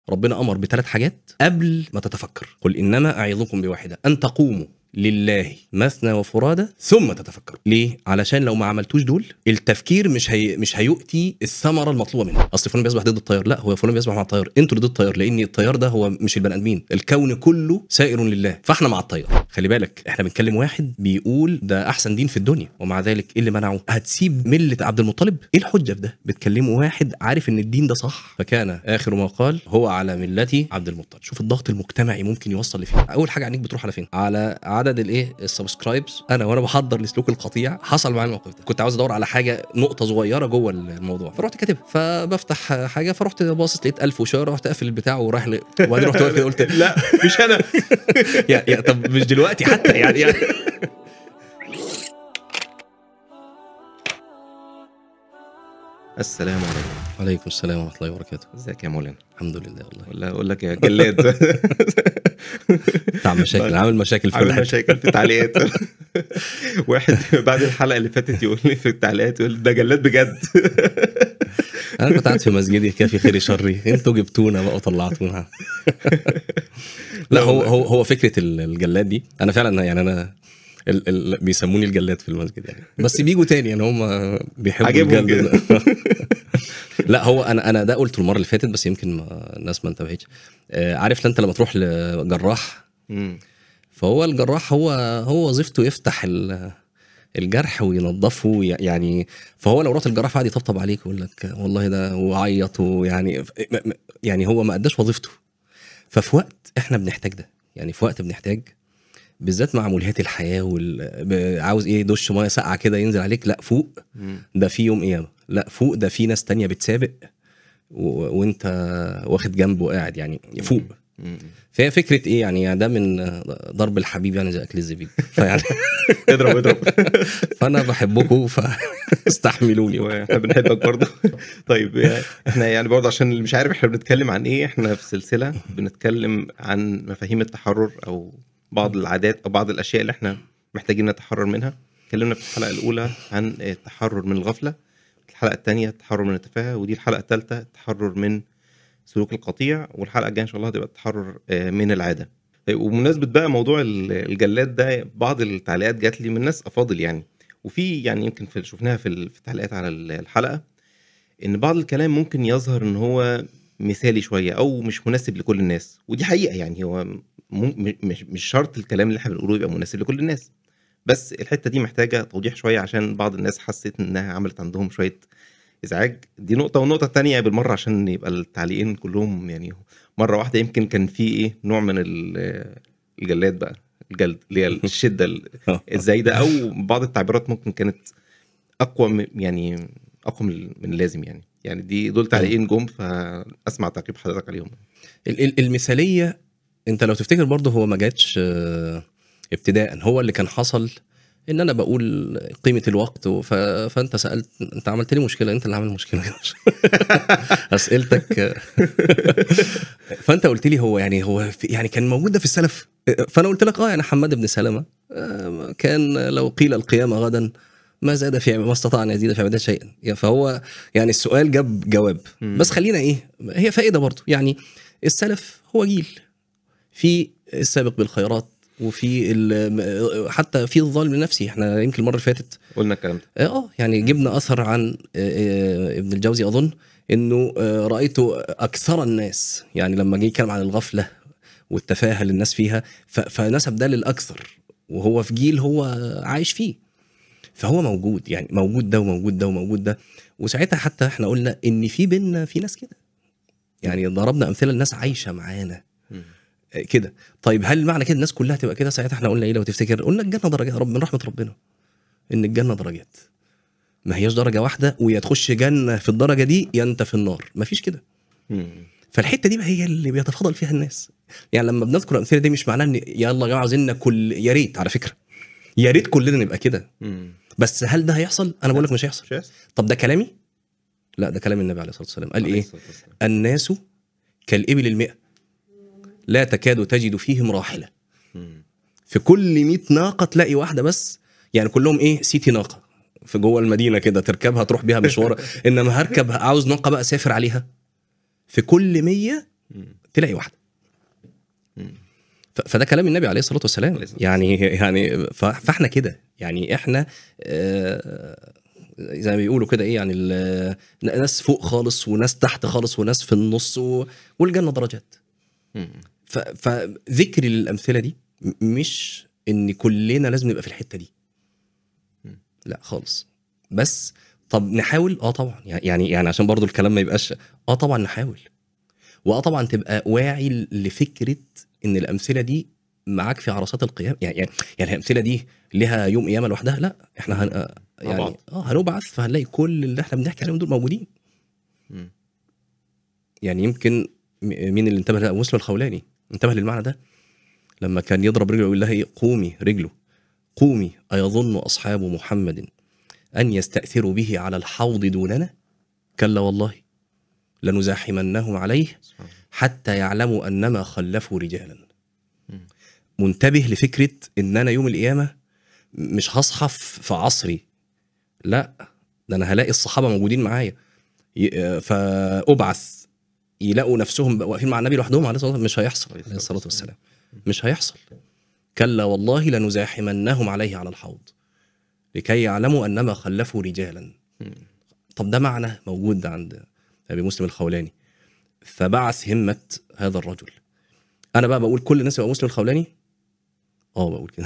ربنا امر بثلاث حاجات قبل ما تتفكر قل انما اعظكم بواحده ان تقوموا لله مثنى وفرادى ثم تتفكروا ليه علشان لو ما عملتوش دول التفكير مش هي... مش هيؤتي الثمره المطلوبه منه اصل فلان بيسبح ضد التيار لا هو فلان بيسبح مع التيار انتوا اللي ضد التيار لان التيار ده هو مش البني ادمين الكون كله سائر لله فاحنا مع التيار خلي بالك احنا بنتكلم واحد بيقول ده احسن دين في الدنيا ومع ذلك ايه اللي منعه هتسيب مله عبد المطلب ايه الحجه في ده بتكلموا واحد عارف ان الدين ده صح فكان اخر ما قال هو على ملتي عبد المطلب شوف الضغط المجتمعي ممكن يوصل لفين اول حاجه عينيك بتروح على فين على عدد الايه السبسكرايبس انا وانا بحضر لسلوك القطيع حصل معايا الموقف ده كنت عاوز ادور على حاجه نقطه صغيره جوه الموضوع فرحت كاتبها فبفتح حاجه فرحت باصص لقيت 1000 وشويه رحت قافل البتاع ورايح ل... وبعدين رحت واقف كده قلت لا مش انا يا, يا طب مش دلوقتي حتى يعني, يعني السلام عليكم وعليكم السلام ورحمه الله وبركاته ازيك يا مولانا الحمد لله والله ولا اقول لك يا جلاد بتاع مشاكل عامل مشاكل في كل عامل حته مشاكل في التعليقات واحد بعد الحلقه اللي فاتت يقول لي في التعليقات يقول ده جلاد بجد انا كنت قاعد في مسجدي كافي خيري شري انتوا جبتونا بقى وطلعتونا لا هو هو هو فكره الجلاد دي انا فعلا يعني انا ال ال بيسموني الجلاد في المسجد يعني بس بيجوا تاني يعني هم بيحبوا عاجبهم الجلد لا هو انا انا ده قلته المره اللي فاتت بس يمكن ما الناس ما انتبهتش آه، عارف انت لما تروح لجراح مم. فهو الجراح هو هو وظيفته يفتح ال- الجرح وينظفه يعني فهو لو رحت الجراح قاعد يطبطب عليك ويقول لك والله ده وعيط ويعني يعني هو ما اداش وظيفته ففي وقت احنا بنحتاج ده يعني في وقت بنحتاج بالذات مع ملهيات الحياه وال... ب- عاوز ايه دش ميه ساقعه كده ينزل عليك لا فوق مم. ده في يوم قيامه لا فوق ده في ناس تانية بتسابق و... وانت واخد جنبه وقاعد يعني فوق مم. فهي فكره ايه يعني ده من ضرب الحبيب يعني زي اكل الزبيب فيعني اضرب اضرب فانا بحبكم فاستحملوني واحنا بنحبك برضه طيب يعني احنا يعني برضه عشان اللي مش عارف احنا بنتكلم عن ايه احنا في سلسله بنتكلم عن مفاهيم التحرر او بعض العادات او بعض الاشياء اللي احنا محتاجين نتحرر منها اتكلمنا في الحلقه الاولى عن التحرر من الغفله الحلقه الثانيه التحرر من التفاهه ودي الحلقه الثالثه التحرر من سلوك القطيع والحلقه الجايه ان شاء الله هتبقى التحرر آه، من العاده طيب وبمناسبه بقى موضوع ال- الجلاد ده بعض التعليقات جات لي من ناس افاضل يعني وفي يعني يمكن في شفناها في ال- في التعليقات على ال- الحلقه ان بعض الكلام ممكن يظهر ان هو مثالي شويه او مش مناسب لكل الناس ودي حقيقه يعني هو مم- مش مش شرط الكلام اللي احنا بنقوله يبقى مناسب لكل الناس بس الحته دي محتاجه توضيح شويه عشان بعض الناس حست انها عملت عندهم شويه ازعاج دي نقطه والنقطه الثانيه بالمره عشان يبقى التعليقين كلهم يعني مره واحده يمكن كان في ايه نوع من ال- الجلاد بقى الجلد اللي هي الشده ال- الزايده او بعض التعبيرات ممكن كانت اقوى م- يعني اقوى من من اللازم يعني يعني دي دول تعليقين جم فاسمع تعقيب حضرتك عليهم ال- ال- المثاليه انت لو تفتكر برضه هو ما جاتش آه، ابتداء هو اللي كان حصل ان انا بقول قيمه الوقت ف... فانت سالت انت عملت لي مشكله انت اللي عامل مشكله اسئلتك فانت قلت لي هو يعني هو في يعني كان موجود ده في السلف فانا قلت لك اه يعني حماد بن سلمه آه، كان لو قيل القيامه غدا ما زاد في ما استطاع ان يزيد في عبادته شيئا يعني فهو يعني السؤال جاب جواب مم. بس خلينا ايه هي فائده برضو يعني السلف هو جيل في السابق بالخيرات وفي ال- حتى في الظالم لنفسه احنا يمكن المره اللي فاتت قلنا الكلام ده اه يعني جبنا اثر عن آه، آه، ابن الجوزي اظن انه آه، رايت اكثر الناس يعني لما جه يتكلم عن الغفله والتفاهه اللي الناس فيها ف- فنسب ده للاكثر وهو في جيل هو عايش فيه فهو موجود يعني موجود ده وموجود ده وموجود ده وساعتها حتى احنا قلنا ان في بينا في ناس كده يعني ضربنا امثله الناس عايشه معانا مم. آه، كده طيب هل معنى كده الناس كلها تبقى كده ساعتها احنا قلنا ايه لو تفتكر قلنا الجنه درجات رب من رحمه ربنا ان الجنه درجات ما هياش درجه واحده ويا تخش جنه في الدرجه دي يا انت في النار ما فيش كده مم. فالحته دي بقى هي اللي بيتفاضل فيها الناس يعني لما بنذكر الامثله دي مش معناه ان يلا يا جماعه عاوزين كل يا ريت على فكره يا ريت كلنا نبقى كده مم. بس هل ده هيحصل انا بقول لك مش هيحصل مش هيحصل. طب ده كلامي لا ده كلام النبي عليه الصلاه والسلام قال عليه ايه الصلاة والسلام. الناس كالإبل المئة لا تكاد تجد فيهم راحلة مم. في كل 100 ناقة تلاقي واحدة بس يعني كلهم إيه سيتي ناقة في جوه المدينة كده تركبها تروح بيها مشوار إنما هركب عاوز ناقة بقى أسافر عليها في كل 100 مم. تلاقي واحده مم. ف- فده كلام النبي عليه الصلاه والسلام عليه الصلاة يعني يعني ف- فاحنا كده يعني احنا آه، زي ما بيقولوا كده ايه يعني ال- ناس فوق خالص وناس تحت خالص وناس في النص و- والجنه درجات مم. ف- فذكري للامثله دي م- مش ان كلنا لازم نبقى في الحته دي مم. لا خالص بس طب نحاول اه طبعا يعني يعني عشان برضو الكلام ما يبقاش اه طبعا نحاول واه طبعا تبقى واعي لفكره ان الامثله دي معاك في عرصات القيامه يعني يعني يعني الامثله دي لها يوم قيامه لوحدها لا احنا هن آه، مع يعني بعض. اه هنبعث فهنلاقي كل اللي احنا بنحكي عليهم دول موجودين مم. يعني يمكن م- مين اللي انتبه لا مسلم الخولاني انتبه للمعنى ده لما كان يضرب رجله ويقول لها ايه قومي رجله قومي أيظن أصحاب محمد أن يستأثروا به على الحوض دوننا كلا والله لنزاحمنهم عليه سبحان الله. حتى يعلموا أنما خلفوا رجالا مم. منتبه لفكرة إن أنا يوم القيامة مش هصحى في في عصري لا ده أنا هلاقي الصحابة موجودين معايا ي- فأبعث يلاقوا نفسهم واقفين مع النبي لوحدهم عليه الصلاة والسلام مش هيحصل عليه عليه الصلاة الصلاة والسلام مش هيحصل كلا والله لنزاحمنهم عليه على الحوض لكي يعلموا أنما خلفوا رجالا مم. طب ده معنى موجود عند ابي مسلم الخولاني فبعث همه هذا الرجل انا بقى بقول كل الناس يبقى مسلم الخولاني اه بقول كده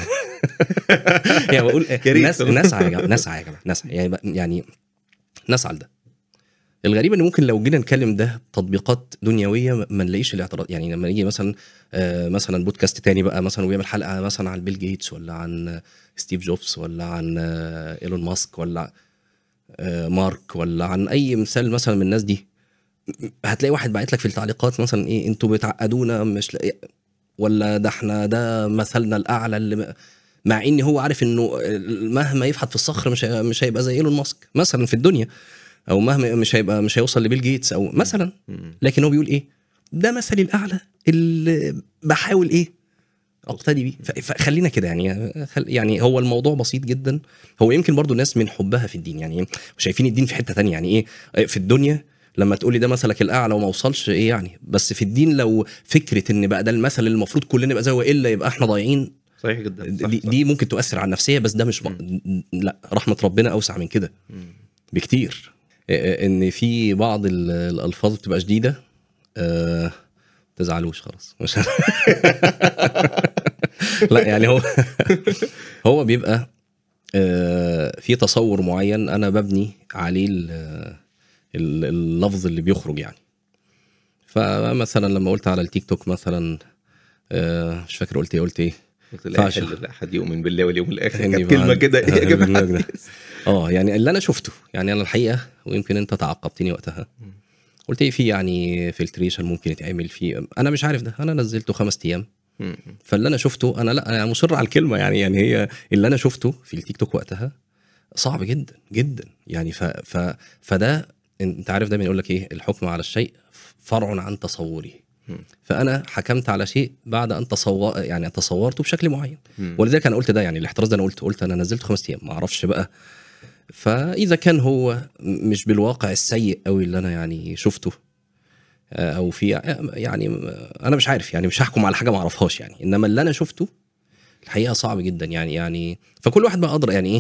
يعني بقول يا ريت. ناس نسعى يا جماعه نسعى يا جماعه نسعى يعني بقى- يعني نسعى لده الغريب ان ممكن لو جينا نتكلم ده تطبيقات دنيويه ما- ما نلاقيش الاعتراض يعني لما يجي مثلا آه، مثلا بودكاست تاني بقى مثلا ويعمل حلقه مثلا عن بيل جيتس ولا عن آه، ستيف جوبز ولا عن آه، ايلون ماسك ولا آه، مارك ولا عن اي مثال مثلا من الناس دي هتلاقي واحد باعت لك في التعليقات مثلا ايه انتوا بتعقدونا مش لا... ولا ده احنا ده مثلنا الاعلى اللي مع ان هو عارف انه مهما يفحت في الصخر مش هي- مش هيبقى زي ايلون ماسك مثلا في الدنيا او مهما مش هيبقى مش هيوصل لبيل جيتس او مثلا مم. لكن هو بيقول ايه ده مثلي الاعلى اللي بحاول ايه اقتدي بيه ف- فخلينا كده يعني خل يعني هو الموضوع بسيط جدا هو يمكن برضو الناس من حبها في الدين يعني شايفين الدين في حته تانية يعني ايه في الدنيا لما تقولي ده مثلك الاعلى وما وصلش ايه يعني بس في الدين لو فكره ان بقى ده المثل اللي المفروض كلنا نبقى زيه والا يبقى احنا ضايعين صحيح جدا صح دي, صح. دي ممكن تؤثر على النفسيه بس ده مش لا رحمه ربنا اوسع من كده مم. بكتير آه، ان في بعض ال- الالفاظ بتبقى شديده آه، تزعلوش خلاص مش لا يعني هو هو بيبقى آه، في تصور معين انا ببني عليه ال- ال- اللفظ اللي بيخرج يعني فمثلا لما قلت على التيك توك مثلا آه، مش فاكر قلت ايه قلت ايه قلت لا فعشان. يحل لاحد يؤمن بالله واليوم الاخر يعني كانت كلمه بعد- كده آه، يا جماعه البرنامج ده. اه يعني اللي انا شفته يعني انا الحقيقه ويمكن انت تعقبتني وقتها مم. قلت ايه في يعني فلتريشن ممكن يتعمل فيه انا مش عارف ده انا نزلته خمس ايام مم. فاللي انا شفته انا لا انا مصر على الكلمه يعني يعني هي اللي انا شفته في التيك توك وقتها صعب جدا جدا يعني ف ف فده انت عارف دايما يقول لك ايه الحكم على الشيء فرع عن تصوره مم. فانا حكمت على شيء بعد ان تصور يعني تصورته بشكل معين مم. ولذلك انا قلت ده يعني الاحتراز ده انا قلت قلت انا نزلت خمس ايام ما اعرفش بقى فاذا كان هو مش بالواقع السيء قوي اللي انا يعني شفته آه، او في يعني انا مش عارف يعني مش هحكم على حاجه ما اعرفهاش يعني انما اللي انا شفته الحقيقه صعب جدا يعني يعني فكل واحد بقى ادرى يعني ايه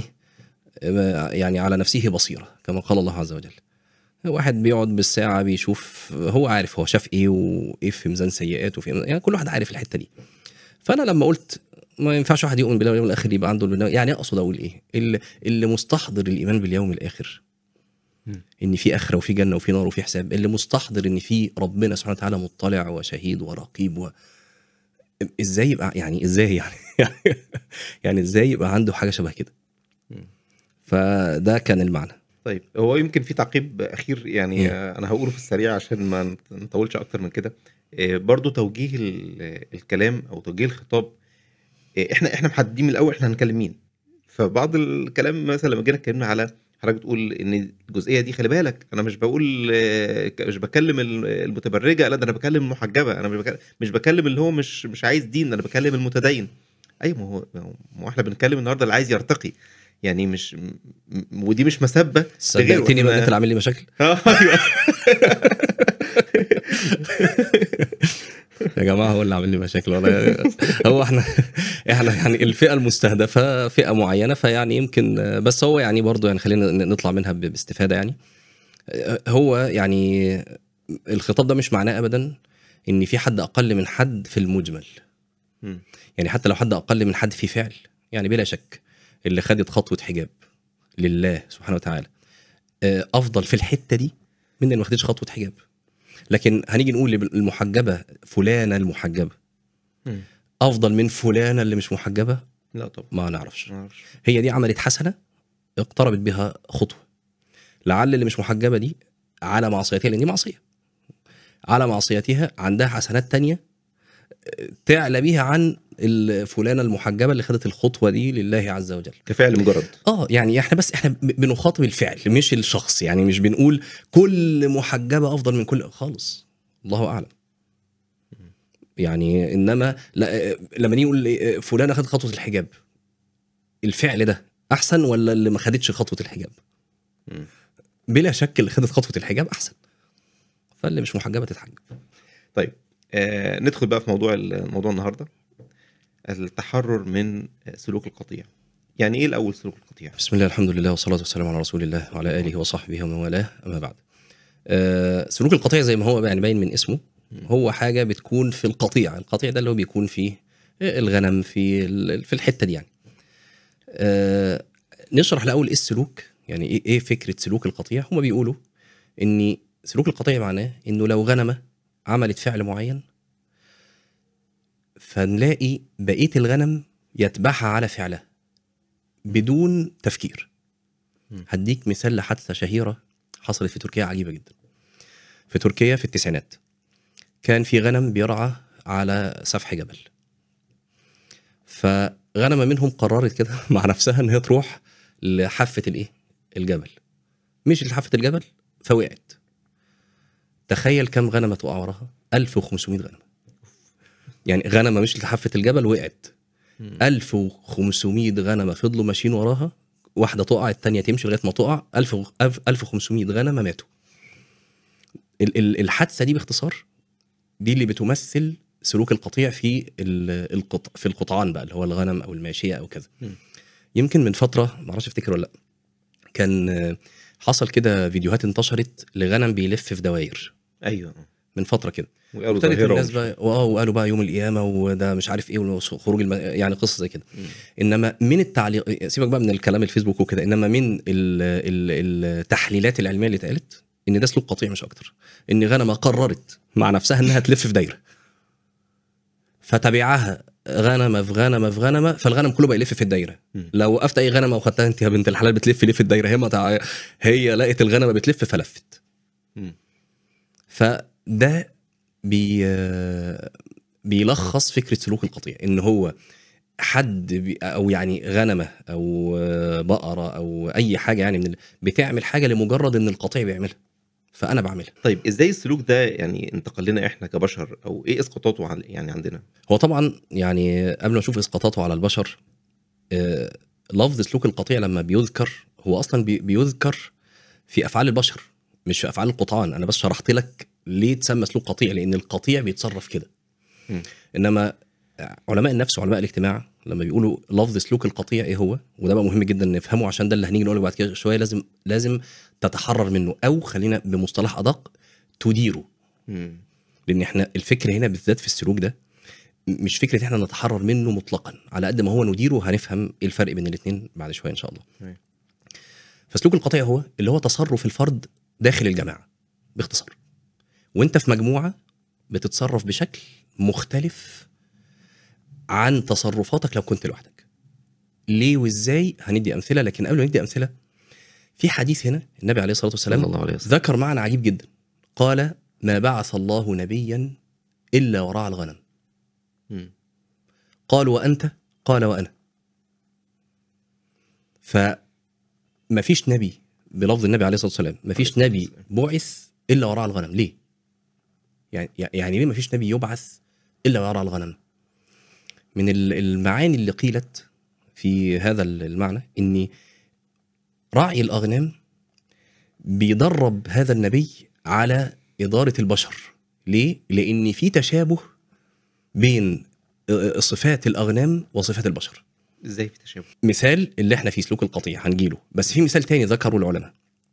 آه، يعني على نفسه بصيره كما قال الله عز وجل واحد بيقعد بالساعه بيشوف هو عارف هو شاف ايه وايه في ميزان سيئاته في يعني كل واحد عارف الحته دي فانا لما قلت ما ينفعش واحد يؤمن بالله واليوم الاخر يبقى عنده البرنامج يعني اقصد اقول ايه اللي, اللي مستحضر الايمان باليوم الاخر مم. ان في اخره وفي جنه وفي نار وفي حساب اللي مستحضر ان في ربنا سبحانه وتعالى مطلع وشهيد ورقيب و... ازاي يبقى يعني ازاي يعني يعني, يعني ازاي يبقى عنده حاجه شبه كده مم. فده كان المعنى طيب هو يمكن في تعقيب اخير يعني مم. آه، انا هقوله في السريع عشان ما نط- نطولش اكتر من كده آه، برضو توجيه ال- الكلام او توجيه الخطاب آه، احنا احنا محددين من الاول احنا هنكلم مين فبعض الكلام مثلا لما جينا اتكلمنا على حضرتك بتقول ان الجزئيه دي خلي بالك انا مش بقول آه، ك- مش بكلم ال- المتبرجه لا ده انا بكلم المحجبه انا مش بكلم, مش بكلم اللي هو مش مش عايز دين انا بكلم المتدين ايوه ما هو ما هو احنا بنتكلم النهارده اللي عايز يرتقي يعني مش م- م- ودي مش مسبه لغيره. صدقتني بقى إحنا- انت اللي عامل لي مشاكل اه ايوه يا جماعه هو اللي عامل لي مشاكل والله هو احنا احنا يعني الفئه المستهدفه فئه معينه فيعني يمكن بس هو يعني برضه يعني خلينا نطلع منها ب- باستفاده يعني هو يعني الخطاب ده مش معناه ابدا ان في حد اقل من حد في المجمل مم. يعني حتى لو حد اقل من حد في فعل يعني بلا شك اللي خدت خطوه حجاب لله سبحانه وتعالى آه، افضل في الحته دي من اللي ما خدتش خطوه حجاب لكن هنيجي نقول المحجبه فلانه المحجبه مم. افضل من فلانه اللي مش محجبه لا طبعا ما نعرفش ما أعرفش. هي دي عملت حسنه اقتربت بها خطوه لعل اللي مش محجبه دي على معصيتها لان دي معصيه على معصيتها عندها حسنات تانية آه، تعلى بيها عن الفلانه المحجبه اللي خدت الخطوه دي لله عز وجل كفعل مجرد اه يعني احنا بس احنا ب- بنخاطب الفعل مش الشخص يعني مش بنقول كل محجبه افضل من كل خالص الله اعلم يعني انما لا آه، لما نيجي نقول آه، فلانه خدت خطوه الحجاب الفعل ده احسن ولا اللي ما خدتش خطوه الحجاب مم. بلا شك اللي خدت خطوه الحجاب احسن فاللي مش محجبه تتحجب طيب آه ندخل بقى في موضوع الموضوع النهارده التحرر من سلوك القطيع يعني ايه الاول سلوك القطيع بسم الله الحمد لله والصلاة والسلام على رسول الله وعلى آله وصحبه ومن والاه أما بعد آه، سلوك القطيع زي ما هو يعني باين من اسمه هو حاجة بتكون في القطيع القطيع ده اللي هو بيكون فيه الغنم في ال- في الحتة دي يعني آه، نشرح الأول إيه السلوك يعني إيه إيه فكرة سلوك القطيع هما بيقولوا إن سلوك القطيع معناه إنه لو غنمة عملت فعل معين فنلاقي بقية الغنم يتبعها على فعلها بدون تفكير مم. هديك مثال لحادثه شهيره حصلت في تركيا عجيبه جدا في تركيا في التسعينات كان في غنم بيرعى على سفح جبل فغنمه منهم قررت كده مع نفسها ان هي تروح لحافه الايه الجبل مشيت لحافه الجبل فوقعت تخيل كم غنمه تقع وراها 1500 غنمه يعني غنمه مشيت لحافه الجبل وقعت مم. 1500 غنمه فضلوا ماشيين وراها واحده تقع الثانيه تمشي لغايه ما تقع 1000 و- 1500 غنمه ماتوا ال- ال- الحادثه دي باختصار دي اللي بتمثل سلوك القطيع في ال- القط... في القطعان بقى اللي هو الغنم او الماشيه او كذا مم. يمكن من فتره ما اعرفش افتكر ولا لا كان آه، حصل كده فيديوهات انتشرت لغنم بيلف في دواير ايوه من فتره كده وقالوا ابتدت ظاهره الناس ومش- بقى واه وقالوا بقى يوم القيامه وده مش عارف ايه وخروج الم... يعني قصه زي كده مم. انما من التعليق سيبك بقى من الكلام الفيسبوك وكده انما من ال... ال... التحليلات العلميه اللي اتقالت ان ده سلوك قطيع مش اكتر ان غنمه قررت مع نفسها انها تلف في دايره فتبعها غنمه في غنمه في غنمه فالغنم كله بقى يلف في الدايره مم. لو وقفت اي غنمه وخدتها انت يا بنت الحلال بتلف ليه في الدايره هي ما تع... هي لقت الغنمه بتلف فلفت مم. فده بي بيلخص فكره سلوك القطيع ان هو حد بي او يعني غنمه او بقره او اي حاجه يعني من ال- بتعمل حاجه لمجرد ان القطيع بيعملها فانا بعملها طيب ازاي السلوك ده يعني انتقل لنا احنا كبشر او ايه اسقاطاته عن يعني عندنا هو طبعا يعني قبل ما اشوف اسقاطاته على البشر آه، لفظ سلوك القطيع لما بيذكر هو اصلا بي- بيذكر في افعال البشر مش في افعال القطعان انا بس شرحت لك ليه تسمى سلوك قطيع لان القطيع بيتصرف كده مم. انما علماء النفس وعلماء الاجتماع لما بيقولوا لفظ سلوك القطيع ايه هو وده بقى مهم جدا نفهمه عشان ده اللي هنيجي نقوله بعد كده شويه لازم لازم تتحرر منه او خلينا بمصطلح ادق تديره مم. لان احنا الفكر هنا بالذات في السلوك ده م- مش فكره احنا نتحرر منه مطلقا على قد ما هو نديره هنفهم ايه الفرق بين الاثنين بعد شويه ان شاء الله أيوة. فسلوك القطيع هو اللي هو تصرف الفرد داخل الجماعه باختصار وانت في مجموعه بتتصرف بشكل مختلف عن تصرفاتك لو كنت لوحدك ليه وازاي هندي امثله لكن قبل ما ندي امثله في حديث هنا النبي عليه الصلاه والسلام صلى الله عليه وسلم ذكر معنى عجيب جدا قال ما بعث الله نبيا الا وراء الغنم مم. قال وانت قال وانا فما فيش نبي بلفظ النبي عليه الصلاه والسلام ما فيش عليه نبي الصلاة بعث الا وراء الغنم ليه يعني يعني ليه ما فيش نبي يبعث الا وراء الغنم من ال- المعاني اللي قيلت في هذا المعنى ان راعي الاغنام بيدرب هذا النبي على اداره البشر ليه لان في تشابه بين آه، صفات الاغنام وصفات البشر ازاي في تشابه مثال اللي احنا في سلوك القطيع هنجيله بس في مثال تاني ذكره العلماء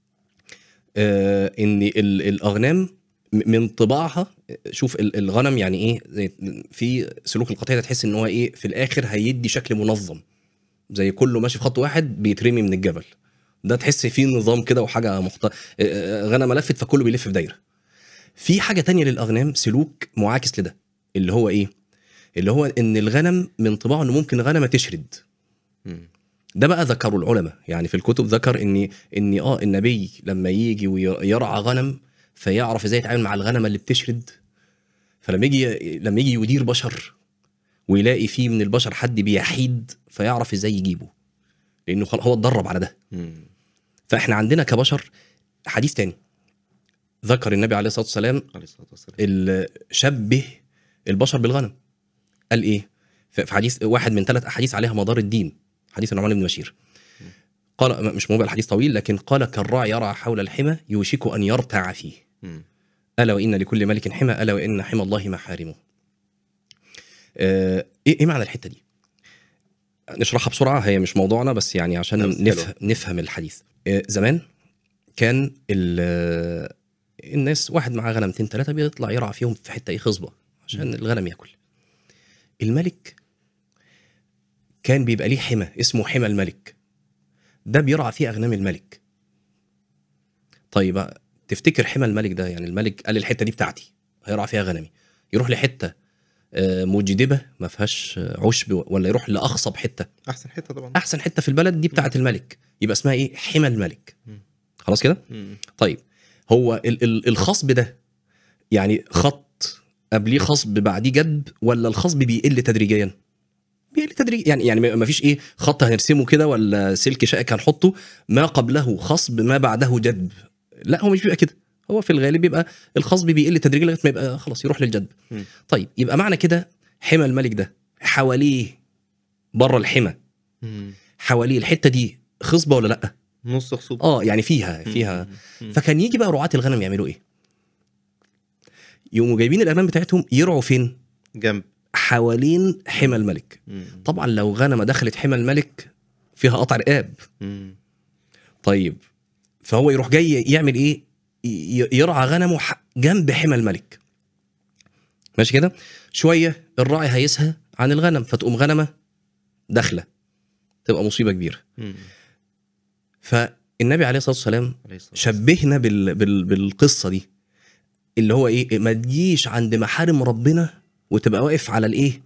آه ان ال- الاغنام م- من طباعها شوف ال- الغنم يعني ايه زي في سلوك القطيع ده تحس ان هو ايه في الاخر هيدي شكل منظم زي كله ماشي في خط واحد بيترمي من الجبل ده تحس فيه نظام كده وحاجه محت... آه، غنمه لفت فكله بيلف في دايره في حاجه تانية للاغنام سلوك معاكس لده اللي هو ايه اللي هو ان الغنم من طباعه انه ممكن غنمه تشرد مم. ده بقى ذكروا العلماء يعني في الكتب ذكر ان ان اه النبي لما يجي ويرعى غنم فيعرف ازاي يتعامل مع الغنمه اللي بتشرد فلما يجي لما يجي يدير بشر ويلاقي فيه من البشر حد بيحيد فيعرف ازاي يجيبه لانه خلاص هو اتدرب على ده مم. فاحنا عندنا كبشر حديث تاني ذكر النبي عليه الصلاه والسلام عليه الصلاه والسلام ال- شبه البشر بالغنم قال ايه في في حديث واحد من ثلاث احاديث عليها مدار الدين حديث النعمان بن بشير قال مش موضوع الحديث طويل لكن قال كالراعي يرعى حول الحمى يوشك ان يرتع فيه مم. الا وان لكل ملك حمى الا وان حمى الله محارمه آه، ايه ايه معنى الحته دي نشرحها بسرعه هي مش موضوعنا بس يعني عشان لا، بس نفهم نفهم الحديث آه، زمان كان ال- الناس واحد معاه غنمتين ثلاثه بيطلع يرعى فيهم في حته ايه خصبه عشان الغنم ياكل الملك كان بيبقى ليه حمى اسمه حمى الملك ده بيرعى فيه اغنام الملك طيب تفتكر حمى الملك ده يعني الملك قال الحته دي بتاعتي هيرعى فيها غنمي يروح لحته آه، مجدبه ما فيهاش آه، عشب ولا يروح لاخصب حته احسن حته طبعا احسن حته في البلد دي بتاعه الملك يبقى اسمها ايه حمى الملك مم. خلاص كده مم. طيب هو ال- ال- الخصب ده يعني خط قبليه خصب بعديه جدب ولا الخصب بيقل تدريجيا بيقل تدريجيا يعني يعني ما فيش ايه خط هنرسمه كده ولا سلك شائك هنحطه ما قبله خصب ما بعده جدب لا هو مش بيبقى كده هو في الغالب بيبقى الخصب بيقل تدريجيا لغايه ما يبقى خلاص يروح للجدب مم. طيب يبقى معنى كده حمى الملك ده حواليه بره الحمى مم. حواليه الحته دي خصبه ولا لا نص خصوب اه يعني فيها فيها مم. فكان يجي بقى رعاة الغنم يعملوا ايه؟ يقوموا جايبين الاغنام بتاعتهم يرعوا فين؟ جنب حوالين حمى الملك. مم. طبعا لو غنمه دخلت حمى الملك فيها قطع رقاب. مم. طيب فهو يروح جاي يعمل ايه؟ ي- يرعى غنمه ح- جنب حمى الملك. ماشي كده؟ شويه الراعي هيسهى عن الغنم فتقوم غنمه داخله تبقى مصيبه كبيره. مم. فالنبي عليه الصلاه والسلام عليه الصلاة والسلام. شبهنا بال... بال... بالقصه دي اللي هو ايه ما تجيش عند محارم ربنا وتبقى واقف على الايه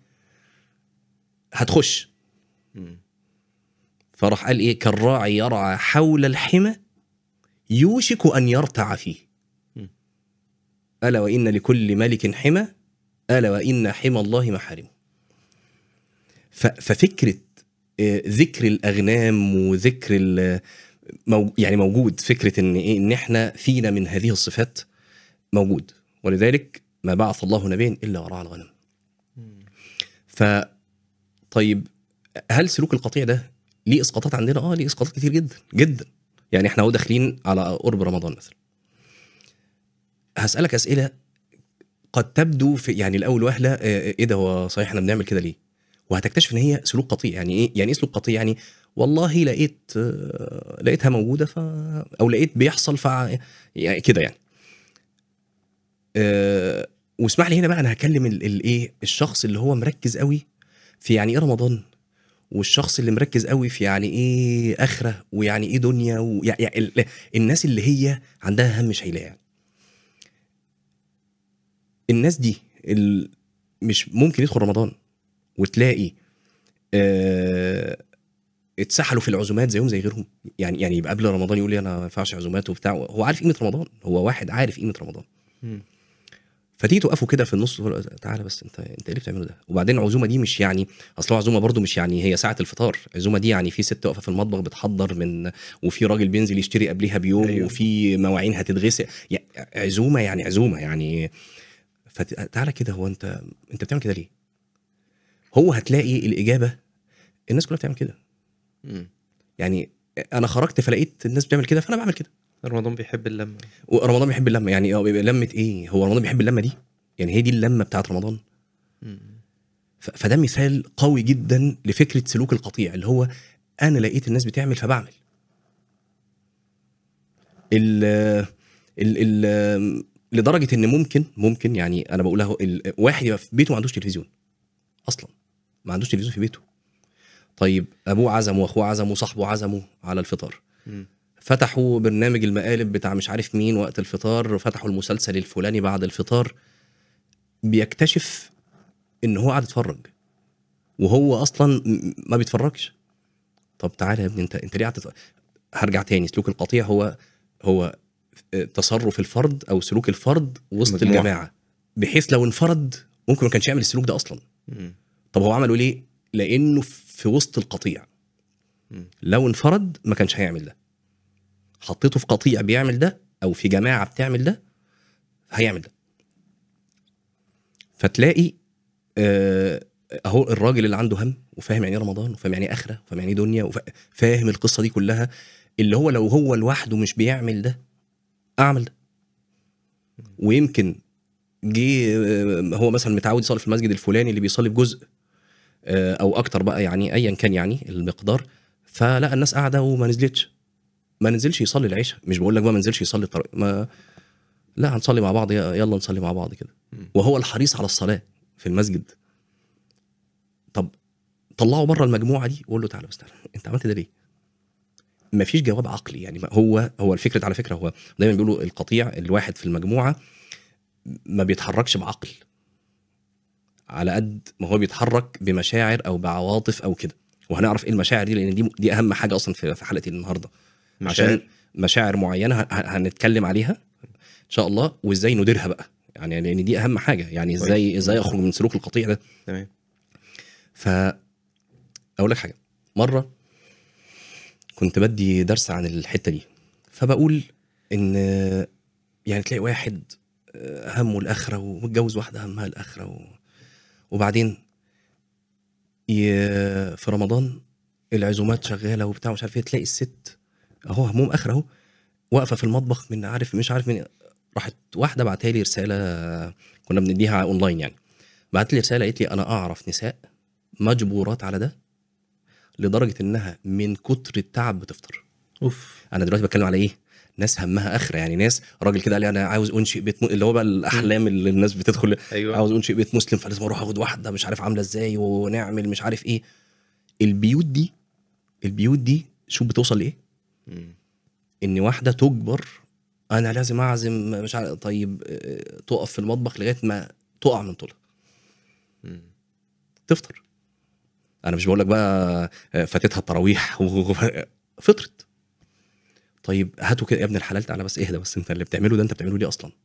هتخش مم. فراح قال ايه كالراعي يرعى حول الحمى يوشك ان يرتع فيه م. الا وان لكل ملك حمى الا وان حمى الله محارمه ف... ففكره آه، ذكر الاغنام وذكر ال... مو... يعني موجود فكره ان ايه ان احنا فينا من هذه الصفات موجود ولذلك ما بعث الله نبيا الا ورعى الغنم مم. ف طيب هل سلوك القطيع ده ليه اسقاطات عندنا؟ اه ليه اسقاطات كتير جدا جدا يعني احنا اهو داخلين على قرب رمضان مثلا هسألك أسئلة قد تبدو في يعني الأول وهلة آه، إيه ده هو صحيح إحنا بنعمل كده ليه؟ وهتكتشف إن هي سلوك قطيع يعني إيه يعني إيه سلوك قطيع؟ يعني والله لقيت آه، لقيتها موجودة ف أو لقيت بيحصل ف يعني كده يعني آه، واسمح لي هنا بقى أنا هكلم ال- الإيه الشخص اللي هو مركز قوي في يعني إيه رمضان والشخص اللي مركز قوي في يعني ايه اخره ويعني ايه دنيا ويعني يعني ال- الناس اللي هي عندها هم شايلاه يعني. الناس دي ال- مش ممكن يدخل رمضان وتلاقي آه اتسحلوا في العزومات زيهم زي غيرهم يعني يعني يبقى قبل رمضان يقول لي انا ما ينفعش عزومات وبتاع هو عارف قيمه رمضان هو واحد عارف قيمه رمضان مم. فتيجي توقفوا كده في النص تقول تعالى بس انت انت ايه اللي بتعمله ده وبعدين العزومه دي مش يعني اصل هو عزومه برضو مش يعني هي ساعه الفطار العزومه دي يعني في ست واقفه في المطبخ بتحضر من وفي راجل بينزل يشتري قبلها بيوم أيوه. أيوه. وفي مواعين هتتغسل يعني عزومه يعني عزومه يعني فتعالى كده هو انت انت بتعمل كده ليه هو هتلاقي الاجابه الناس كلها بتعمل كده مم. يعني انا خرجت فلقيت الناس بتعمل كده فانا بعمل كده رمضان بيحب اللمه ورمضان بيحب اللمه يعني هو بيبقى لمه ايه هو رمضان بيحب اللمه دي يعني هي دي اللمه بتاعت رمضان مم. ف- فده مثال قوي جدا لفكره سلوك القطيع اللي هو انا لقيت الناس بتعمل فبعمل ال ال ال لدرجه ان ممكن ممكن يعني انا بقول له ال- واحد يبقى في بيته ما عندوش تلفزيون اصلا ما عندوش تلفزيون في بيته طيب ابوه عزمه واخوه عزمه وصاحبه عزمه على الفطار مم. فتحوا برنامج المقالب بتاع مش عارف مين وقت الفطار فتحوا المسلسل الفلاني بعد الفطار بيكتشف ان هو قاعد يتفرج وهو اصلا م- ما بيتفرجش طب تعالى يا ابني انت انت ليه قاعد تتفرج؟ هرجع تاني سلوك القطيع هو هو تصرف الفرد او سلوك الفرد وسط مجموعة. الجماعه بحيث لو انفرد ممكن ما كانش يعمل السلوك ده اصلا مم. طب هو عمله ليه لانه في وسط القطيع مم. لو انفرد ما كانش هيعمل ده حطيته في قطيع بيعمل ده او في جماعه بتعمل ده هيعمل ده فتلاقي آه، اهو الراجل اللي عنده هم وفاهم يعني ايه رمضان وفاهم يعني ايه اخره وفاهم يعني ايه دنيا وفاهم القصه دي كلها اللي هو لو هو لوحده مش بيعمل ده اعمل ده ويمكن جه آه، هو مثلا متعود يصلي في المسجد الفلاني اللي بيصلي بجزء آه، او اكتر بقى يعني ايا كان يعني المقدار فلقى الناس قاعده وما نزلتش ما نزلش يصلي العشاء مش بقول لك بقى ما نزلش يصلي التر... ما لا هنصلي مع بعض يلا نصلي مع بعض كده مم. وهو الحريص على الصلاه في المسجد طب طلعه بره المجموعه دي وقول له تعالى بس تعالى انت عملت ده ليه؟ مفيش جواب عقلي يعني ما هو هو الفكره على فكره هو دايما بيقولوا القطيع الواحد في المجموعه ما بيتحركش بعقل على قد ما هو بيتحرك بمشاعر او بعواطف او كده وهنعرف ايه المشاعر دي لان دي دي اهم حاجه اصلا في في حلقه النهارده مشاعر. عشان مشاعر معينه ه- ه- هنتكلم عليها ان شاء الله وازاي نديرها بقى يعني لان دي اهم حاجه يعني ازاي كويس. ازاي اخرج من سلوك القطيع ده تمام ف اقول لك حاجه مره كنت بدي درس عن الحته دي فبقول ان يعني تلاقي واحد همه الاخره ومتجوز واحده همها الاخره و... وبعدين ي... في رمضان العزومات شغاله وبتاع مش عارف ايه تلاقي الست اهو هموم اخره اهو واقفه في المطبخ من عارف مش عارف من راحت واحده بعتها لي رساله كنا بنديها اونلاين يعني بعت لي رساله قالت لي انا اعرف نساء مجبورات على ده لدرجه انها من كتر التعب بتفطر اوف انا دلوقتي بتكلم على ايه ناس همها اخره يعني ناس راجل كده قال لي انا عاوز انشئ بيت م... اللي هو بقى الاحلام اللي الناس بتدخل ايوه عاوز انشئ بيت مسلم فلازم اروح اخد واحده مش عارف عامله ازاي ونعمل مش عارف ايه البيوت دي البيوت دي شوف بتوصل لايه مم. ان واحده تجبر انا لازم اعزم مش عارف طيب آه، تقف في المطبخ لغايه ما تقع من طولها مم. تفطر انا مش بقول لك بقى آه، فاتتها التراويح و- فطرت طيب هاتوا كده يا ابن الحلال تعالى بس اهدى بس انت اللي بتعمله ده انت بتعمله ليه اصلا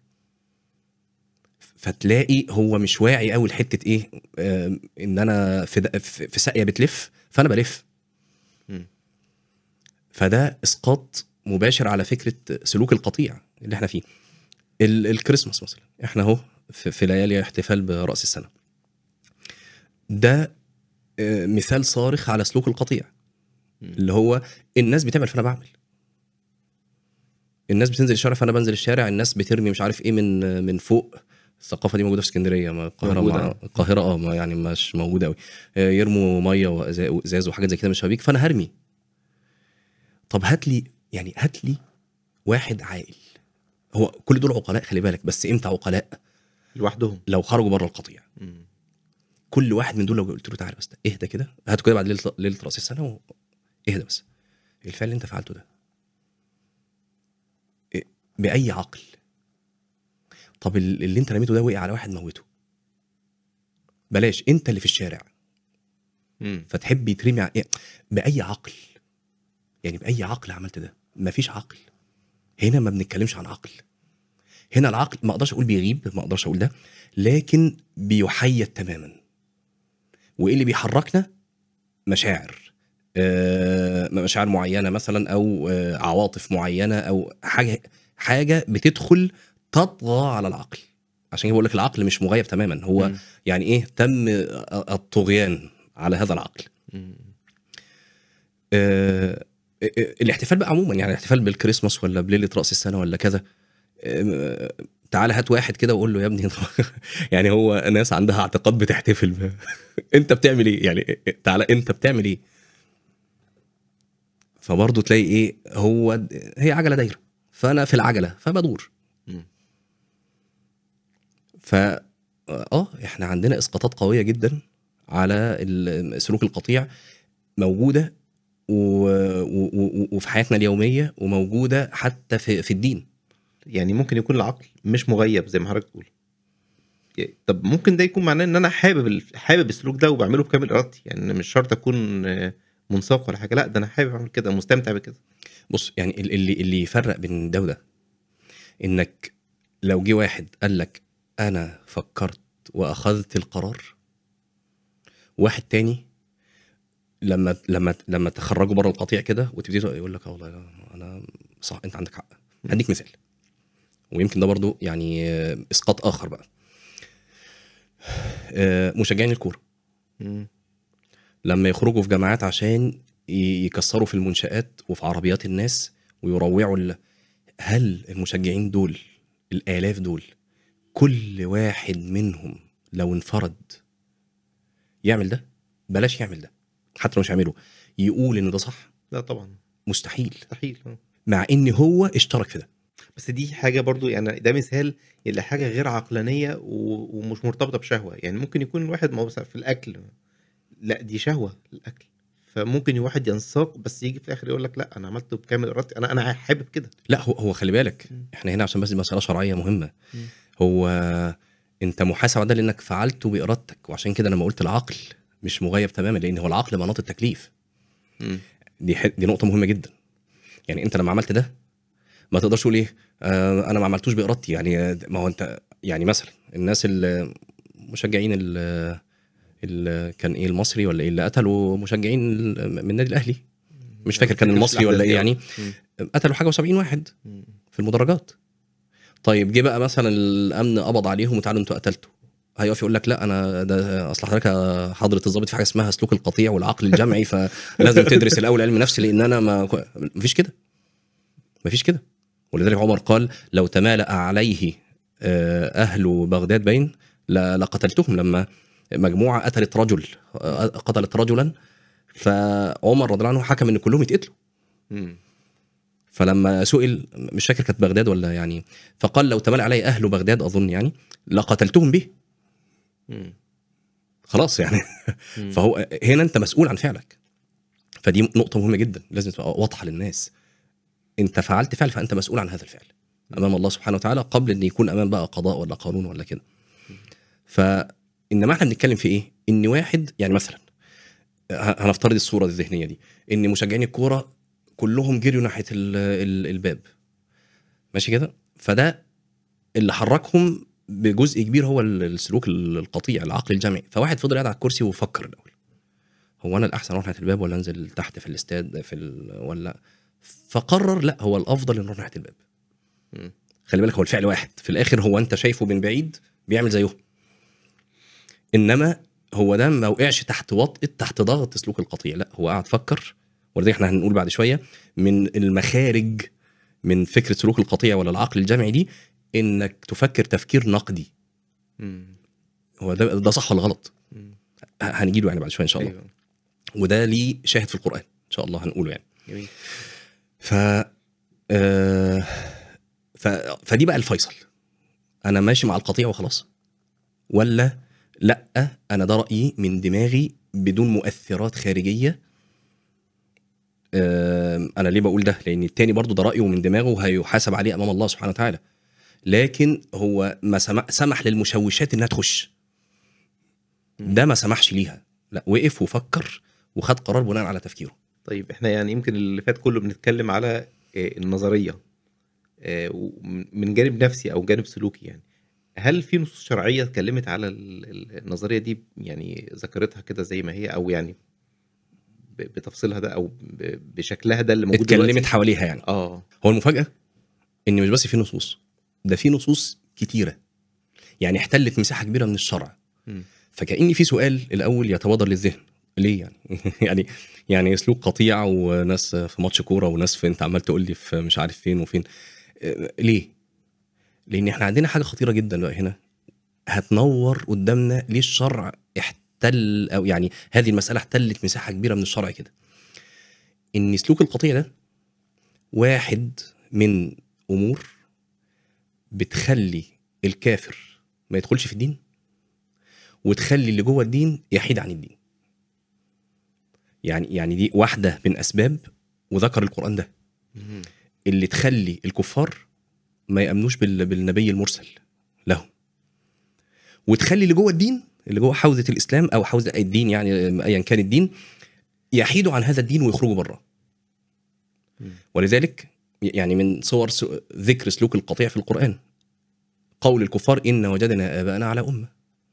فتلاقي هو مش واعي قوي لحته ايه آه، ان انا في د- في في ساقيه بتلف فانا بلف مم. فده اسقاط مباشر على فكره سلوك القطيع اللي احنا فيه ال- الكريسماس مثلا احنا اهو في, في ليالي احتفال براس السنه ده آه، مثال صارخ على سلوك القطيع مم. اللي هو الناس بتعمل فانا بعمل الناس بتنزل الشارع فانا بنزل الشارع الناس بترمي مش عارف ايه من من فوق الثقافه دي موجوده في اسكندريه ما القاهره موجودة. مع القاهره اه ما يعني مش موجوده قوي يرموا ميه وإزا- وازاز وحاجات زي كده من الشبابيك فانا هرمي طب هات لي يعني هات لي واحد عاقل هو كل دول عقلاء خلي بالك بس امتى عقلاء لوحدهم لو خرجوا بره القطيع مم. كل واحد من دول لو قلت له تعالى بس اهدى كده هاته كده بعد ليله ليله راس السنه و... اهدى بس الفعل اللي انت فعلته ده إيه؟ باي عقل طب ال- اللي انت رميته ده وقع على واحد موته بلاش انت اللي في الشارع مم. فتحب يترمي ع- إيه؟ باي عقل يعني باي عقل عملت ده مفيش عقل هنا ما بنتكلمش عن عقل هنا العقل ما اقدرش اقول بيغيب ما اقدرش اقول ده لكن بيحيد تماما وايه اللي بيحركنا مشاعر آه، مشاعر معينه مثلا او آه، عواطف معينه او حاجه حاجه بتدخل تطغى على العقل عشان كده بقول لك العقل مش مغيب تماما هو مم. يعني ايه تم الطغيان على هذا العقل مم. آه، آه، الاحتفال بقى عموما يعني الاحتفال بالكريسماس ولا بليله راس السنه ولا كذا آه، تعال هات واحد كده وقول له يا ابني يعني هو ناس عندها اعتقاد بتحتفل ب... انت بتعمل ايه يعني تعالى انت بتعمل ايه فبرضه تلاقي ايه هو د- هي عجله دايره فانا في العجله فبدور مم. ف اه احنا عندنا اسقاطات قويه جدا على ال- سلوك القطيع موجوده و... و... و... وفي حياتنا اليوميه وموجوده حتى في في الدين يعني ممكن يكون العقل مش مغيب زي ما حضرتك بتقول يعني طب ممكن ده يكون معناه ان انا حابب ال- حابب السلوك ده وبعمله بكامل ارادتي يعني أنا مش شرط اكون آه، منساق ولا حاجه لا ده انا حابب اعمل كده مستمتع بكده بص يعني ال- اللي اللي يفرق بين ده وده انك لو جه واحد قال لك انا فكرت واخذت القرار واحد تاني لما لما لما تخرجوا بره القطيع كده وتبتدي يقول لك اه والله لا، انا صح انت عندك حق هديك مثال ويمكن ده برضو يعني آه، اسقاط اخر بقى آه، مشجعين الكوره مم. لما يخرجوا في جماعات عشان ي- يكسروا في المنشآت وفي عربيات الناس ويروعوا ال... هل المشجعين دول الآلاف دول كل واحد منهم لو انفرد يعمل ده بلاش يعمل ده حتى لو مش يعمله يقول ان ده صح لا طبعا مستحيل مستحيل آه. مع ان هو اشترك في ده بس دي حاجه برضو يعني ده مثال لحاجه غير عقلانيه و- ومش مرتبطه بشهوه يعني ممكن يكون الواحد ما هو مثلا في الاكل لا دي شهوه الاكل فممكن واحد ينساق بس يجي في الاخر يقول لك لا انا عملته بكامل ارادتي انا انا حابب كده لا هو هو خلي بالك مم. احنا هنا عشان بس دي مسألة شرعية مهمة مم. هو انت محاسب على ده لانك فعلته بارادتك وعشان كده لما قلت العقل مش مغيب تماما لان هو العقل مناط التكليف مم. دي ح... دي نقطه مهمه جدا يعني انت لما عملت ده ما تقدرش تقول ايه آه انا ما عملتوش بارادتي يعني ما هو انت يعني مثلا الناس اللي مشجعين ال ال كان ايه المصري ولا ايه اللي قتلوا مشجعين ال- من النادي الاهلي مش فاكر كان ما المصري فاكرش ولا ايه يعني الأحداث دي. قتلوا حاجه و70 واحد مم. في المدرجات طيب جه بقى مثلا الامن قبض عليهم وتعالوا انتوا قتلتوا هيقف يقول لك لا انا ده اصل حضرتك يا حضره الضابط في حاجه اسمها سلوك القطيع والعقل الجمعي فلازم تدرس الاول علم نفس لان انا ما مفيش كده مفيش كده ولذلك عمر قال لو تمالأ عليه آه، اهل بغداد باين لا- لقتلتهم لما مجموعه قتلت رجل آه، قتلت رجلا فعمر رضي الله عنه حكم ان كلهم يتقتلوا مم. فلما سئل مش فاكر كانت بغداد ولا يعني فقال لو تمال علي اهل بغداد اظن يعني لقتلتهم به مم. خلاص يعني مم. فهو هنا انت مسؤول عن فعلك فدي نقطه مهمه جدا لازم تبقى واضحه للناس انت فعلت فعل فانت مسؤول عن هذا الفعل امام الله سبحانه وتعالى قبل ان يكون امام بقى قضاء ولا قانون ولا كده فانما احنا بنتكلم في ايه ان واحد يعني مثلا ه- هنفترض الصوره الذهنيه دي ان مشجعين الكوره كلهم جريوا ناحيه ال- ال- الباب ماشي كده فده اللي حركهم بجزء كبير هو ال- السلوك ال- القطيع العقل الجمعي فواحد فضل قاعد على الكرسي وفكر الاول هو انا الاحسن اروح ناحيه الباب ولا انزل تحت في الاستاد في ال... ولا فقرر لا هو الافضل ان نروح ناحيه الباب مم. خلي بالك هو الفعل واحد في الاخر هو انت شايفه من بعيد بيعمل زيه انما هو ده ما وقعش تحت وطئه تحت ضغط سلوك القطيع لا هو قاعد فكر ولذلك احنا هنقول بعد شويه من المخارج من فكره سلوك القطيع ولا العقل الجمعي دي انك تفكر تفكير نقدي مم. هو ده ده صح ولا غلط مم. ه- هنجيله يعني بعد شويه ان شاء الله ايوه وده ليه شاهد في القران ان شاء الله هنقوله يعني جميل ف آه، ف فدي بقى الفيصل انا ماشي مع القطيع وخلاص ولا لا انا ده رايي من دماغي بدون مؤثرات خارجيه آه، انا ليه بقول ده لان التاني برضو ده رايه من دماغه وهيحاسب عليه امام الله سبحانه وتعالى لكن هو ما سمح, سمح للمشوشات انها تخش ده ما سمحش ليها لا وقف وفكر وخد قرار بناء على تفكيره طيب احنا يعني يمكن اللي فات كله بنتكلم على آه، النظريه آه، ومن- من جانب نفسي او جانب سلوكي يعني هل في نصوص شرعيه اتكلمت على ال- ال- النظريه دي يعني ذكرتها كده زي ما هي او يعني ب- بتفصيلها ده او ب- بشكلها ده اللي موجود اتكلمت دلوقتي؟ حواليها يعني اه هو المفاجاه ان مش بس في نصوص ده في نصوص كتيره يعني احتلت مساحه كبيره من الشرع مم. فكأني في سؤال الاول يتبادر للذهن ليه يعني يعني يعني سلوك قطيع وناس في ماتش كوره وناس في انت عمال تقول لي في مش عارف فين وفين آه، ليه لان احنا عندنا حاجه خطيره جدا بقى هنا هتنور قدامنا ليه الشرع احتل او يعني هذه المساله احتلت مساحه كبيره من الشرع كده ان سلوك القطيع ده واحد من امور بتخلي الكافر ما يدخلش في الدين وتخلي اللي جوه الدين يحيد عن الدين يعني يعني دي واحده من اسباب وذكر القران ده مم. اللي تخلي الكفار ما يامنوش بال- بالنبي المرسل لهم وتخلي اللي جوه الدين اللي جوه حوزه الاسلام او حوزه الدين يعني ايا كان الدين يحيدوا عن هذا الدين ويخرجوا بره مم. ولذلك يعني من صور س- ذكر سلوك القطيع في القران قول الكفار ان وجدنا اباءنا على امه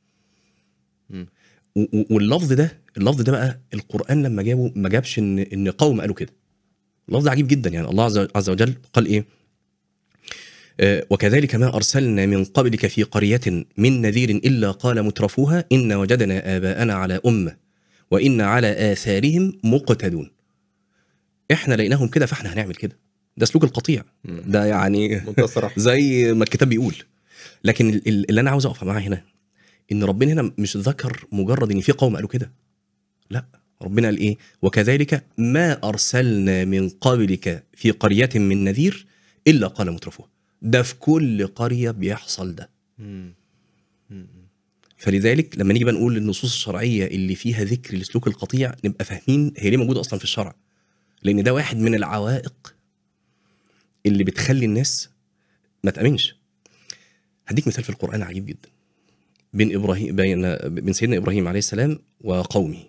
مم. و- و- واللفظ ده اللفظ ده بقى القران لما جابه ما جابش ان ان قوم قالوا كده لفظ عجيب جدا يعني الله عز عز وجل قال ايه آه، وكذلك ما ارسلنا من قبلك في قريه من نذير الا قال مترفوها ان وجدنا اباءنا على امه وان على اثارهم مقتدون احنا لقيناهم كده فاحنا هنعمل كده ده سلوك القطيع مم. ده يعني منتهى الصراحه زي ما الكتاب بيقول لكن ال- ال- اللي انا عاوز اقف معاه هنا ان ربنا هنا مش ذكر مجرد ان في قوم قالوا كده لا ربنا قال ايه وكذلك ما ارسلنا من قبلك في قريه من نذير الا قال مترفوها ده في كل قريه بيحصل ده مم. مم. فلذلك لما نيجي بقى نقول النصوص الشرعيه اللي فيها ذكر لسلوك القطيع نبقى فاهمين هي ليه موجوده اصلا في الشرع لان ده واحد من العوائق اللي بتخلي الناس ما تامنش هديك مثال في القران عجيب جدا بين ابراهيم بين بين سيدنا ابراهيم عليه السلام وقومه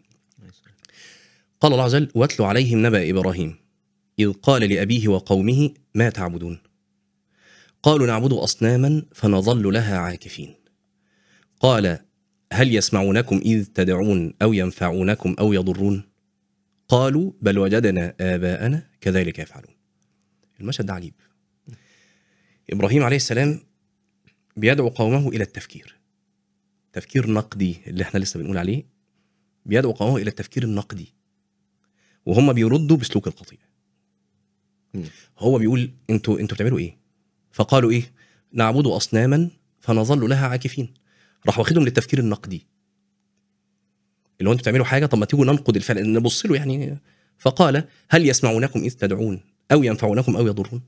قال الله عز وجل واتل عليهم نبأ إبراهيم إذ قال لأبيه وقومه ما تعبدون قالوا نعبد أصناما فنظل لها عاكفين قال هل يسمعونكم إذ تدعون أو ينفعونكم أو يضرون قالوا بل وجدنا آباءنا كذلك يفعلون المشهد ده عجيب إبراهيم عليه السلام بيدعو قومه إلى التفكير تفكير نقدي اللي احنا لسه بنقول عليه بيدعو قومه إلى التفكير النقدي وهم بيردوا بسلوك القطيع مم. هو بيقول انتوا انتوا بتعملوا ايه فقالوا ايه نعبد اصناما فنظل لها عاكفين راح واخدهم للتفكير النقدي اللي هو انتوا بتعملوا حاجه طب ما تيجوا ننقد الفعل نبص له يعني فقال هل يسمعونكم اذ تدعون او ينفعونكم او يضرون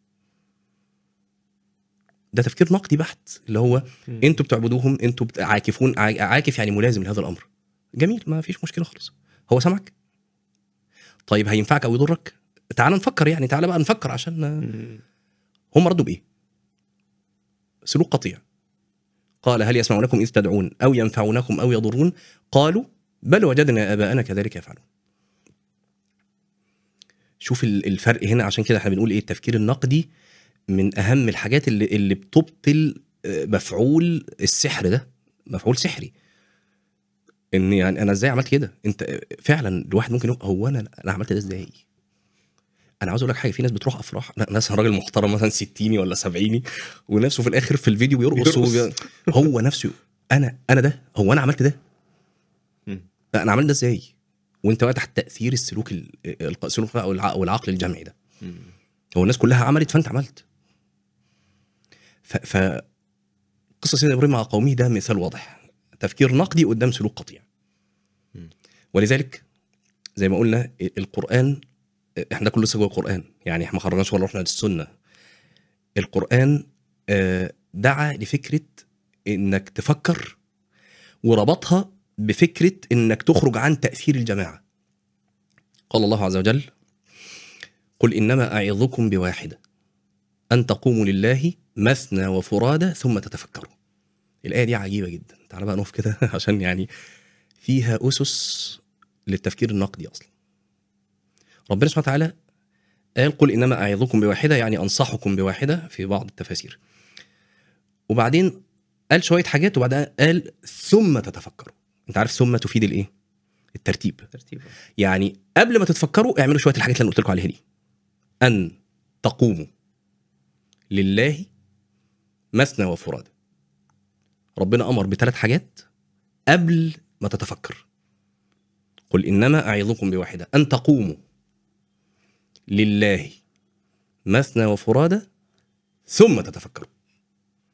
ده تفكير نقدي بحت اللي هو مم. انتوا بتعبدوهم انتوا بت- عاكفون عا- عاكف يعني ملازم لهذا الامر جميل ما فيش مشكله خالص هو سمعك طيب هينفعك او يضرك تعال نفكر يعني تعال بقى نفكر عشان مم. هم ردوا بايه سلوك قطيع قال هل يسمعونكم اذ تدعون او ينفعونكم او يضرون قالوا بل وجدنا اباءنا كذلك يفعلون شوف ال- الفرق هنا عشان كده احنا بنقول ايه التفكير النقدي من اهم الحاجات اللي اللي بتبطل آه، مفعول السحر ده مفعول سحري ان يعني انا ازاي عملت كده انت فعلا الواحد ممكن يقول هو انا انا عملت ده ازاي انا عاوز اقول لك حاجه في ناس بتروح افراح لا، ناس راجل محترم مثلا ستيني ولا سبعيني ونفسه في الاخر في الفيديو بيرقص بيرقص. وبي... هو نفسه انا انا ده هو انا عملت ده مم. لا انا عملت ده ازاي وانت بقى تحت تاثير السلوك ال- الق- السلوك او الع- أو العقل الجمعي ده مم. هو الناس كلها عملت فانت عملت ف, ف... قصه سيدنا ابراهيم مع قومه ده مثال واضح تفكير نقدي قدام سلوك قطيع مم. ولذلك زي ما قلنا القران احنا كل لسه جوه القران يعني احنا ما خرجناش ولا رحنا للسنه القران آه، دعا لفكره انك تفكر وربطها بفكره انك تخرج عن تاثير الجماعه قال الله عز وجل قل انما اعظكم بواحده ان تقوموا لله مثنى وفرادى ثم تتفكروا الايه دي عجيبه جدا تعال بقى نقف كده عشان يعني فيها اسس للتفكير النقدي اصلا ربنا سبحانه وتعالى قال قل انما اعظكم بواحده يعني انصحكم بواحده في بعض التفاسير وبعدين قال شويه حاجات وبعدها قال ثم تتفكروا انت عارف ثم تفيد الايه الترتيب ترتيب يعني قبل ما تتفكروا اعملوا شويه الحاجات اللي انا قلت لكم عليها دي ان تقوموا لله مثنى وفرادى ربنا امر بثلاث حاجات قبل ما تتفكر قل انما اعظكم بواحده ان تقوموا لله مثنى وفرادى ثم تتفكروا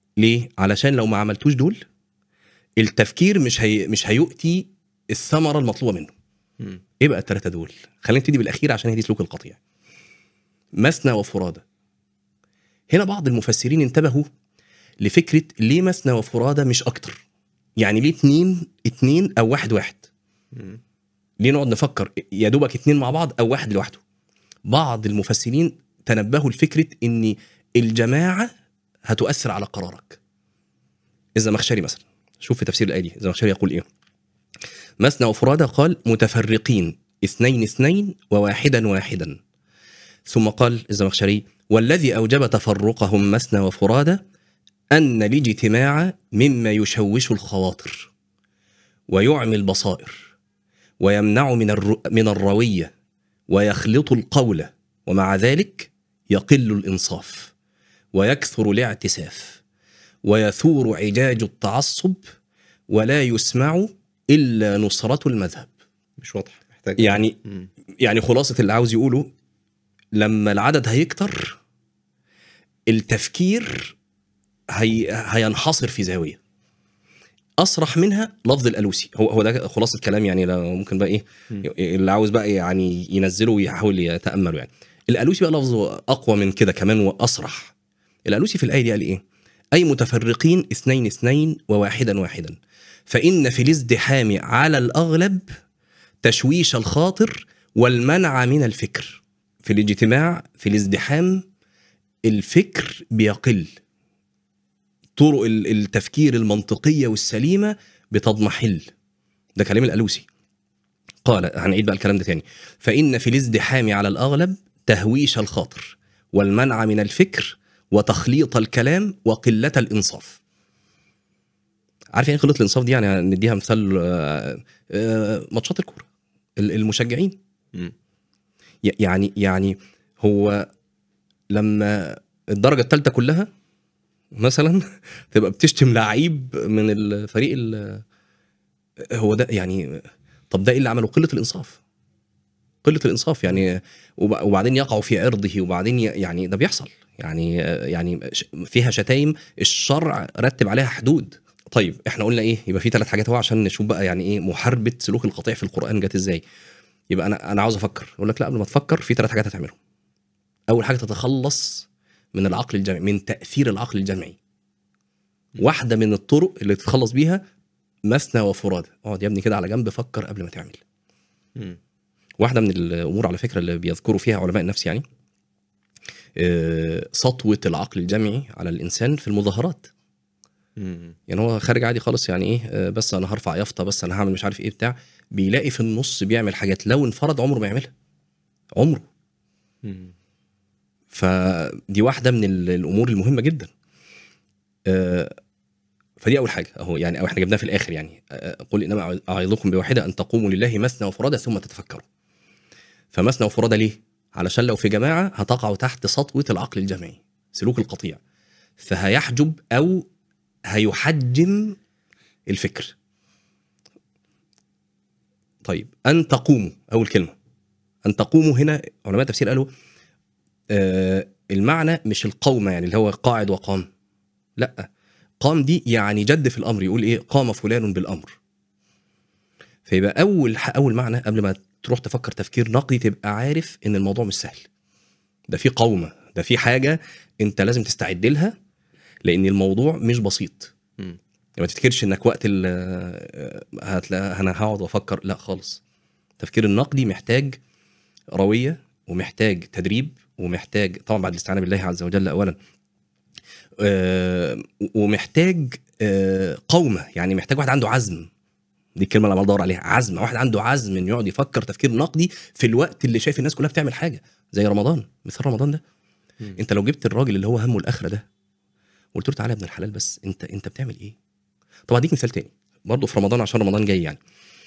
ليه علشان لو ما عملتوش دول التفكير مش هي... مش هيؤتي الثمره المطلوبه منه مم. ايه بقى الثلاثه دول خلينا نبتدي بالاخير عشان هي دي سلوك القطيع مثنى وفرادى هنا بعض المفسرين انتبهوا لفكره ليه مثنى وفرادى مش اكتر يعني ليه اتنين اتنين او واحد واحد مم. ليه نقعد نفكر يا دوبك اتنين مع بعض او واحد لوحده بعض المفسرين تنبهوا لفكره ان الجماعه هتؤثر على قرارك الزمخشري مثلا شوف في تفسير الايه دي الزمخشري يقول ايه مثنى وفرادى قال متفرقين اثنين اثنين وواحدا واحدا ثم قال الزمخشري والذي اوجب تفرقهم مثنى وفرادى ان الاجتماع مما يشوش الخواطر ويعمي البصائر ويمنع من الر... من الرويه ويخلط القول ومع ذلك يقل الانصاف ويكثر الاعتساف ويثور عجاج التعصب ولا يسمع الا نصره المذهب مش واضح محتاج يعني مم. يعني خلاصه اللي عاوز يقوله لما العدد هيكتر التفكير هي هينحصر في زاويه اصرح منها لفظ الالوسي هو هو ده خلاصه الكلام يعني لو ممكن بقى ايه مم. اللي عاوز بقى يعني ينزله ويحاول يتامله يعني الالوسي بقى لفظه اقوى من كده كمان واصرح الالوسي في الايه دي قال ايه اي متفرقين اثنين اثنين وواحدا واحدا فان في الازدحام على الاغلب تشويش الخاطر والمنع من الفكر في الاجتماع في الازدحام الفكر بيقل طرق ال- التفكير المنطقية والسليمة بتضمحل ده كلام الألوسي قال هنعيد بقى الكلام ده تاني فإن في الازدحام على الأغلب تهويش الخاطر والمنع من الفكر وتخليط الكلام وقلة الإنصاف عارف يعني إيه قلة الإنصاف دي يعني نديها مثال آه، آه، ماتشات الكورة ال- المشجعين مم. ي- يعني يعني هو لما الدرجه الثالثه كلها مثلا تبقى بتشتم لعيب من الفريق ال- هو ده يعني طب ده ايه اللي عمله قله الانصاف قله الانصاف يعني وب- وبعدين يقعوا في عرضه وبعدين ي- يعني ده بيحصل يعني يعني ش- فيها شتايم الشرع رتب عليها حدود طيب احنا قلنا ايه يبقى في ثلاث حاجات اهو عشان نشوف بقى يعني ايه محاربه سلوك القطيع في القران جت ازاي يبقى انا انا عاوز افكر اقول لك لا قبل ما تفكر في ثلاث حاجات هتعملهم اول حاجه تتخلص من العقل الجمعي من تاثير العقل الجمعي واحده من الطرق اللي تتخلص بيها مثنى وفرادى اقعد يا ابني كده على جنب فكر قبل ما تعمل مم. واحده من الامور على فكره اللي بيذكروا فيها علماء النفس يعني آه، سطوه العقل الجمعي على الانسان في المظاهرات مم. يعني هو خارج عادي خالص يعني ايه آه، بس انا هرفع يافطه بس انا هعمل مش عارف ايه بتاع بيلاقي في النص بيعمل حاجات لو انفرد عمره ما يعملها عمره مم. فدي واحده من ال- الامور المهمه جدا آه، فدي اول حاجه اهو يعني او احنا جبناها في الاخر يعني آه، قل انما اعظكم بواحده ان تقوموا لله مثنى وفرادى ثم تتفكروا فمثنى وفرادى ليه علشان لو في جماعه هتقعوا تحت سطوه العقل الجمعي سلوك القطيع فهيحجب او هيحجم الفكر طيب ان تقوموا اول كلمه ان تقوموا هنا علماء التفسير قالوا آه المعنى مش القومه يعني اللي هو قاعد وقام لا قام دي يعني جد في الامر يقول ايه قام فلان بالامر فيبقى اول ح- اول معنى قبل ما تروح تفكر تفكير نقدي تبقى عارف ان الموضوع مش سهل ده في قومه ده في حاجه انت لازم تستعد لها لان الموضوع مش بسيط مم. يعني ما تفتكرش انك وقت ال آه، هتلاقي انا هقعد وافكر لا خالص التفكير النقدي محتاج رويه ومحتاج تدريب ومحتاج طبعا بعد الاستعانه بالله عز وجل اولا آه، ومحتاج آه، قومه يعني محتاج واحد عنده عزم دي الكلمه اللي انا بدور عليها عزم واحد عنده عزم انه يقعد يفكر تفكير نقدي في الوقت اللي شايف الناس كلها بتعمل حاجه زي رمضان مثال رمضان ده مم. انت لو جبت الراجل اللي هو همه الاخره ده وقلت له تعالى يا ابن الحلال بس انت انت بتعمل ايه طب اديك مثال تاني برضه في رمضان عشان رمضان جاي يعني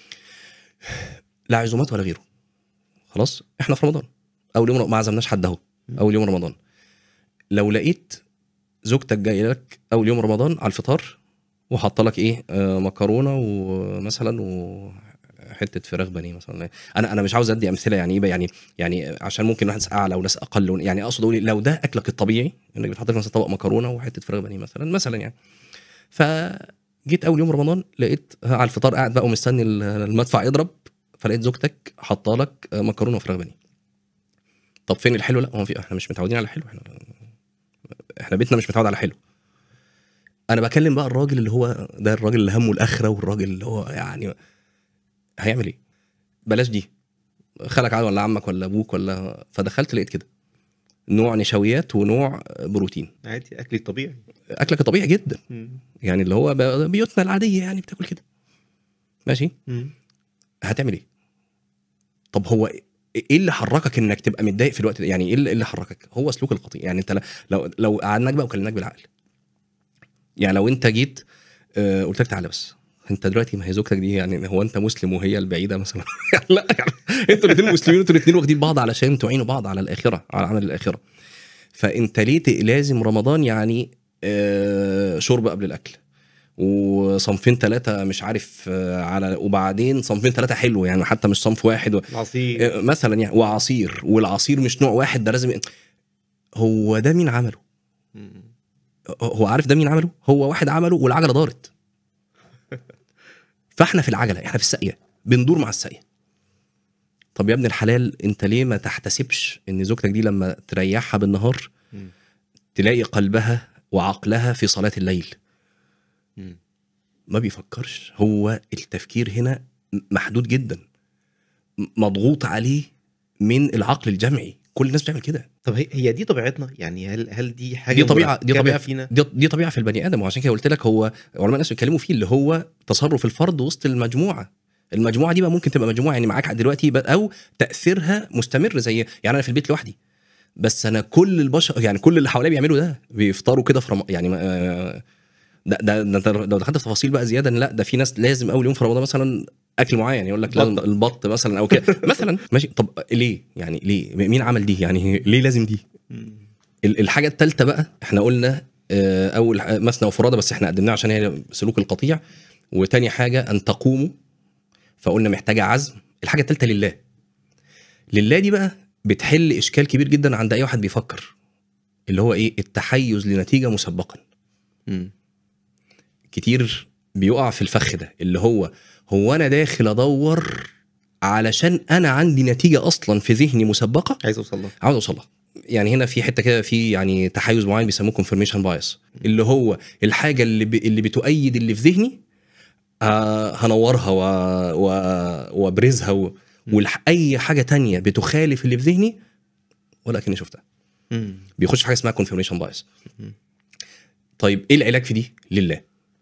لا عزومات ولا غيره خلاص احنا في رمضان اول يوم ما عزمناش حد اهو اول يوم رمضان لو لقيت زوجتك جايه لك اول يوم رمضان على الفطار وحاطه لك ايه آه مكرونه ومثلا حته فراخ بانيه مثلا انا انا مش عاوز ادي امثله يعني ايه بقى؟ يعني يعني عشان ممكن ناس اعلى وناس اقل يعني اقصد اقول لو ده اكلك الطبيعي انك بتحط لك مثلا طبق مكرونه وحته فراخ بانيه مثلا مثلا يعني فجيت اول يوم رمضان لقيت على الفطار قاعد بقى ومستني المدفع يضرب فلقيت زوجتك حاطه لك مكرونه وفراخ بانيه طب فين الحلو لا هو في احنا مش متعودين على الحلو احنا احنا بيتنا مش متعود على حلو انا بكلم بقى الراجل اللي هو ده الراجل اللي همه الاخره والراجل اللي هو يعني هيعمل ايه بلاش دي خالك عاد ولا عمك ولا ابوك ولا فدخلت لقيت كده نوع نشويات ونوع بروتين عادي اكلي طبيعي اكلك طبيعي جدا يعني اللي هو ب- بيوتنا العاديه يعني بتاكل كده ماشي هتعمل ايه طب هو ايه اللي حركك انك تبقى متضايق في الوقت ده يعني ايه اللي إيه اللي حركك هو سلوك القطيع يعني انت ل- لو لو قعدناك بقى وكلمناك بالعقل يعني لو انت جيت آه، قلت لك تعالى بس انت دلوقتي ما هي زوجتك دي يعني هو انت مسلم وهي البعيده مثلا يعني لا يعني انتوا الاثنين مسلمين انتوا الاثنين واخدين بعض علشان تعينوا بعض على الاخره على عمل الاخره فانت ليه ت- لازم رمضان يعني آه، شرب قبل الاكل وصنفين ثلاثه مش عارف آه، على وبعدين صنفين ثلاثه حلو يعني حتى مش صنف واحد و... العصير آه، مثلا يعني وعصير والعصير مش نوع واحد ده لازم هو ده مين عمله؟ هو عارف ده مين عمله؟ هو واحد عمله والعجله دارت. فاحنا في العجله احنا في الساقيه بندور مع الساقيه. طب يا ابن الحلال انت ليه ما تحتسبش ان زوجتك دي لما تريحها بالنهار مم. تلاقي قلبها وعقلها في صلاه الليل مم. ما بيفكرش هو التفكير هنا محدود جدا م- مضغوط عليه من العقل الجمعي كل الناس بتعمل كده طب هي هي دي طبيعتنا يعني هل هل دي حاجه دي طبيعه دي مركبة طبيعه فينا دي, دي طبيعه في البني ادم وعشان كده قلت لك هو علماء الناس بيتكلموا فيه اللي هو تصرف الفرد وسط المجموعه المجموعه دي بقى ممكن تبقى مجموعه يعني معاك دلوقتي بقى او تاثيرها مستمر زي يعني انا في البيت لوحدي بس انا كل البشر يعني كل اللي حواليا بيعملوا ده بيفطروا كده في رم... يعني آه، ده ده, ده, ده لو دخلت في تفاصيل بقى زياده إن لا ده في ناس لازم اول يوم في رمضان مثلا اكل معين يقول لك لازم بط. البط مثلا او كده مثلا ماشي طب ليه يعني ليه مين عمل دي يعني ليه لازم دي مم. ال- الحاجه الثالثه بقى احنا قلنا آه، اول ح- مثنى وفرادى بس احنا قدمناها عشان هي سلوك القطيع وتاني حاجه ان تقوموا فقلنا محتاجه عزم الحاجه الثالثه لله لله دي بقى بتحل اشكال كبير جدا عند اي واحد بيفكر اللي هو ايه التحيز لنتيجه مسبقا مم. كتير بيقع في الفخ ده اللي هو هو انا داخل ادور علشان انا عندي نتيجه اصلا في ذهني مسبقه عايز اوصل لها عاوز اوصل لها يعني هنا في حته كده في يعني تحيز معين بيسموه كونفirmation بايس اللي هو الحاجه اللي ب... اللي بتؤيد اللي في ذهني آه هنورها و... و... وابرزها و... واي حاجه تانية بتخالف اللي في ذهني ولكني شفتها مم. بيخش في حاجه اسمها كونفirmation بايس مم. طيب ايه العلاج في دي لله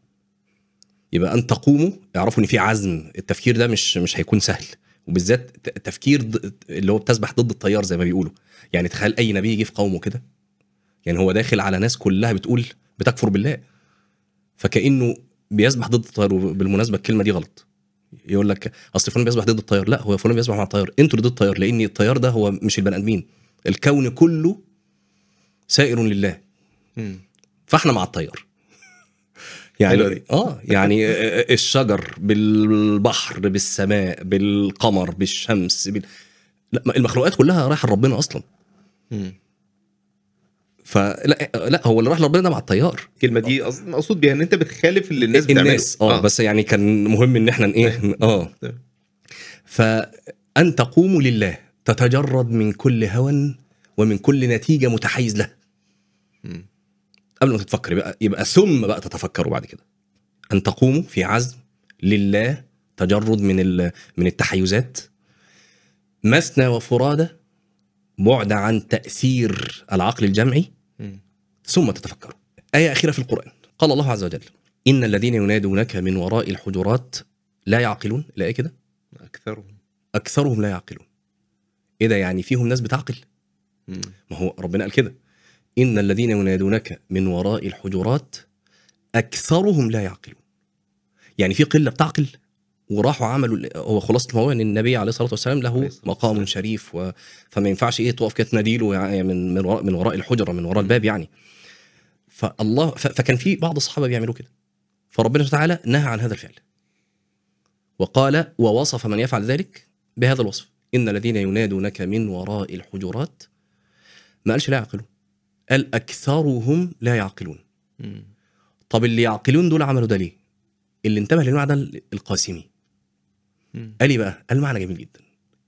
يبقى ان تقوموا اعرفوا ان في عزم التفكير ده مش مش هيكون سهل وبالذات ت- تفكير ض- اللي هو بتسبح ضد التيار زي ما بيقولوا يعني تخيل اي نبي يجي في قومه كده يعني هو داخل على ناس كلها بتقول بتكفر بالله فكانه بيسبح ضد التيار وبالمناسبه الكلمه دي غلط يقول لك اصل فلان بيسبح ضد التيار لا هو فلان بيسبح مع التيار انتوا اللي ضد التيار لان التيار ده هو مش البني ادمين الكون كله سائر لله مم. فاحنا مع التيار حلوة يعني دي. اه يعني الشجر بالبحر بالسماء بالقمر بالشمس بال... لا ما المخلوقات كلها رايحه لربنا اصلا مم. فلا لا هو اللي راح لربنا ده مع التيار الكلمه دي اصلا مقصود بيها ان انت بتخالف اللي الناس بتعمله الناس اه بس يعني كان مهم ان احنا ايه اه تمام. فان تقوموا لله تتجرد من كل هوى ومن كل نتيجه متحيز له مم. قبل ما تتفكر يبقى يبقى ثم بقى تتفكروا بعد كده ان تقوموا في عزم لله تجرد من ال- من التحيزات مثنى وفرادى بعد عن تاثير العقل الجمعي مم. ثم تتفكروا ايه اخيره في القران قال الله عز وجل ان الذين ينادونك من وراء الحجرات لا يعقلون الايه كده اكثرهم اكثرهم لا يعقلون ايه ده يعني فيهم ناس بتعقل مم. ما هو ربنا قال كده ان الذين ينادونك من وراء الحجرات اكثرهم لا يعقلون يعني في قله بتعقل وراحوا عملوا هو خلاصه الموضوع ان النبي عليه الصلاه والسلام عليه له الصلاة مقام والسلام. شريف و... فما ينفعش ايه تقف كده تناديله يعني من من وراء من وراء الحجره من وراء الباب يعني فالله ف... فكان في بعض الصحابه بيعملوا كده فربنا سبحانه وتعالى نهى عن هذا الفعل وقال ووصف من يفعل ذلك بهذا الوصف ان الذين ينادونك من وراء الحجرات ما قالش لا يعقلون قال اكثرهم لا يعقلون مم. طب اللي يعقلون دول عملوا ده ليه اللي انتبه للمعنى ده القاسمي مم. قال ايه بقى قال معنى جميل جدا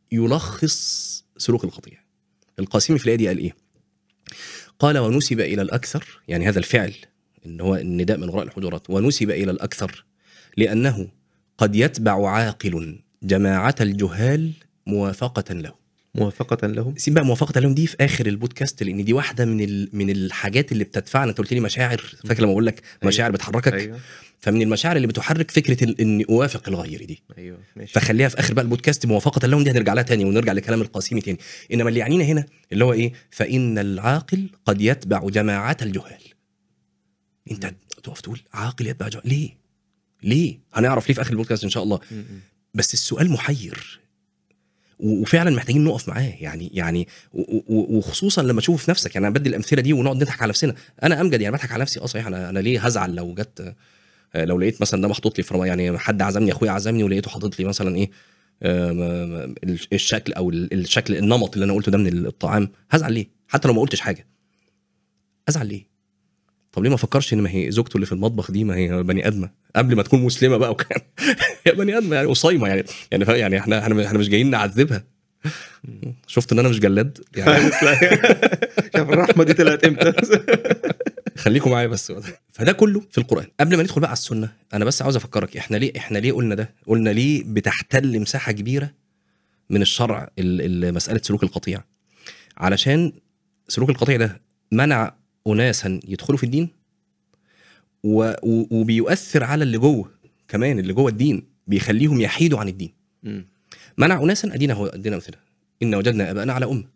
يلخص سلوك القطيع القاسمي في الايه دي قال ايه قال ونسب الى الاكثر يعني هذا الفعل ان هو النداء من وراء الحجرات ونسب الى الاكثر لانه قد يتبع عاقل جماعه الجهال موافقه له موافقة لهم سيب بقى موافقه لهم دي في اخر البودكاست لان دي واحده من ال... من الحاجات اللي بتدفعنا انت قلت لي مشاعر فاكر لما اقول لك مشاعر بتحركك ايوه فمن المشاعر اللي بتحرك فكره ال- اني اوافق الغير دي ايوه ماشي فخليها في اخر بقى البودكاست موافقه اللون دي هنرجع لها تاني ونرجع لكلام القاسمي تاني انما اللي يعنينا هنا اللي هو ايه فان العاقل قد يتبع جماعه الجهال انت تقف تقول عاقل يتبع جهال ليه ليه هنعرف ليه في اخر البودكاست ان شاء الله مم. بس السؤال محير و- وفعلا محتاجين نقف معاه يعني يعني و- و- وخصوصا لما تشوفه في نفسك يعني انا بدي الامثله دي ونقعد نضحك على نفسنا انا امجد يعني بضحك على نفسي اه صحيح انا انا ليه هزعل لو جت آه، لو لقيت مثلا ده محطوط لي في رم- يعني حد عزمني اخويا عزمني ولقيته حاطط لي مثلا ايه آه، ما- ما- الشكل او ال- الشكل النمط اللي انا قلته ده من الطعام هزعل ليه حتى لو ما قلتش حاجه ازعل ليه طب ليه ما فكرش ان ما هي زوجته اللي في المطبخ دي ما هي بني ادمه قبل ما تكون مسلمه بقى وكان هي بني ادمه يعني وصايمه يعني يعني فا- يعني احنا احنا احنا مش جايين نعذبها شفت ان انا مش جلاد يعني شوف الرحمة دي طلعت امتى خليكم معايا بس فده كله في القران قبل ما ندخل بقى على السنه انا بس عاوز افكرك احنا ليه احنا ليه قلنا ده قلنا ليه بتحتل مساحه كبيره من الشرع ال- ال- مساله سلوك القطيع علشان سلوك القطيع ده منع اناسا يدخلوا في الدين و... و... وبيؤثر على اللي جوه كمان اللي جوه الدين بيخليهم يحيدوا عن الدين مم. منع اناسا ادينا هو ادينا امثله ان وجدنا اباءنا على امه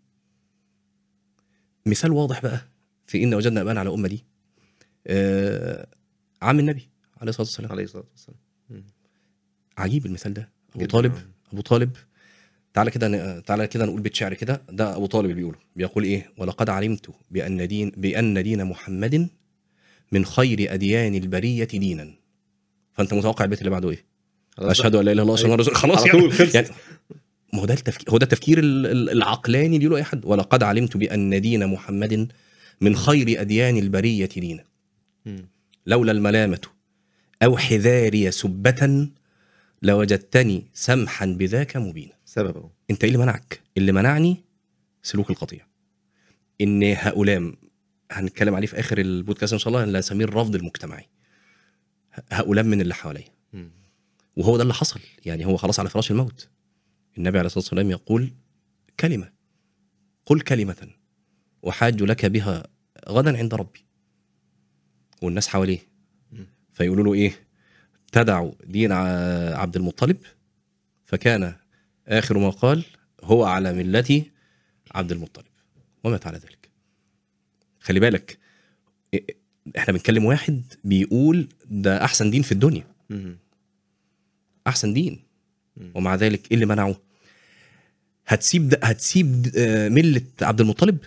مثال واضح بقى في ان وجدنا اباءنا على امه دي آه عم النبي عليه الصلاه والسلام عليه الصلاة والسلام عجيب المثال ده ابو جداً. طالب ابو طالب تعالى كده ن- تعالى كده نقول بيت شعر كده ده ابو طالب اللي بيقوله بيقول ايه ولقد علمت بان دين بان دين محمد من خير اديان البريه دينا فانت متوقع البيت اللي بعده ايه خلاص اشهد ان لا اله الا الله واشهد ان رسول خلاص على يعني طول خلصت. يعني ما هو ده التفكير هو ده التفكير ال- ال- العقلاني اللي يقوله اي حد ولقد علمت بان دين محمد من خير اديان البريه دينا مم. لولا الملامه او حذاري سبه لوجدتني سمحا بذاك مبينا سببه انت ايه اللي منعك اللي منعني سلوك القطيع ان هؤلاء هنتكلم عليه في اخر البودكاست ان شاء الله اللي هسميه الرفض المجتمعي ه- هؤلاء من اللي حواليا مم. وهو ده اللي حصل يعني هو خلاص على فراش الموت النبي عليه الصلاه والسلام يقول كلمه قل كلمه احاج لك بها غدا عند ربي والناس حواليه مم. فيقولوا له ايه تدع دين ع- عبد المطلب فكان اخر ما قال هو على مله عبد المطلب ومات على ذلك خلي بالك إ- احنا بنتكلم واحد بيقول ده احسن دين في الدنيا مم. احسن دين مم. ومع ذلك ايه اللي منعه هتسيب ده هتسيب آه، مله عبد المطلب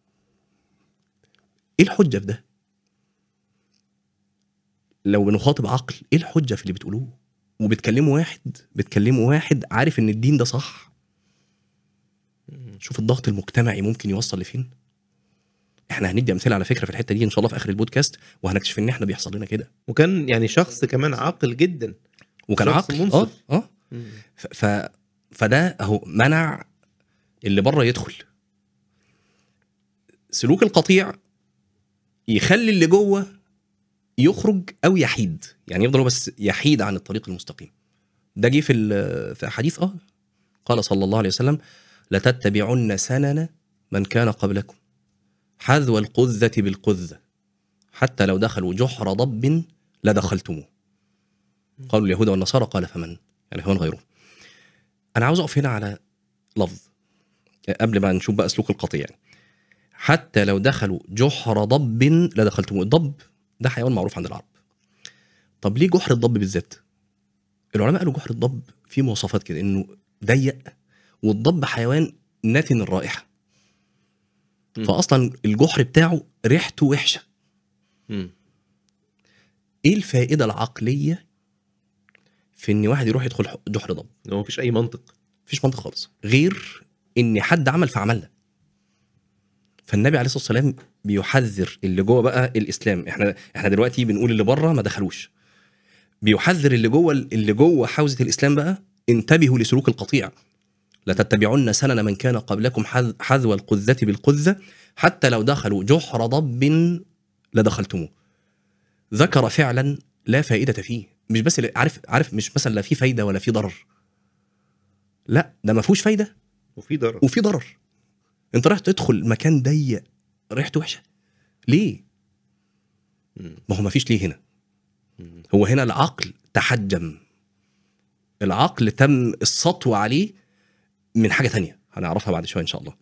ايه الحجه في ده لو بنخاطب عقل ايه الحجه في اللي بتقولوه وبتكلموا واحد بتكلموا واحد عارف ان الدين ده صح مم. شوف الضغط المجتمعي ممكن يوصل لفين احنا هندي امثله على فكره في الحته دي ان شاء الله في اخر البودكاست وهنكتشف ان احنا بيحصل لنا كده وكان يعني شخص كمان عاقل جدا وكان شخص عقل اه منصف. اه مم. ف... ف... فده اهو منع اللي بره يدخل سلوك القطيع يخلي اللي جوه يخرج او يحيد يعني يفضل هو بس يحيد عن الطريق المستقيم ده جه في ال- في حديث اه قال صلى الله عليه وسلم لتتبعن سنن من كان قبلكم حذو القذة بالقذة حتى لو دخلوا جحر ضب لدخلتموه قالوا اليهود والنصارى قال فمن يعني فمن غيره انا عاوز اقف هنا على لفظ قبل ما نشوف بقى سلوك القطيع يعني. حتى لو دخلوا جحر ضب لدخلتموه الضب ده حيوان معروف عند العرب طب ليه جحر الضب بالذات العلماء قالوا جحر الضب فيه مواصفات كده انه ضيق والضب حيوان نتن الرائحه مم. فاصلا الجحر بتاعه ريحته وحشه مم. ايه الفائده العقليه في ان واحد يروح يدخل ح- جحر ضب هو مفيش اي منطق مفيش منطق خالص غير ان حد عمل فعملنا فالنبي عليه الصلاه والسلام بيحذر اللي جوه بقى الاسلام احنا احنا دلوقتي بنقول اللي بره ما دخلوش بيحذر اللي جوه اللي جوه حوزه الاسلام بقى انتبهوا لسلوك القطيع لتتبعن سنن من كان قبلكم حذ- حذو القذة بالقذة حتى لو دخلوا جحر ضب لدخلتموه ذكر فعلا لا فائدة فيه مش بس عارف عارف مش مثلا لا فيه فايدة ولا فيه ضرر لا ده ما فيهوش فايدة وفي ضرر وفي ضرر انت رايح تدخل مكان ضيق ريحته وحشه ليه مم. ما هو ما فيش ليه هنا مم. هو هنا العقل تحجم العقل تم السطو عليه من حاجه تانية هنعرفها بعد شويه ان شاء الله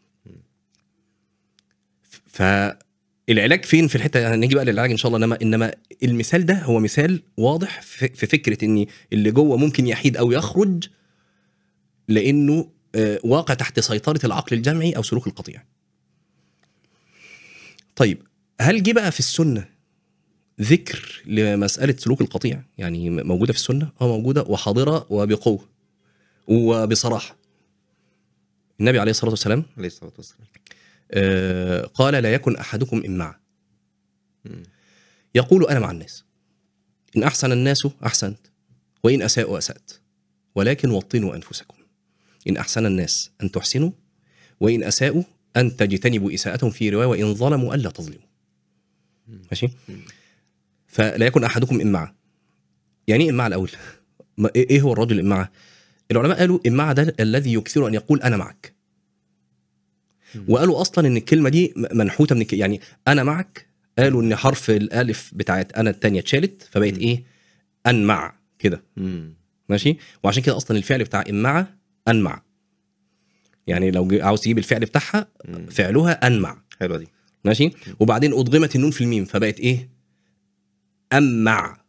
فالعلاج فين في الحته هنيجي بقى للعلاج ان شاء الله انما انما المثال ده هو مثال واضح في في فكره ان اللي جوه ممكن يحيد او يخرج لانه آه، واقع تحت سيطره العقل الجمعي او سلوك القطيع. طيب هل جه بقى في السنه ذكر لمساله سلوك القطيع يعني موجوده في السنه اه موجوده وحاضره وبقوه وبصراحه النبي عليه الصلاه والسلام عليه الصلاه والسلام آه، قال لا يكن احدكم امعا مم. يقول انا مع الناس ان احسن الناس احسنت وان اساءوا اسات ولكن وطنوا انفسكم ان احسن الناس ان تحسنوا وان اساءوا ان تجتنبوا اساءتهم في روايه وان ظلموا الا تظلموا ماشي فلا يكن احدكم امعا يعني ايه امعا الاول ما- ايه إيه هو الرجل الامعا العلماء قالوا امعا ده الذي يكثر ان يقول انا معك وقالوا اصلا ان الكلمه دي م- منحوته من الك- يعني انا معك قالوا ان حرف الالف بتاعت انا الثانيه اتشالت فبقت ايه انمع كده مم. ماشي وعشان كده اصلا الفعل بتاع امع انمع يعني لو جي- عاوز تجيب الفعل بتاعها مم. فعلها انمع حلوه دي ماشي وبعدين ادغمت النون في الميم فبقت ايه امع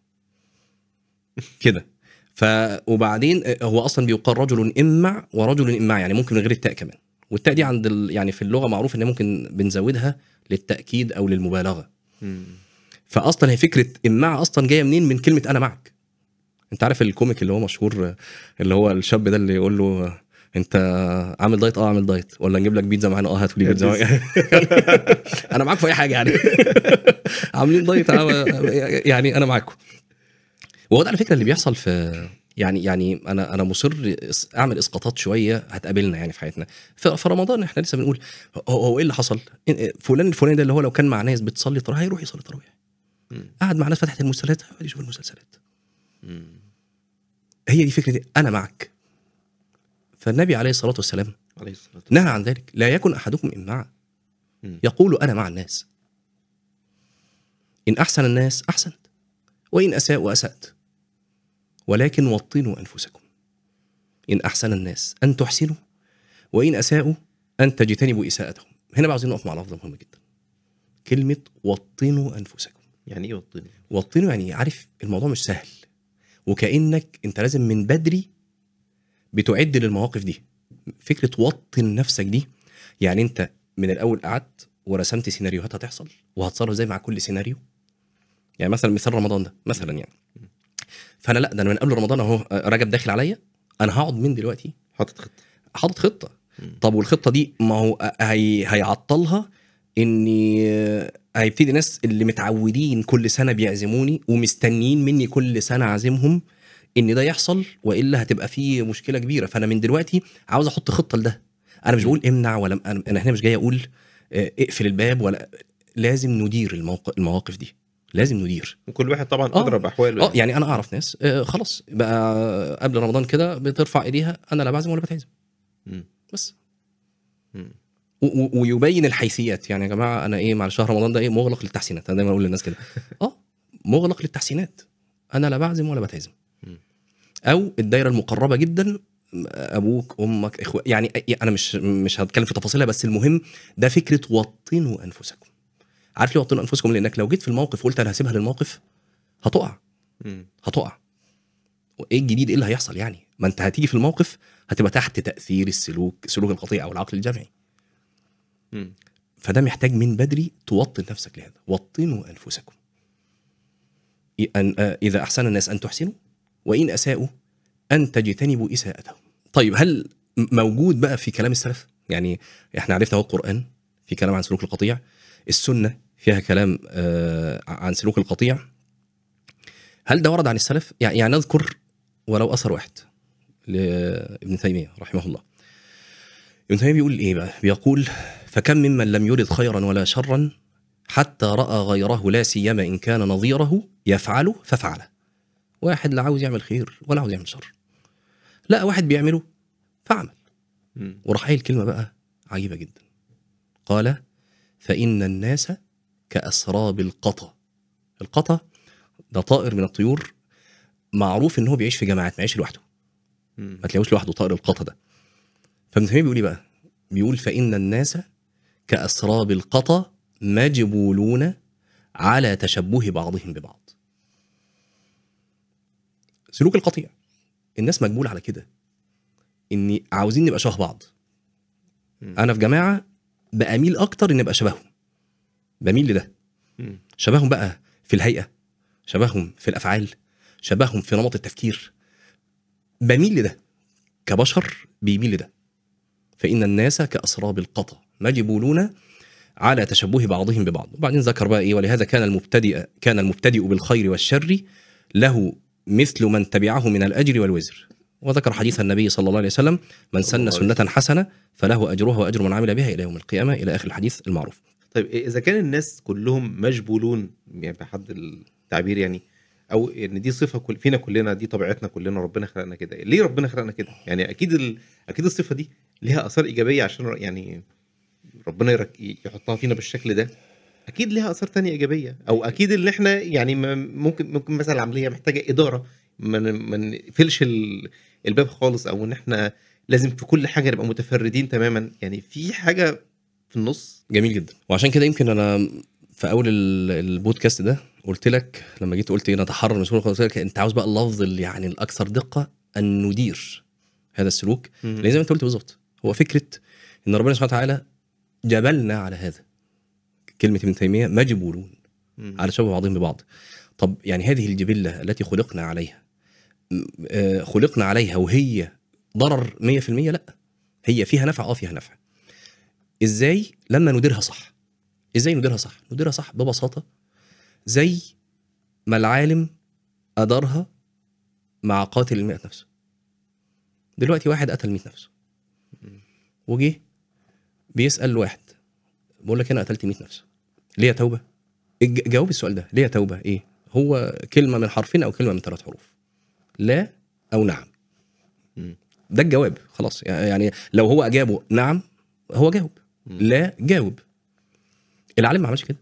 كده ف وبعدين هو اصلا بيقال رجل امع ورجل امع يعني ممكن من غير التاء كمان والتاء دي عند ال... يعني في اللغه معروف ان ممكن بنزودها للتاكيد او للمبالغه مم. فاصلا هي فكره امع اصلا جايه منين من كلمه انا معك انت عارف الكوميك اللي هو مشهور اللي هو الشاب ده اللي يقول له انت عامل دايت اه عامل دايت ولا نجيب لك بيتزا معانا اه هاتوا لي بيتزا معانا. انا معاك في اي حاجه يعني عاملين دايت آه، يعني انا معاكم وهو ده على فكره اللي بيحصل في يعني يعني انا انا مصر إس- اعمل اسقاطات شويه هتقابلنا يعني في حياتنا ف- في رمضان احنا لسه بنقول هو, هو ايه اللي حصل؟ إن- فلان الفلاني ده اللي هو لو كان مع ناس بتصلي تراويح هيروح يصلي تراويح مم. قعد مع ناس فتحت المسلسلات هيقعد يشوف المسلسلات مم. هي دي فكره انا معك فالنبي عليه الصلاه والسلام عليه الصلاه والسلام نهى عن ذلك لا يكن احدكم امعا مم. يقول انا مع الناس ان احسن الناس احسنت وان اساءوا اسات ولكن وطنوا انفسكم ان احسن الناس ان تحسنوا وان اساءوا ان تجتنبوا اساءتهم هنا بقى عاوزين نقف مع لفظه مهمه جدا كلمه وطنوا انفسكم يعني ايه وطني وطنوا يعني عارف الموضوع مش سهل وكانك انت لازم من بدري بتعد للمواقف دي فكره وطن نفسك دي يعني انت من الاول قعدت ورسمت سيناريوهات هتحصل وهتصرف زي مع كل سيناريو يعني مثلا مثال رمضان ده مثلا يعني فانا لا ده انا من قبل رمضان اهو رجب داخل عليا انا هقعد من دلوقتي حاطط خطه حاطط خطه مم. طب والخطه دي ما هو هي هيعطلها اني هيبتدي ناس اللي متعودين كل سنه بيعزموني ومستنيين مني كل سنه اعزمهم ان ده يحصل والا هتبقى في مشكله كبيره فانا من دلوقتي عاوز احط خطه لده انا مش بقول امنع ولا انا أنا هنا مش جاي اقول آه، اقفل الباب ولا لازم ندير الموقف المواقف دي لازم ندير وكل واحد طبعا آه. ادرى باحواله اه يعني انا اعرف ناس آه، خلاص بقى قبل رمضان كده بترفع ايديها انا لا بعزم ولا بتعزم مم. بس مم. و- و- ويبين الحيثيات يعني يا جماعه انا ايه مع شهر رمضان ده ايه مغلق للتحسينات انا دايما اقول للناس كده اه مغلق للتحسينات انا لا بعزم ولا بتعزم مم. او الدايره المقربه جدا ابوك امك اخوة يعني انا مش مش هتكلم في تفاصيلها بس المهم ده فكره وطنوا انفسكم عارف ليه وطنوا انفسكم لانك لو جيت في الموقف وقلت انا هسيبها للموقف هتقع مم. هتقع وايه الجديد ايه اللي هيحصل يعني ما انت هتيجي في الموقف هتبقى تحت تاثير السلوك سلوك القطيع او العقل الجمعي مم. فده محتاج من بدري توطن نفسك لهذا وطنوا انفسكم إ- أن آه، اذا احسن الناس ان تحسنوا وان اساءوا ان تجتنبوا اساءتهم طيب هل م- موجود بقى في كلام السلف يعني احنا عرفنا هو القران في كلام عن سلوك القطيع السنه فيها كلام آه، عن سلوك القطيع هل ده ورد عن السلف يعني يعني نذكر ولو اثر واحد لابن تيميه رحمه الله ابن تيميه بيقول ايه بقى بيقول فكم ممن لم يرد خيرا ولا شرا حتى راى غيره لا سيما ان كان نظيره يفعله ففعله واحد لا عاوز يعمل خير ولا عاوز يعمل شر لا واحد بيعمله فعمل مم. وراح قايل كلمه بقى عجيبه جدا قال فان الناس كاسراب القطا القطا ده طائر من الطيور معروف ان هو بيعيش في جماعات ما يعيش لوحده مم. ما تلاقوش لوحده طائر القطا ده فابن تيميه بيقول ايه بقى بيقول فان الناس كاسراب القطا مجبولون على تشبه بعضهم ببعض سلوك القطيع الناس مجبول على كده اني عاوزين نبقى شبه بعض مم. انا في جماعه باميل اكتر ان ابقى شبههم بميل لده مم. شبههم بقى في الهيئه شبههم في الافعال شبههم في نمط التفكير بميل لده كبشر بيميل لده فان الناس كاسراب القطا مجبولون على تشبه بعضهم ببعض وبعدين ذكر بقى ايه ولهذا كان المبتدئ كان المبتدئ بالخير والشر له مثل من تبعه من الاجر والوزر وذكر حديث النبي صلى الله عليه وسلم من صلى سن الله عليه سنه حسنه فله اجرها واجر من عمل بها الى يوم القيامه الى اخر الحديث المعروف طيب اذا كان الناس كلهم مجبولون يعني بحد التعبير يعني او ان دي صفه كل فينا كلنا دي طبيعتنا كلنا ربنا خلقنا كده ليه ربنا خلقنا كده يعني اكيد ال... اكيد الصفه دي ليها اثار ايجابيه عشان ر- يعني ربنا يرك... يحطها فينا بالشكل ده اكيد ليها اثار تانية ايجابيه او اكيد اللي احنا يعني ما- ممكن ممكن مثلا العمليه محتاجه اداره ما ن- ما نقفلش ال- الباب خالص او ان احنا لازم في كل حاجه نبقى متفردين تماما يعني في حاجه في النص جميل جدا وعشان كده يمكن انا في اول ال- البودكاست ده قلت لك لما جيت قلت ايه نتحرر من سلوك قلت لك انت عاوز بقى اللفظ اللي يعني الاكثر دقه ان ندير هذا السلوك لان زي ما انت قلت بالظبط هو فكره ان ربنا سبحانه وتعالى جبلنا على هذا كلمه ابن تيميه مجبولون مم. على شبه بعضهم ببعض طب يعني هذه الجبله التي خلقنا عليها م- آه، خلقنا عليها وهي ضرر 100% لا هي فيها نفع اه فيها نفع ازاي لما نديرها صح ازاي نديرها صح نديرها صح ببساطه زي ما العالم ادارها مع قاتل المئة نفسه دلوقتي واحد قتل 100 نفسه وجه بيسال واحد بقول لك انا قتلت 100 نفسه ليه توبه الج- جاوب السؤال ده ليه توبه ايه هو كلمه من حرفين او كلمه من ثلاث حروف لا او نعم مم. ده الجواب خلاص يعني لو هو اجابه نعم هو جاوب مم. لا جاوب العالم ما عملش كده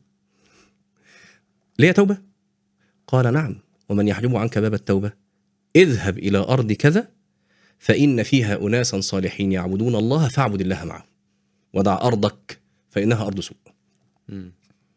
ليه توبه قال نعم ومن يحجب عنك باب التوبه اذهب الى ارض كذا فان فيها اناسا صالحين يعبدون الله فاعبد الله معهم ودع ارضك فانها ارض سوء مم.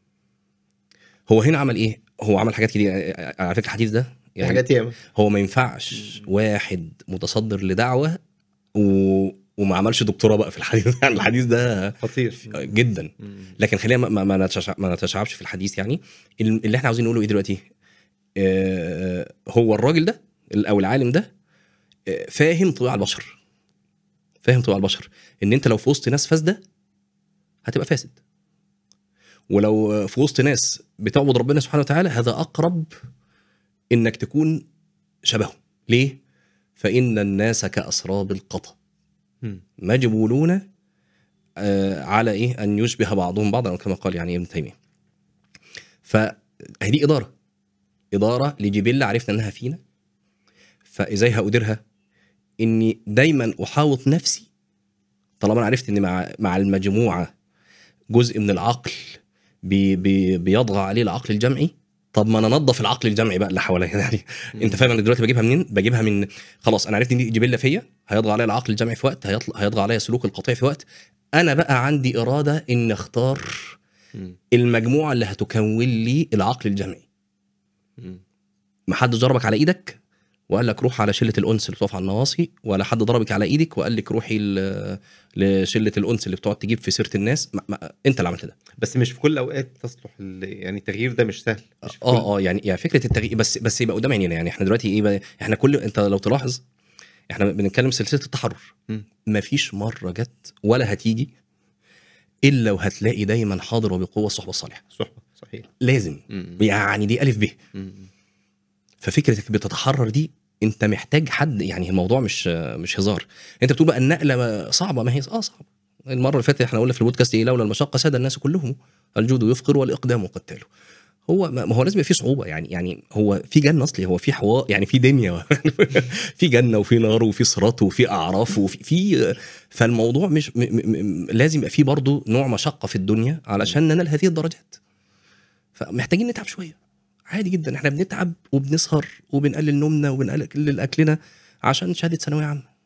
هو هنا عمل ايه هو عمل حاجات كتير على فكره الحديث ده يعني حاجات ياما هو ما ينفعش واحد متصدر لدعوه و... وما عملش دكتوراه بقى في الحديث يعني الحديث ده خطير جدا مم. لكن خلينا ما, ما, نتشع... ما نتشعبش في الحديث يعني اللي احنا عاوزين نقوله ايه دلوقتي آه هو الراجل ده او العالم ده آه فاهم طباع البشر فاهم طباع البشر ان انت لو في وسط ناس فاسده هتبقى فاسد ولو في وسط ناس بتعبد ربنا سبحانه وتعالى هذا اقرب انك تكون شبهه ليه فان الناس كاسراب القطا مم. مجبولون آه، على ايه ان يشبه بعضهم بعضا او كما قال يعني ابن تيميه فهذه اداره اداره لجبله عرفنا انها فينا فازاي هاديرها اني دايما احاوط نفسي طالما انا عرفت ان مع مع المجموعه جزء من العقل بي بي بيطغى عليه العقل الجمعي طب ما انا انضف العقل الجمعي بقى اللي حواليا يعني انت فاهم انا دلوقتي بجيبها منين؟ بجيبها من خلاص انا عرفت ان دي جبله فيا هيطغى عليا العقل الجمعي في وقت هيطل... هيطغى عليا سلوك القطيع في وقت انا بقى عندي اراده ان اختار مم. المجموعه اللي هتكون لي العقل الجمعي مم. ما حد ضربك على ايدك وقال لك روح على شله الانس اللي بتقف على النواصي ولا حد ضربك على ايدك وقال لك روحي ل- لشله الانس اللي بتقعد تجيب في سيره الناس ما ما انت اللي عملت ده بس مش في كل الاوقات تصلح ال- يعني التغيير ده مش سهل مش في كل- اه اه يعني يعني فكره التغيير بس بس يبقى قدام عينينا يعني احنا دلوقتي ايه بقى احنا كل انت لو تلاحظ احنا بنتكلم سلسله التحرر مم. مفيش مره جت ولا هتيجي الا وهتلاقي دايما حاضر وبقوه الصحبه الصالحه صحبه صحيح لازم مم. يعني دي الف ب مم. ففكرتك بتتحرر دي انت محتاج حد يعني الموضوع مش مش هزار انت بتقول بقى النقله صعبه ما هي اه صعبه المره اللي فاتت احنا قلنا في البودكاست ايه لولا المشقه ساد الناس كلهم الجود يفقر والاقدام قتاله هو ما ما هو لازم يبقى في صعوبه يعني يعني هو في جنه اصلي هو في حوار يعني في دنيا في جنه وفي نار وفي صراط وفي اعراف وفي في فالموضوع مش م م م لازم يبقى في برضه نوع مشقه في الدنيا علشان ننال هذه الدرجات فمحتاجين نتعب شويه عادي جدا احنا بنتعب وبنسهر وبنقلل نومنا وبنقلل اكلنا عشان شهاده ثانويه عامه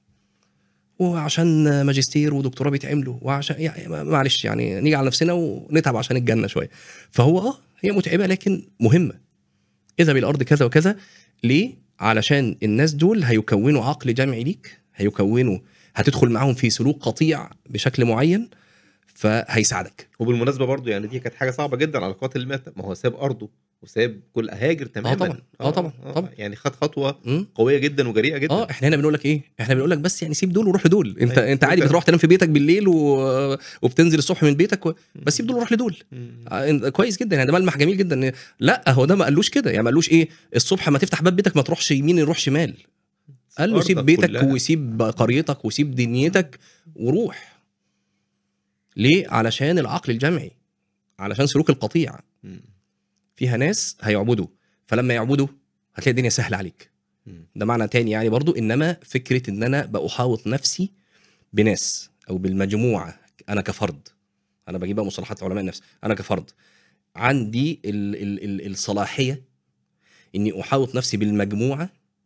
وعشان ماجستير ودكتوراه بيتعملوا وعشان يعني معلش يعني نيجي على نفسنا ونتعب عشان الجنه شويه فهو اه هي متعبه لكن مهمه اذا بالارض كذا وكذا ليه علشان الناس دول هيكونوا عقل جمعي ليك هيكونوا هتدخل معاهم في سلوك قطيع بشكل معين فهيساعدك وبالمناسبه برضو يعني دي كانت حاجه صعبه جدا على القاتل اللي مات ما هو ساب ارضه وساب كل هاجر تماما طبعاً. آه طبعاً. طبعاً. يعني خد خطوه م? قويه جدا وجريئه جدا اه احنا هنا بنقول لك ايه احنا بنقول لك بس يعني سيب دول وروح لدول انت أيوة. انت عادي أنت- بتروح تنام في بيتك بالليل و... وبتنزل الصبح من بيتك و... بس سيب دول وروح لدول مم. آه، كويس جدا يعني ده ملمح جميل جدا لا هو ده ما قالوش كده يعني ما قالوش ايه الصبح ما تفتح باب بيتك ما تروحش يمين روح شمال قال له سيب أرضك بيتك كلها. وسيب قريتك وسيب دنيتك وروح ليه علشان العقل الجمعي علشان سلوك القطيع مم. فيها ناس هيعبدوا فلما يعبدوا هتلاقي الدنيا سهله عليك مم. ده معنى تاني يعني برضو انما فكره ان انا بأحاوط نفسي بناس او بالمجموعه انا كفرد انا بجيب بقى مصطلحات علماء النفس انا كفرد عندي ال ال ال الصلاحيه اني احاوط نفسي بالمجموعه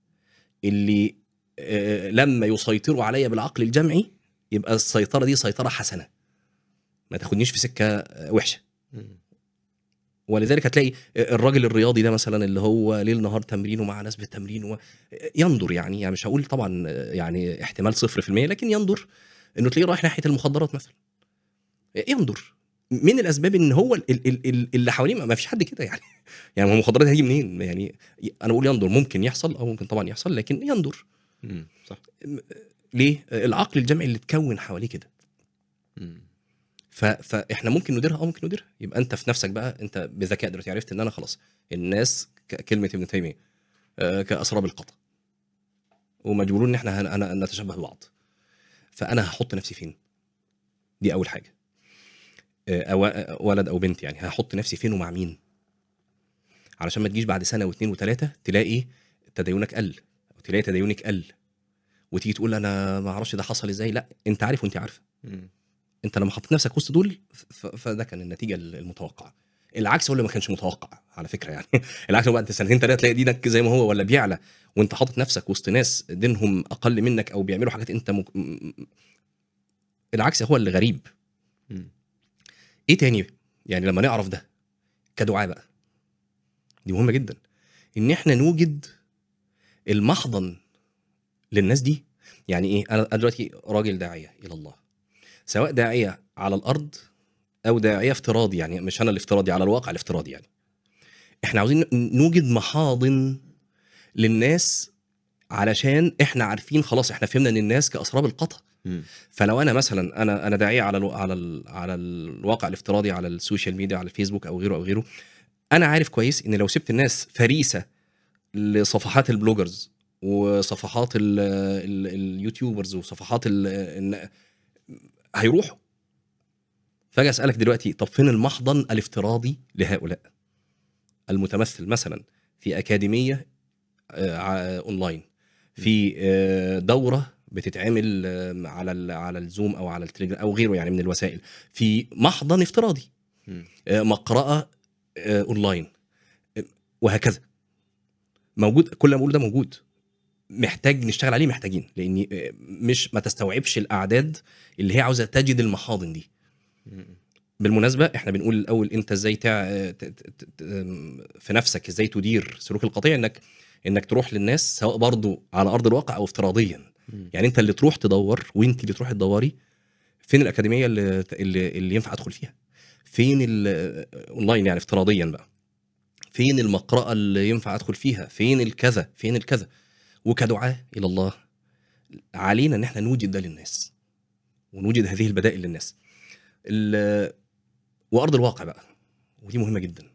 اللي آه لما يسيطروا عليا بالعقل الجمعي يبقى السيطره دي سيطره حسنه ما تاخدنيش في سكه آه، وحشه مم. ولذلك هتلاقي الراجل الرياضي ده مثلا اللي هو ليل نهار تمرين ومع ناس بالتمرين و... ينظر يعني يعني مش هقول طبعا يعني احتمال صفر في المية لكن ينظر انه تلاقيه رايح ناحيه المخدرات مثلا ينظر من الاسباب ان هو ال- ال- ال- اللي حواليه ما فيش حد كده يعني يعني هو المخدرات هتيجي منين يعني انا بقول ينظر ممكن يحصل او ممكن طبعا يحصل لكن ينظر مم. صح ليه العقل الجمعي اللي اتكون حواليه كده مم. ف... فاحنا ممكن نديرها اه ممكن نديرها يبقى انت في نفسك بقى انت بذكاء دلوقتي عرفت ان انا خلاص الناس ك- كلمه ابن تيميه آه، كاسراب القطا ومجبورون ان احنا هن... أنا نتشبه ببعض فانا هحط نفسي فين دي اول حاجه آه، أو آه، ولد او بنت يعني هحط نفسي فين ومع مين علشان ما تجيش بعد سنه واثنين وثلاثه تلاقي تدينك قل او تلاقي تدينك قل وتيجي تقول انا ما اعرفش ده حصل ازاي لا انت عارف وانت عارفه مم. انت لما حطيت نفسك وسط دول ف- فده كان النتيجه المتوقعه العكس هو اللي ما كانش متوقع على فكره يعني العكس هو بعد سنتين ثلاثه تلاقي دينك زي ما هو ولا بيعلى وانت حاطط نفسك وسط ناس دينهم اقل منك او بيعملوا حاجات انت مك... م- العكس هو اللي غريب مم. ايه تاني يعني لما نعرف ده كدعاء بقى دي مهمه جدا ان احنا نوجد المحضن للناس دي يعني ايه انا أنا دلوقتي راجل داعيه الى الله سواء داعيه على الارض او داعيه افتراضي يعني مش انا الافتراضي على الواقع الافتراضي يعني احنا عاوزين نوجد محاضن للناس علشان احنا عارفين خلاص احنا فهمنا ان الناس كاسراب القطا مم. فلو انا مثلا انا انا داعيه على الو... على ال... على الواقع الافتراضي على السوشيال ميديا على الفيسبوك او غيره او غيره انا عارف كويس ان لو سبت الناس فريسه لصفحات البلوجرز وصفحات ال... ال... اليوتيوبرز وصفحات ال... ال... هيروحوا فاجي اسالك دلوقتي طب فين المحضن الافتراضي لهؤلاء المتمثل مثلا في اكاديميه آه، ع- اونلاين في آه، دوره بتتعمل آه، على ال- على الزوم او على التليجرام او غيره يعني من الوسائل في محضن افتراضي مم. آه، مقرأة آه، اونلاين آه، وهكذا موجود كل ما بقول ده موجود محتاج نشتغل عليه محتاجين لان آه، مش ما تستوعبش الاعداد اللي هي عاوزه تجد المحاضن دي مم. بالمناسبه احنا بنقول الاول انت ازاي تع... ت- ت- ت- ت- في نفسك ازاي تدير سلوك القطيع انك انك تروح للناس سواء برضو على ارض الواقع او افتراضيا مم. يعني انت اللي تروح تدور وانت اللي تروحي تدوري فين الاكاديميه اللي اللي, اللي ينفع ادخل فيها فين ال- اونلاين يعني افتراضيا بقى فين المقرأة اللي ينفع ادخل فيها فين الكذا فين الكذا وكدعاء الى الله علينا ان احنا نوجد ده للناس ونوجد هذه البدائل للناس ال- وارض الواقع بقى ودي مهمه جدا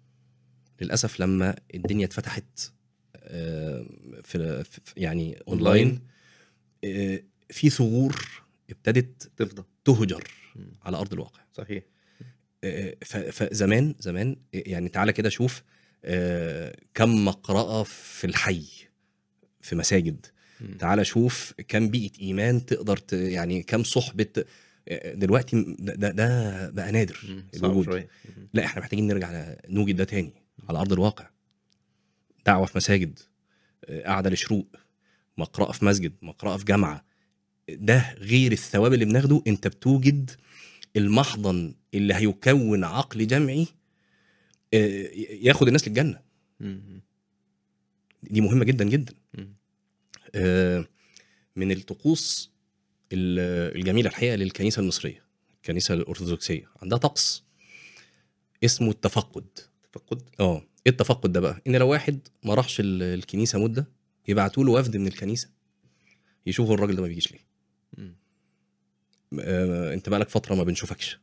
للاسف لما الدنيا اتفتحت آه، في في- يعني اونلاين آه، في ثغور ابتدت تفضى تهجر مم. على ارض الواقع صحيح آه، ف- فزمان زمان يعني تعالى كده شوف آه، كم مقرأة في الحي في مساجد مم. تعالى شوف كم بيئة إيمان تقدر ت... يعني كم صحبة آه، دلوقتي ده, ده, ده بقى نادر مم. صعب الوجود شويه مم. لا احنا محتاجين نرجع ل- نوجد ده تاني على ارض الواقع دعوه في مساجد آه، قعده لشروق مقرأة في مسجد مقرأة في جامعه ده غير الثواب اللي بناخده انت بتوجد المحضن اللي هيكون عقل جمعي آه، ياخد الناس للجنه مم. دي مهمه جدا جدا مم. آه، من الطقوس ال- الجميله الحقيقه للكنيسه المصريه الكنيسه الارثوذكسيه عندها طقس اسمه التفقد تفقد اه ايه التفقد ده بقى ان لو واحد ما راحش ال- الكنيسه مده يبعتوا له وفد من الكنيسه يشوفوا الراجل ده ما بيجيش ليه مم. آه انت بقالك فتره ما بنشوفكش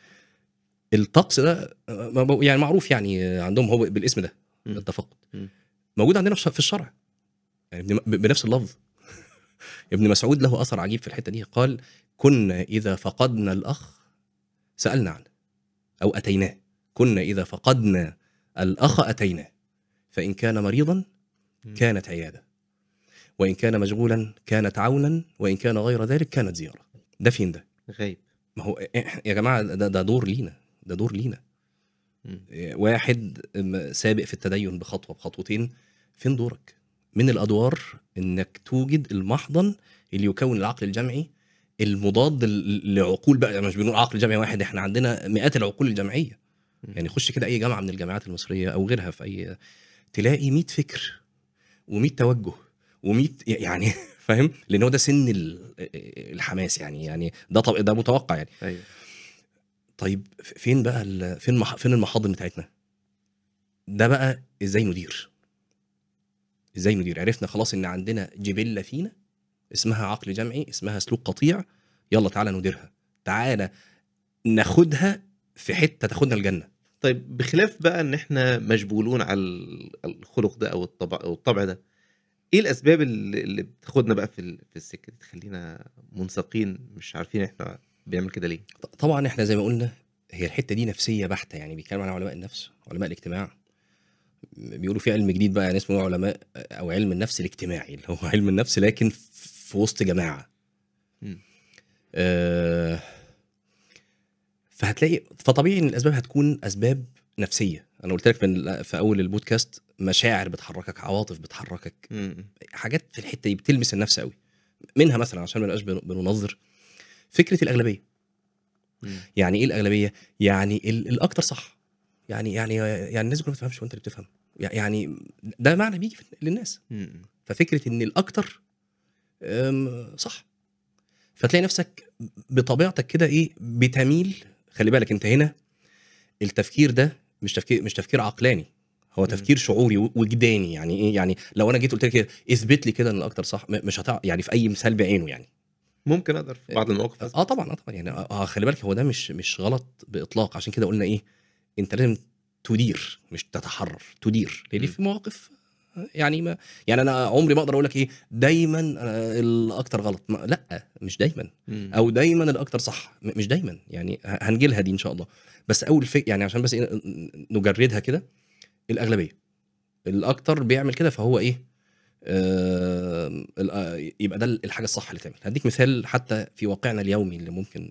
الطقس ده آه، ما- يعني معروف يعني آه، عندهم هو بالاسم ده مم. التفقد مم. موجود عندنا في في الشرع يعني ابن- ب- بنفس اللفظ ابن مسعود له اثر عجيب في الحته دي قال كنا اذا فقدنا الاخ سالنا عنه او اتيناه كنا اذا فقدنا الاخ اتيناه فان كان مريضا مم. كانت عياده وان كان مشغولا كانت عونا وان كان غير ذلك كانت زياره ده فين ده غايب ما هو إح- يا جماعه ده, ده دور لينا ده دور لينا مم. واحد م- سابق في التدين بخطوه بخطوتين فين دورك من الادوار انك توجد المحضن اللي يكون العقل الجمعي المضاد ل- لعقول بقى مش بنقول عقل جمعي واحد احنا عندنا مئات العقول الجمعيه مم. يعني خش كده اي جامعه من الجامعات المصريه او غيرها في اي تلاقي 100 فكر و100 توجه و100 يعني فاهم لان هو ده سن ال- الحماس يعني يعني ده طب ده متوقع يعني ايوه طيب فين بقى ال- فين مح... فين المحاضن بتاعتنا ده بقى ازاي ندير ازاي ندير عرفنا خلاص ان عندنا جبله فينا اسمها عقل جمعي اسمها سلوك قطيع يلا تعالى نديرها تعالى ناخدها في حته تاخدنا الجنه طيب بخلاف بقى ان احنا مجبولون على ال- الخلق ده او الطبع او الطبع ده ايه الاسباب اللي اللي بتاخدنا بقى في ال- في السكه دي تخلينا منساقين مش عارفين احنا بنعمل كده ليه ط- طبعا احنا زي ما قلنا هي الحته دي نفسيه بحته يعني بيتكلم عن علماء النفس علماء الاجتماع بيقولوا في علم جديد بقى يعني اسمه علماء او علم النفس الاجتماعي اللي هو علم النفس لكن في وسط جماعه مم. آه فهتلاقي فطبيعي ان الاسباب هتكون اسباب نفسيه انا قلت لك من في اول البودكاست مشاعر بتحركك عواطف بتحركك مم. حاجات في الحته دي بتلمس النفس قوي منها مثلا عشان ما نبقاش بن- بننظر فكره الاغلبيه مم. يعني ايه الاغلبيه يعني ال- الاكتر صح يعني يعني يعني الناس كلها ما بتفهمش وانت اللي بتفهم يعني ده معنى بيجي في- للناس مم. ففكره ان الاكتر أم، صح فتلاقي نفسك بطبيعتك كده ايه بتميل خلي بالك انت هنا التفكير ده مش تفكير مش تفكير عقلاني هو مم. تفكير شعوري و- وجداني يعني ايه يعني لو انا جيت قلت لك كده اثبت لي كده ان الاكتر صح م- مش هتع... يعني في اي مثال بعينه يعني ممكن اقدر في بعض المواقف اه طبعا اه طبعا يعني اه خلي بالك هو ده مش مش غلط باطلاق عشان كده قلنا ايه انت لازم تدير مش تتحرر تدير لان م. في مواقف يعني ما يعني انا عمري ما اقدر اقول لك ايه دايما آه، الاكتر غلط ما لا مش دايما مم. او دايما الاكتر صح م- مش دايما يعني ه- هنجيلها دي ان شاء الله بس اول فك يعني عشان بس إيه نجردها كده الاغلبيه الاكتر بيعمل كده فهو ايه آه ال- آه، يبقى ده الحاجه الصح اللي تعمل هديك مثال حتى في واقعنا اليومي اللي ممكن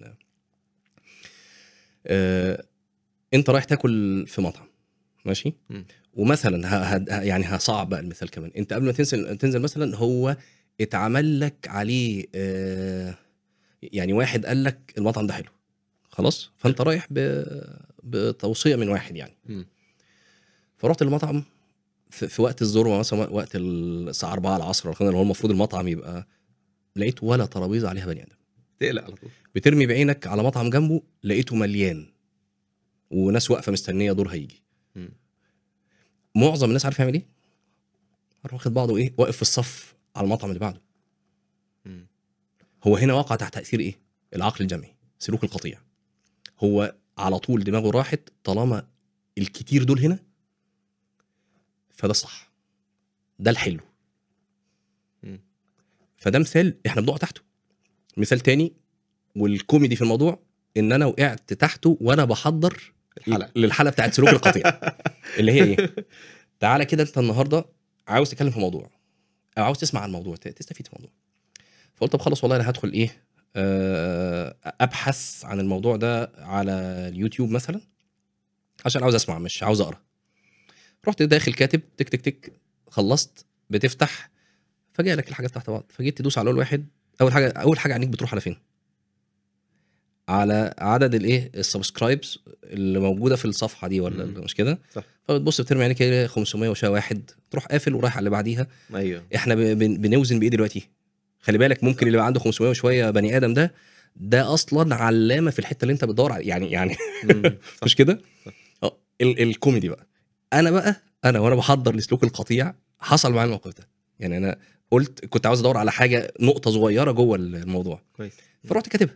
آه انت رايح تاكل في مطعم ماشي مم. ومثلا ه- ه- ه- يعني هصعب بقى المثال كمان انت قبل ما تنزل تنزل مثلا هو اتعمل لك عليه آه يعني واحد قال لك المطعم ده حلو خلاص فانت رايح ب... بتوصيه من واحد يعني مم. فرحت المطعم في, في وقت الذروه مثلا وقت الساعه 4 العصر ولا اللي هو المفروض المطعم يبقى لقيت ولا ترابيزه عليها بني ادم تقلق على طول بترمي بعينك على مطعم جنبه لقيته مليان وناس واقفه مستنيه دور هيجي مم. معظم الناس عارف يعمل ايه؟ راح واخد بعضه ايه؟ واقف في الصف على المطعم اللي بعده مم. هو هنا وقع تحت تاثير ايه؟ العقل الجمعي سلوك القطيع هو على طول دماغه راحت طالما الكتير دول هنا فده الصح ده الحلو مم. فده مثال احنا بنقع تحته مثال تاني والكوميدي في الموضوع ان انا وقعت تحته وانا بحضر الحلقه للحلقه بتاعت سلوك القطيع اللي هي ايه تعالى كده انت النهارده عاوز تتكلم في موضوع او عاوز تسمع عن موضوع ت- تستفيد في موضوع فقلت طب خلاص والله انا هدخل ايه آه، ابحث عن الموضوع ده على اليوتيوب مثلا عشان عاوز اسمع مش عاوز اقرا رحت داخل كاتب تك تك تك خلصت بتفتح فجاء لك الحاجات تحت بعض فجيت تدوس على اول واحد اول حاجه اول حاجه عينيك بتروح على فين على عدد الايه السبسكرايبز اللي موجوده في الصفحه دي ولا مم. مش كده صح. فبتبص بترمي عينيك كده 500 وشويه واحد تروح قافل ورايح على اللي بعديها ايوه احنا ب- بن- بنوزن بايه دلوقتي خلي بالك ممكن اللي بقى عنده 500 وشويه بني ادم ده ده اصلا علامه في الحته اللي انت بتدور عليها يعني يعني مم. صح. مش كده صح. اه ال- الكوميدي بقى انا بقى انا وانا بحضر لسلوك القطيع حصل معايا الموقف ده يعني انا قلت كنت عاوز ادور على حاجه نقطه صغيره جوه الموضوع كويس فرحت كاتبها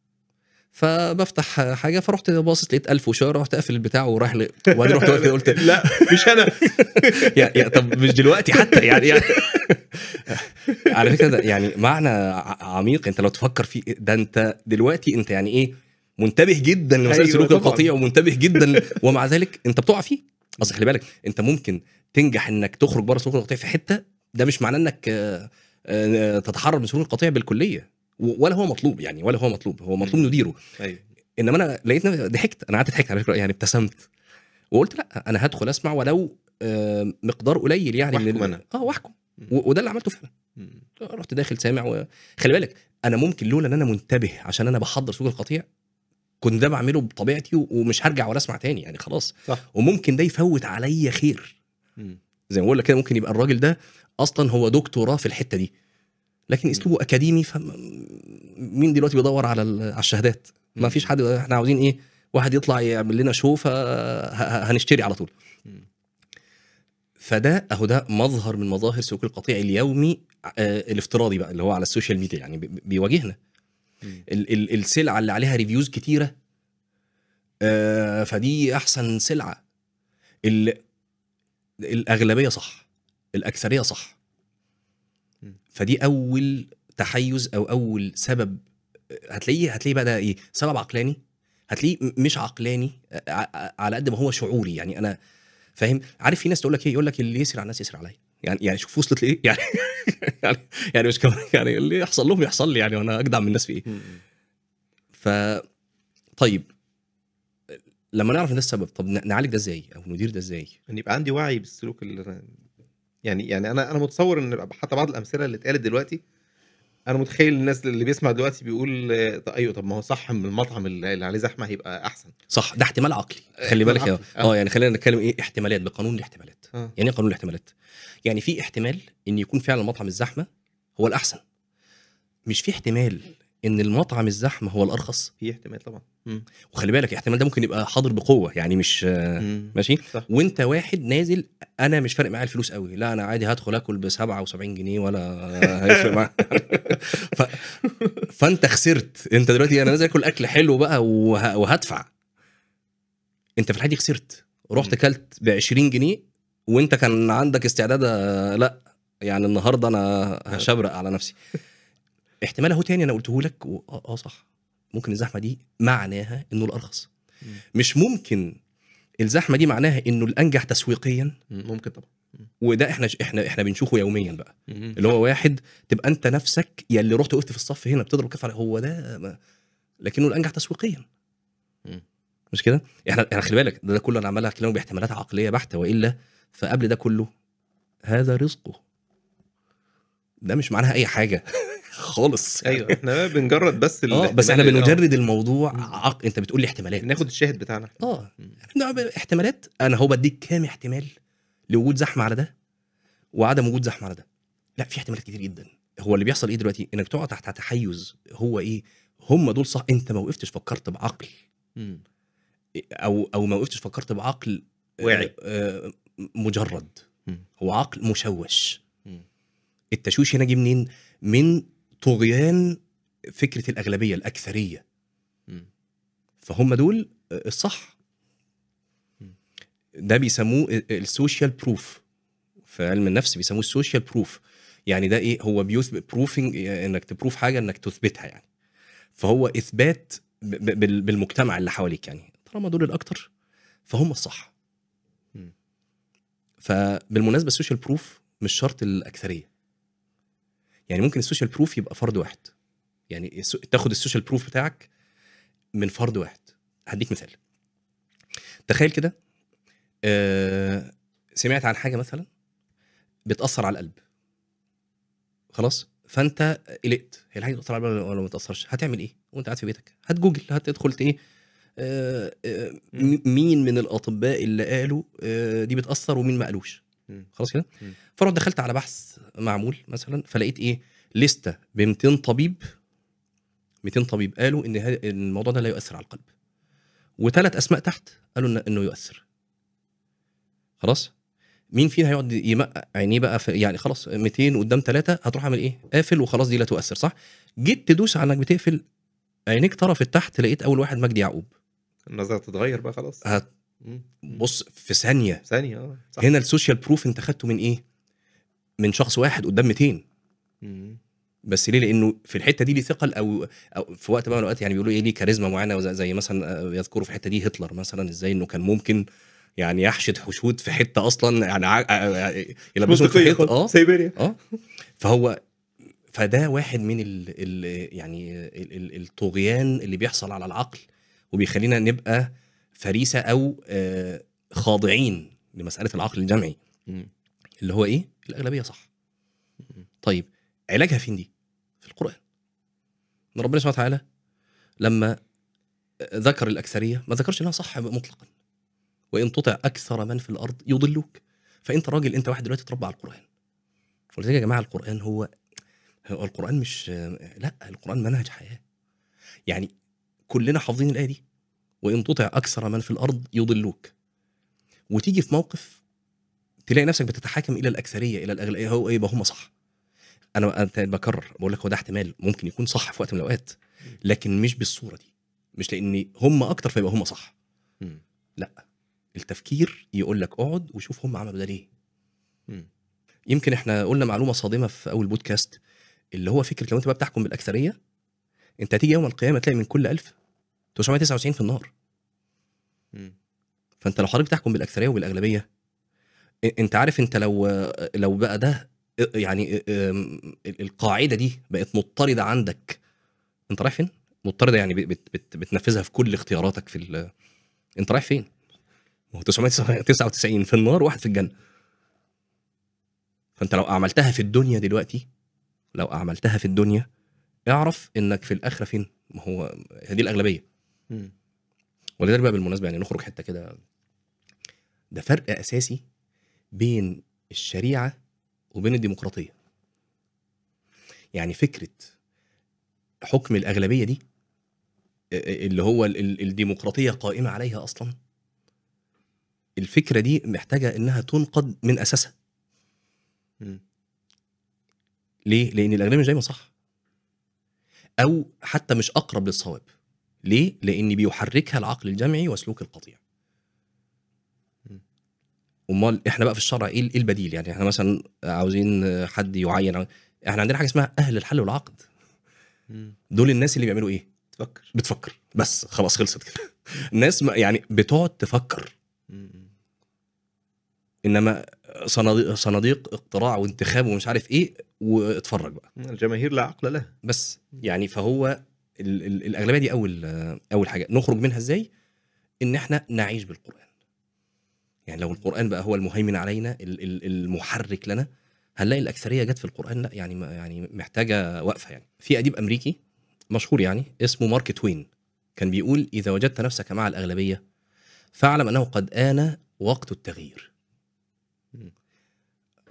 فبفتح حاجه فرحت باصص لقيت 1000 وشويه رحت قافل البتاع ورايح ل... وبعدين رحت واقف كده قلت لا مش انا يعني يعني طب مش دلوقتي حتى يعني, يعني على فكره ده يعني معنى ع- عميق انت لو تفكر فيه ده انت دلوقتي انت يعني ايه منتبه جدا لمسائل أيوة سلوك طبعاً. القطيع ومنتبه جدا ل- ومع ذلك انت بتقع فيه اصل خلي بالك انت ممكن تنجح انك تخرج بره سلوك القطيع في حته ده مش معناه انك آه، آه، تتحرر من سلوك القطيع بالكليه و- ولا هو مطلوب يعني ولا هو مطلوب هو مطلوب نديره ايوه انما انا لقيت نفسي ضحكت انا قعدت ضحكت على فكره يعني ابتسمت وقلت لا انا هدخل اسمع ولو آه، مقدار قليل يعني من واحكم ال- أنا. اه واحكم و- وده اللي عملته فعلا مم. رحت داخل سامع وخلي بالك انا ممكن لولا ان انا منتبه عشان انا بحضر سوق القطيع كنت ده بعمله بطبيعتي و- ومش هرجع ولا اسمع تاني يعني خلاص صح وممكن ده يفوت عليا خير مم. زي ما بقول لك كده ممكن يبقى الراجل ده اصلا هو دكتوراه في الحته دي لكن اسلوبه اكاديمي فمين دلوقتي بيدور على ال- على الشهادات ما فيش حد احنا عاوزين ايه واحد يطلع يعمل لنا شو فهنشتري على طول مم. فده اهو ده مظهر من مظاهر سلوك القطيع اليومي آه الافتراضي بقى اللي هو على السوشيال ميديا يعني بي- بيواجهنا مم. ال- ال- السلعه اللي عليها ريفيوز كتيره آه فدي احسن سلعه ال- الاغلبيه صح الاكثريه صح مم. فدي اول تحيز او اول سبب هتلاقيه هتلاقيه بقى ده ايه سبب عقلاني هتلاقيه م- مش عقلاني ع- ع- على قد ما هو شعوري يعني انا فاهم عارف في ناس تقول لك ايه يقول لك اللي يسري على الناس يسري عليا يعني يعني شوف وصلت لايه يعني يعني يعني مش كمان يعني اللي يحصل لهم يحصل لي يعني وانا اجدع من الناس في ايه مم. ف طيب لما نعرف ان ده السبب طب ن- نعالج ده ازاي او ندير ده ازاي ان يبقى عندي وعي بالسلوك اللي أنا يعني يعني انا انا متصور ان حتى بعض الامثله اللي اتقالت دلوقتي انا متخيل الناس اللي بيسمع دلوقتي بيقول آه، طب ايوه طب ما هو صح من المطعم اللي اللي عليه زحمه هيبقى احسن صح ده احتمال عقلي خلي احتمال بالك يا عقلي. آه. اه يعني خلينا نتكلم ايه احتمالات بقانون الاحتمالات اه يعني ايه قانون الاحتمالات يعني في احتمال ان يكون فعلا المطعم الزحمه هو الاحسن مش في احتمال ان المطعم الزحمه هو الارخص في احتمال طبعا مم. وخلي بالك الاحتمال ده ممكن يبقى حاضر بقوه يعني مش آه، مم. ماشي صح. وانت واحد نازل انا مش فارق معايا الفلوس قوي لا انا عادي هدخل اكل ب 77 جنيه ولا هيفرق معايا ف... فانت خسرت انت دلوقتي انا نازل اكل اكل حلو بقى وه... وهدفع انت في الحقيقه دي خسرت رحت مم. كلت ب 20 جنيه وانت كان عندك استعداد آه، لا يعني النهارده انا هشبرق على نفسي احتمال اهو تاني انا قلته لك و... اه آه صح ممكن الزحمه دي معناها انه الارخص مم. مش ممكن الزحمه دي معناها انه الانجح تسويقيا مم. ممكن طبعا وده احنا احنا احنا بنشوفه يوميا بقى مم. اللي هو واحد تبقى انت نفسك يا اللي رحت وقفت في الصف هنا بتضرب كف على هو ده ما لكنه الانجح تسويقيا مم. مش كده؟ احنا احنا خلي بالك ده, ده كله انا عمال اكلمه باحتمالات عقليه بحته والا فقبل ده كله هذا رزقه ده مش معناها اي حاجه خالص ايوه احنا بنجرد بس اه بس احنا الاحتمال- آه. بنجرد الموضوع مم. عق... انت بتقول لي احتمالات بناخد الشاهد بتاعنا اه مم. لا، احتمالات انا هو بديك كام احتمال لوجود زحمه على ده وعدم وجود زحمه على ده لا في احتمالات كتير جدا هو اللي بيحصل ايه دلوقتي انك تقع تحت تحيز هو ايه هم دول صح انت ما وقفتش فكرت بعقل مم. او او ما وقفتش فكرت بعقل آه، واعي. آه، مجرد مم. هو عقل مشوش مم. التشويش هنا جه منين من طغيان فكره الاغلبيه الاكثريه مم. فهم دول الصح مم. ده بيسموه السوشيال بروف في علم النفس بيسموه السوشيال بروف يعني ده ايه هو بيثبت بروفنج انك تبروف حاجه انك تثبتها يعني فهو اثبات ب- ب- بال- بالمجتمع اللي حواليك يعني طالما دول الاكتر فهم الصح مم. فبالمناسبه السوشيال بروف مش شرط الاكثريه يعني ممكن السوشيال بروف يبقى فرد واحد يعني السو- تاخد السوشيال بروف بتاعك من فرد واحد هديك مثال تخيل كده آه سمعت عن حاجه مثلا بتاثر على القلب خلاص فانت قلقت هي الحاجه بتاثر على القلب ولا ما بتاثرش هتعمل ايه وانت قاعد في بيتك هتجوجل هتدخل ايه آه آه م- مين من الاطباء اللي قالوا آه دي بتاثر ومين ما قالوش مم. خلاص كده مم. فرحت دخلت على بحث معمول مثلا فلقيت ايه لسته ب 200 طبيب 200 طبيب قالوا ان هذا- إن الموضوع ده لا يؤثر على القلب وثلاث اسماء تحت قالوا إن- انه يؤثر خلاص مين فينا هيقعد يمقع عينيه بقى في يعني خلاص 200 قدام ثلاثه هتروح اعمل ايه قافل وخلاص دي لا تؤثر صح جيت تدوس على انك بتقفل عينيك طرفت تحت لقيت اول واحد مجدي يعقوب النظره تتغير بقى خلاص هت- مم. بص في ثانيه ثانيه اه صح هنا السوشيال بروف انت خدته من ايه من شخص واحد قدام 200 مم. بس ليه لانه في الحته دي ليه ثقل او او في وقت بقى من الاوقات يعني بيقولوا ايه ليه كاريزما معينه وزي- زي مثلا آه، يذكروا في الحته دي هتلر مثلا ازاي انه كان ممكن يعني يحشد حشود في حته اصلا يعني ع- آه، آه، يلبسهم في منطقية حته خالص. اه سيبيريا اه فهو فده واحد من ال ال يعني ال ال الطغيان اللي بيحصل على العقل وبيخلينا نبقى فريسه او آه، خاضعين لمساله العقل الجمعي مم. اللي هو ايه؟ الاغلبيه صح. مم. طيب علاجها فين دي؟ في القران. ان ربنا سبحانه وتعالى لما ذكر الاكثريه ما ذكرش انها صح مطلقا. وان تطع اكثر من في الارض يضلوك. فانت راجل انت واحد دلوقتي اتربى على القران. ولذلك يا جماعه القران هو هو القران مش لا القران منهج حياه. يعني كلنا حافظين الايه دي. وان تطع اكثر من في الارض يضلوك. وتيجي في موقف تلاقي نفسك بتتحاكم الى الاكثريه الى الاغلبيه هو ايه يبقى هم صح انا أنت بكرر بقول لك هو ده احتمال ممكن يكون صح في وقت من الاوقات لكن مش بالصوره دي مش لان هم اكتر فيبقى هم صح مم. التفكير يقول لك اقعد وشوف هم عملوا ده ليه مم. يمكن احنا قلنا معلومه صادمه في اول بودكاست اللي هو فكره لو انت بقى بتحكم بالاكثريه انت هتيجي يوم القيامه تلاقي من كل 1000 999 في النار مم. فانت لو حضرتك تحكم بالاكثريه وبالاغلبيه إ- انت عارف انت لو لو بقى ده يعني ام، القاعده دي بقت مضطرده عندك انت رايح فين؟ مضطرده يعني بت بت بتنفذها في كل اختياراتك في ال- انت رايح فين؟ ما هو 999 في النار واحد في الجنه فانت لو عملتها في الدنيا دلوقتي لو عملتها في الدنيا اعرف انك في الاخره فين؟ ما هو هي دي الاغلبيه مم. ولذلك بقى بالمناسبه يعني نخرج حته كده ده فرق اساسي بين الشريعه وبين الديمقراطيه يعني فكره حكم الاغلبيه دي آه، اللي هو ال- ال- الديمقراطيه قائمه عليها اصلا الفكره دي محتاجه انها تنقض من اساسها مم. ليه لان الاغلبيه مش دايما صح او حتى مش اقرب للصواب ليه لان بيحركها العقل الجمعي وسلوك القطيع مم. امال احنا بقى في الشرع ايه إيه البديل يعني احنا مثلا عاوزين حد يعين احنا عندنا حاجه اسمها اهل الحل والعقد مم. دول الناس اللي بيعملوا ايه تفكر بتفكر بس خلاص خلصت كده الناس ما- يعني بتقعد تفكر مم. انما صناديق, صناديق اقتراع وانتخاب ومش عارف ايه واتفرج بقى الجماهير لا عقل لها بس يعني فهو ال ال الاغلبيه دي اول اول حاجه نخرج منها ازاي ان احنا نعيش بالقران يعني لو القران بقى هو المهيمن علينا ال- ال- المحرك لنا هنلاقي الاكثريه جت في القران لا يعني ما- يعني محتاجه وقفه يعني في اديب امريكي مشهور يعني اسمه مارك توين كان بيقول اذا وجدت نفسك مع الاغلبيه فاعلم انه قد ان وقت التغيير مم.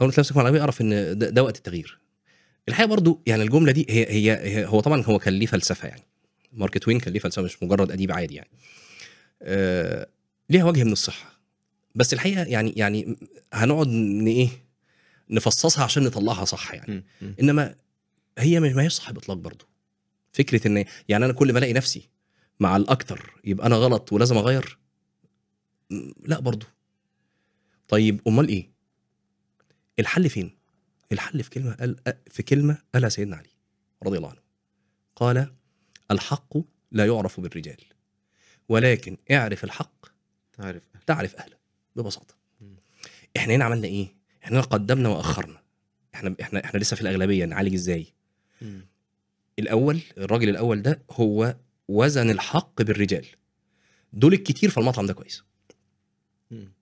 اول ما تلاقي نفسك مع العربيه اعرف ان ده, ده وقت التغيير الحقيقه برضو يعني الجمله دي هي هي, هي هو طبعا هو كان ليه فلسفه يعني مارك توين كان ليه فلسفه مش مجرد اديب عادي يعني آه ليها وجه من الصحه بس الحقيقه يعني يعني هنقعد ن ايه نفصصها عشان نطلعها صح يعني مم. مم. انما هي مش ما هيش صح باطلاق برضه فكره ان يعني انا كل ما الاقي نفسي مع الاكتر يبقى انا غلط ولازم اغير م، لا برضه طيب امال ايه الحل فين الحل في كلمه قال في كلمه قالها سيدنا علي رضي الله عنه قال الحق لا يعرف بالرجال ولكن اعرف الحق تعرف تعرف اهله ببساطه مم. احنا هنا عملنا ايه احنا هنا قدمنا واخرنا احنا احنا احنا لسه في الاغلبيه نعالج ازاي مم. الاول الراجل الاول ده هو وزن الحق بالرجال دول الكتير في المطعم ده كويس مم.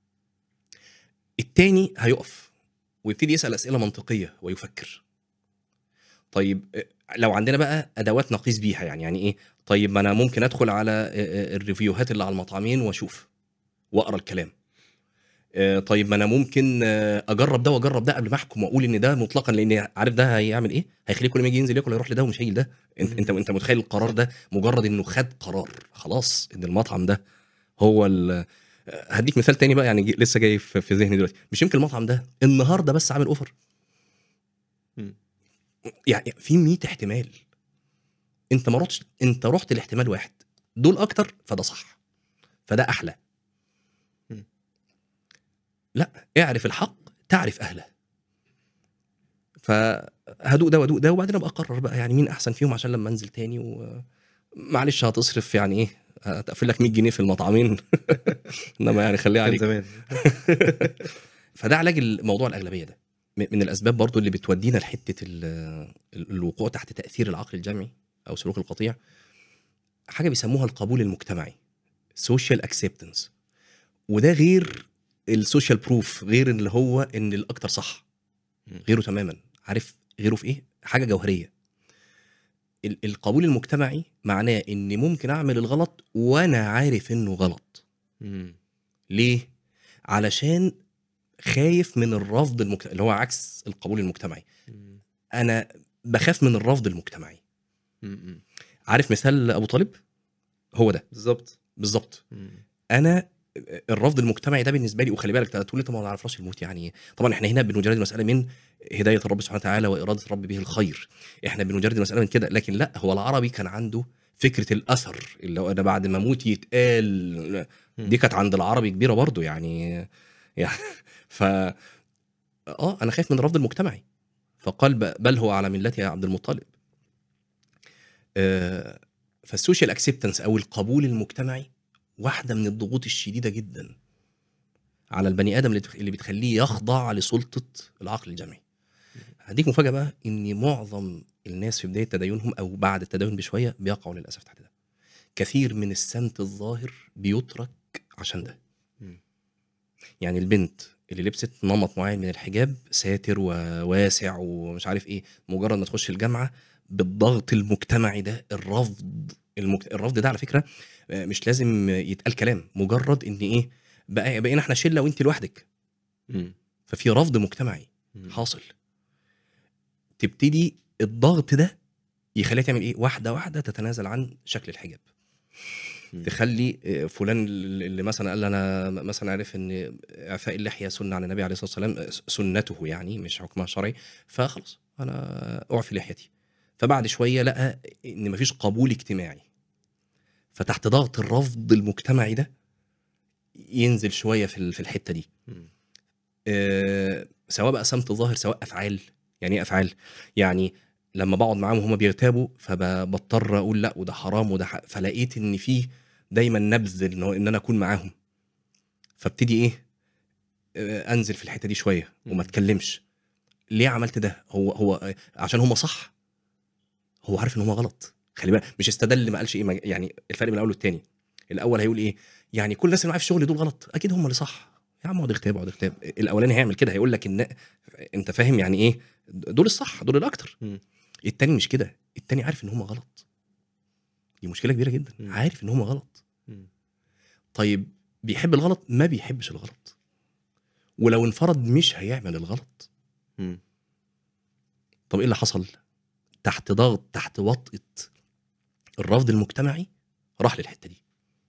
التاني هيقف ويبتدي يسال اسئله منطقيه ويفكر طيب اه، لو عندنا بقى ادوات نقيس بيها يعني يعني ايه طيب ما انا ممكن ادخل على اه، اه، الريفيوهات اللي على المطعمين واشوف واقرا الكلام اه، طيب ما انا ممكن اه، اجرب ده واجرب ده قبل ما احكم واقول ان ده مطلقا لان عارف ده هيعمل ايه هيخليه كل ما يجي ينزل ياكل يروح لده ومش هيجي لده انت انت انت متخيل القرار ده مجرد انه خد قرار خلاص ان المطعم ده هو ال هديك مثال تاني بقى يعني جي- لسه جاي في في ذهني دلوقتي مش يمكن المطعم ده النهارده بس عامل اوفر مم. يعني في 100 احتمال انت ما رحتش انت رحت لاحتمال واحد دول اكتر فده صح فده احلى مم. لا اعرف الحق تعرف اهله فهدوق ده وادوق ده وبعدين ابقى اقرر بقى يعني مين احسن فيهم عشان لما انزل تاني ومعلش هتصرف يعني ايه هتقفل لك 100 جنيه في المطعمين انما يعني خليها كان عليك زمان فده علاج الموضوع الاغلبيه ده م- من الاسباب برضو اللي بتودينا لحته ال- ال- الوقوع تحت تاثير العقل الجمعي او سلوك القطيع حاجه بيسموها القبول المجتمعي سوشيال اكسبتنس وده غير السوشيال بروف غير اللي هو ان الاكتر صح مم. غيره تماما عارف غيره في ايه حاجه جوهريه ال- القبول المجتمعي معناه اني ممكن اعمل الغلط وانا عارف انه غلط مم. ليه علشان خايف من الرفض المجتمعي اللي هو عكس القبول المجتمعي مم. انا بخاف من الرفض المجتمعي مم. عارف مثال ابو طالب هو ده بالظبط بالظبط مم. انا الرفض المجتمعي ده بالنسبه لي وخلي بالك تقول لي طب ما نعرفش الموت يعني ايه طبعا احنا هنا بنجرد المساله من هدايه الرب سبحانه وتعالى واراده الرب به الخير احنا بنجرد المساله من كده لكن لا هو العربي كان عنده فكره الاثر اللي هو انا بعد ما اموت يتقال دي كانت عند العربي كبيره برضو يعني يعني ف اه انا خايف من الرفض المجتمعي فقال ب- بل هو على ملة يا عبد المطلب آه، فالسوشيال اكسبتنس او القبول المجتمعي واحده من الضغوط الشديده جدا على البني ادم اللي بتخ- اللي بتخليه يخضع لسلطه العقل الجمعي هديك مفاجاه بقى ان معظم الناس في بدايه تدينهم او بعد التدين بشويه بيقعوا للاسف تحت ده كثير من السمت الظاهر بيترك عشان ده مم. يعني البنت اللي لبست نمط معين من الحجاب ساتر وواسع ومش عارف ايه مجرد ما تخش الجامعه بالضغط المجتمعي ده الرفض المجت... الرفض ده على فكره آه، مش لازم يتقال كلام مجرد ان ايه بقى بقينا احنا شله وانت لوحدك مم. ففي رفض مجتمعي مم. حاصل تبتدي الضغط ده يخليها تعمل ايه واحده واحده تتنازل عن شكل الحجاب مم. تخلي آه، فلان اللي مثلا قال انا مثلا عرف ان اعفاء اللحيه سنه عن النبي عليه الصلاه والسلام آه، سنته يعني مش حكمها الشرعي فخلاص انا اعفي لحيتي فبعد شويه لقى ان مفيش قبول اجتماعي فتحت ضغط الرفض المجتمعي ده ينزل شويه في ال- في الحته دي مم. آه، سواء بقى سمت ظاهر سواء افعال يعني ايه افعال يعني لما بقعد معاهم وهم بيغتابوا فبضطر اقول لا وده حرام وده حق فلقيت ان فيه دايما نبذ ان هو- ان انا اكون معاهم فابتدي ايه آه، انزل في الحته دي شويه وما مم. اتكلمش ليه عملت ده هو هو آه، عشان هم صح هو عارف ان هم غلط خلي بالك مش استدل ما قالش ايه ما- يعني الفرق بين الاول والتاني الاول هيقول ايه يعني كل الناس اللي معايا في الشغل دول غلط اكيد هم اللي صح يا عم اقعد اغتاب اقعد اغتاب الاولاني هيعمل كده هيقول لك ان انت فاهم يعني ايه دول الصح دول الاكتر مم. التاني مش كده التاني عارف ان هم غلط دي مشكله كبيره جدا مم. عارف ان هم غلط مم. طيب بيحب الغلط ما بيحبش الغلط ولو انفرد مش هيعمل الغلط مم. طب ايه اللي حصل تحت ضغط تحت وطئه الرفض المجتمعي راح للحته دي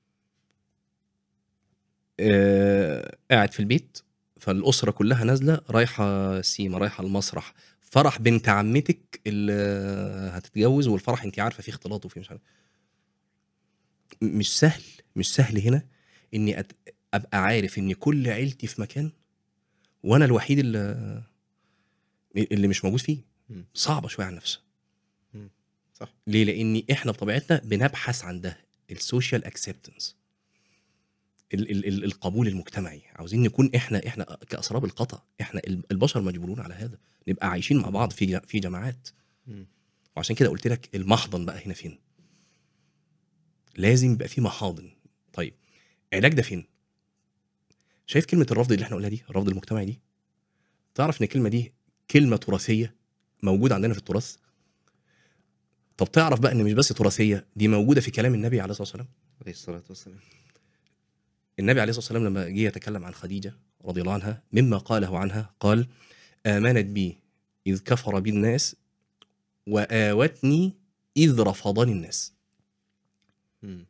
آه قاعد في البيت فالاسره كلها نازله رايحه السيما رايحه المسرح فرح بنت عمتك اللي هتتجوز والفرح انت عارفه فيه اختلاط وفيه مش عارف م- مش سهل مش سهل هنا اني أت... ابقى عارف ان كل عيلتي في مكان وانا الوحيد اللي اللي مش موجود فيه مم. صعبه شويه على النفس صح ليه لان احنا بطبيعتنا بنبحث عن ده السوشيال اكسبتنس ال- ال- ال- القبول المجتمعي عاوزين نكون احنا احنا كاسراب القطع احنا ال- البشر مجبورون على هذا نبقى عايشين مع بعض في ج- في جماعات مم. وعشان كده قلت لك المحضن بقى هنا فين لازم يبقى في محاضن طيب علاج ده فين شايف كلمه الرفض اللي احنا قلنا دي الرفض المجتمعي دي تعرف ان الكلمه دي كلمه تراثيه موجوده عندنا في التراث طب تعرف بقى ان مش بس تراثيه دي موجوده في كلام النبي عليه الصلاه والسلام عليه الصلاه والسلام النبي عليه الصلاه والسلام لما جه يتكلم عن خديجه رضي الله عنها مما قاله عنها قال امنت بي اذ كفر بي الناس واوتني اذ رفضني الناس مم.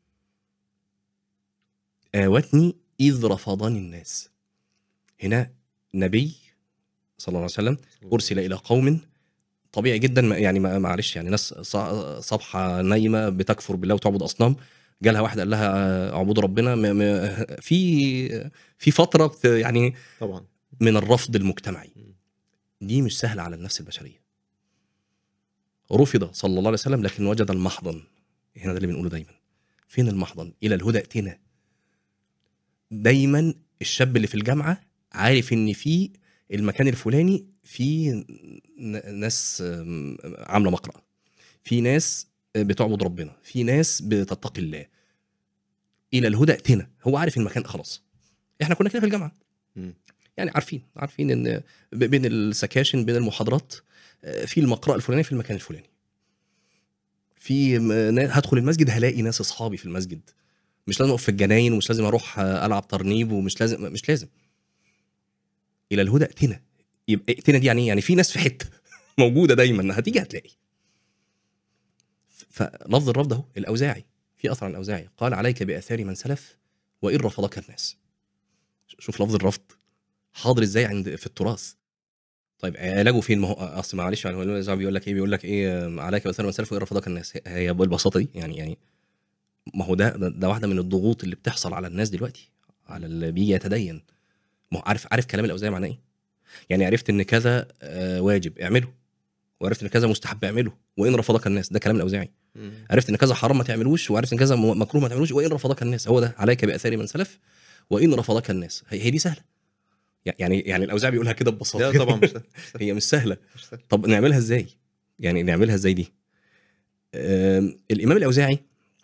آوتني إذ رفضني الناس هنا نبي صلى الله عليه وسلم أرسل إلى قوم طبيعي جدا ما- يعني ما- معلش يعني ناس ص- صبحة نايمة بتكفر بالله وتعبد أصنام جالها واحد قال لها آه، اعبدوا ربنا م- م- في في فترة بت- يعني طبعا من الرفض المجتمعي مم. دي مش سهلة على النفس البشرية رفض صلى الله عليه وسلم لكن وجد المحضن هنا ده اللي بنقوله دايما فين المحضن إلى الهدى ائتنا دايما الشاب اللي في الجامعة عارف إن في المكان الفلاني في ن- ناس آم، عاملة مقرأة في ناس بتعبد ربنا في ناس بتتقي الله إلى الهدى ائتنا هو عارف المكان خلاص احنا كنا كده في الجامعة مم. يعني عارفين عارفين ان ب- بين السكاشن بين المحاضرات آه، في المقرأة الفلاني في المكان الفلاني في م- نا- هدخل المسجد هلاقي ناس اصحابي في المسجد مش لازم اقف في الجناين ومش لازم اروح آه، العب ترنيب ومش لازم مش لازم الى الهدى ائتنا يبقى ائتنا دي يعني إيه؟ يعني في ناس في حته موجوده دايما هتيجي هتلاقي فلفظ الرفض اهو الاوزاعي في اثر عن الاوزاعي قال عليك باثار من سلف وان رفضك الناس شوف لفظ الرفض حاضر ازاي عند في التراث طيب علاجه فين ما هو اصل معلش يعني هو الإمام بيقول لك ايه بيقول لك ايه آم، عليك باثار من سلف وان رفضك الناس هي- هي بالبساطه دي يعني يعني ما هو ده ده, ده واحده من الضغوط اللي بتحصل على الناس دلوقتي على اللي بيجي يتدين ما هو عارف عارف كلام الاوزاعي معناه ايه يعني عرفت ان كذا آه، واجب اعمله وعرفت ان كذا مستحب اعمله وان رفضك الناس ده كلام الاوزاعي مم. عرفت ان كذا حرام ما تعملوش وعرفت ان كذا م- مكروه ما تعملوش وان رفضك الناس هو ده عليك باثار من سلف وان رفضك الناس هي, هي دي سهله يعني يعني الاوزاعي بيقولها كده ببساطه لا طبعا مش سهل. هي مش سهله مش سهل. طب نعملها ازاي يعني نعملها ازاي دي آم، الامام الاوزاعي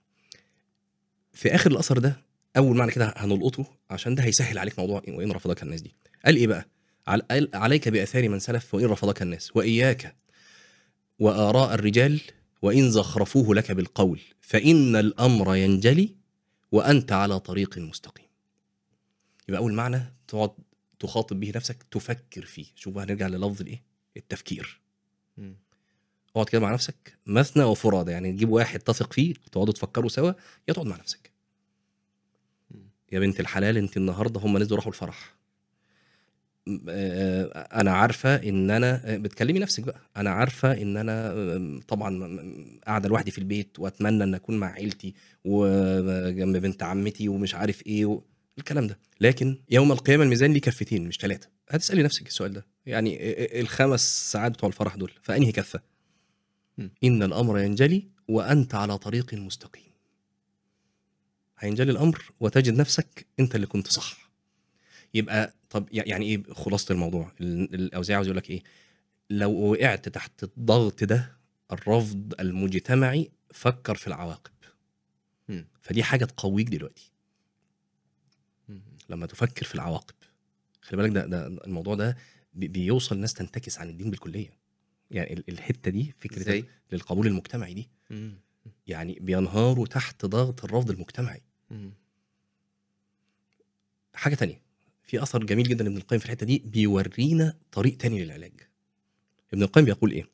في اخر الاثر ده اول معنى كده هنلقطه عشان ده هيسهل عليك موضوع إيه وان رفضك الناس دي قال ايه بقى عل- قال عليك باثار من سلف وان رفضك الناس واياك واراء الرجال وان زخرفوه لك بالقول فان الامر ينجلي وانت على طريق مستقيم يبقى اول معنى تقعد تخاطب به نفسك تفكر فيه شوف بقى هنرجع للفظ الايه التفكير مم. اقعد كده مع نفسك مثنى وفرادى يعني تجيب واحد تثق فيه تقعدوا تفكروا سوا يا تقعد مع نفسك مم. يا بنت الحلال انت النهارده هم نزلوا راحوا الفرح م- آه، انا عارفه ان انا آه، بتكلمي نفسك بقى انا عارفه ان انا آم، طبعا م- م- قاعده لوحدي في البيت واتمنى ان اكون مع عيلتي وجنب بنت عمتي ومش عارف ايه و... الكلام ده لكن يوم القيامه الميزان ليه كفتين مش ثلاثه هتسالي نفسك السؤال ده يعني آه، آه، الخمس ساعات بتوع الفرح دول فانهي كفه م. ان الامر ينجلي وانت على طريق مستقيم هينجلي الامر وتجد نفسك انت اللي كنت صح يبقى طب يع- يعني ايه خلاصه الموضوع ال- الاوزاعي عاوز يقول لك ايه لو وقعت تحت الضغط ده الرفض المجتمعي فكر في العواقب مم. فدي حاجه تقويك دلوقتي مم. لما تفكر في العواقب خلي بالك ده, ده الموضوع ده بي- بيوصل ناس تنتكس عن الدين بالكليه يعني ال- الحته دي فكره ازاي؟ للقبول المجتمعي دي مم. يعني بينهاروا تحت ضغط الرفض المجتمعي مم. حاجه تانية في اثر جميل جدا ابن القيم في الحته دي بيورينا طريق تاني للعلاج ابن القيم بيقول ايه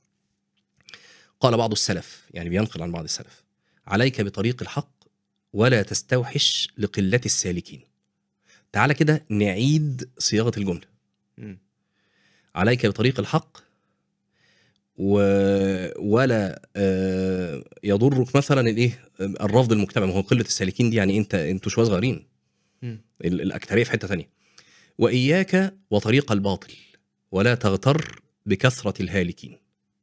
قال بعض السلف يعني بينقل عن بعض السلف عليك بطريق الحق ولا تستوحش لقله السالكين تعالى كده نعيد صياغه الجمله مم. عليك بطريق الحق و... ولا آه، يضرك مثلا الايه الرفض المجتمع ما هو قله السالكين دي يعني انت انتوا شويه صغيرين مم. ال- الاكثريه في حته ثانيه واياك وطريق الباطل ولا تغتر بكثره الهالكين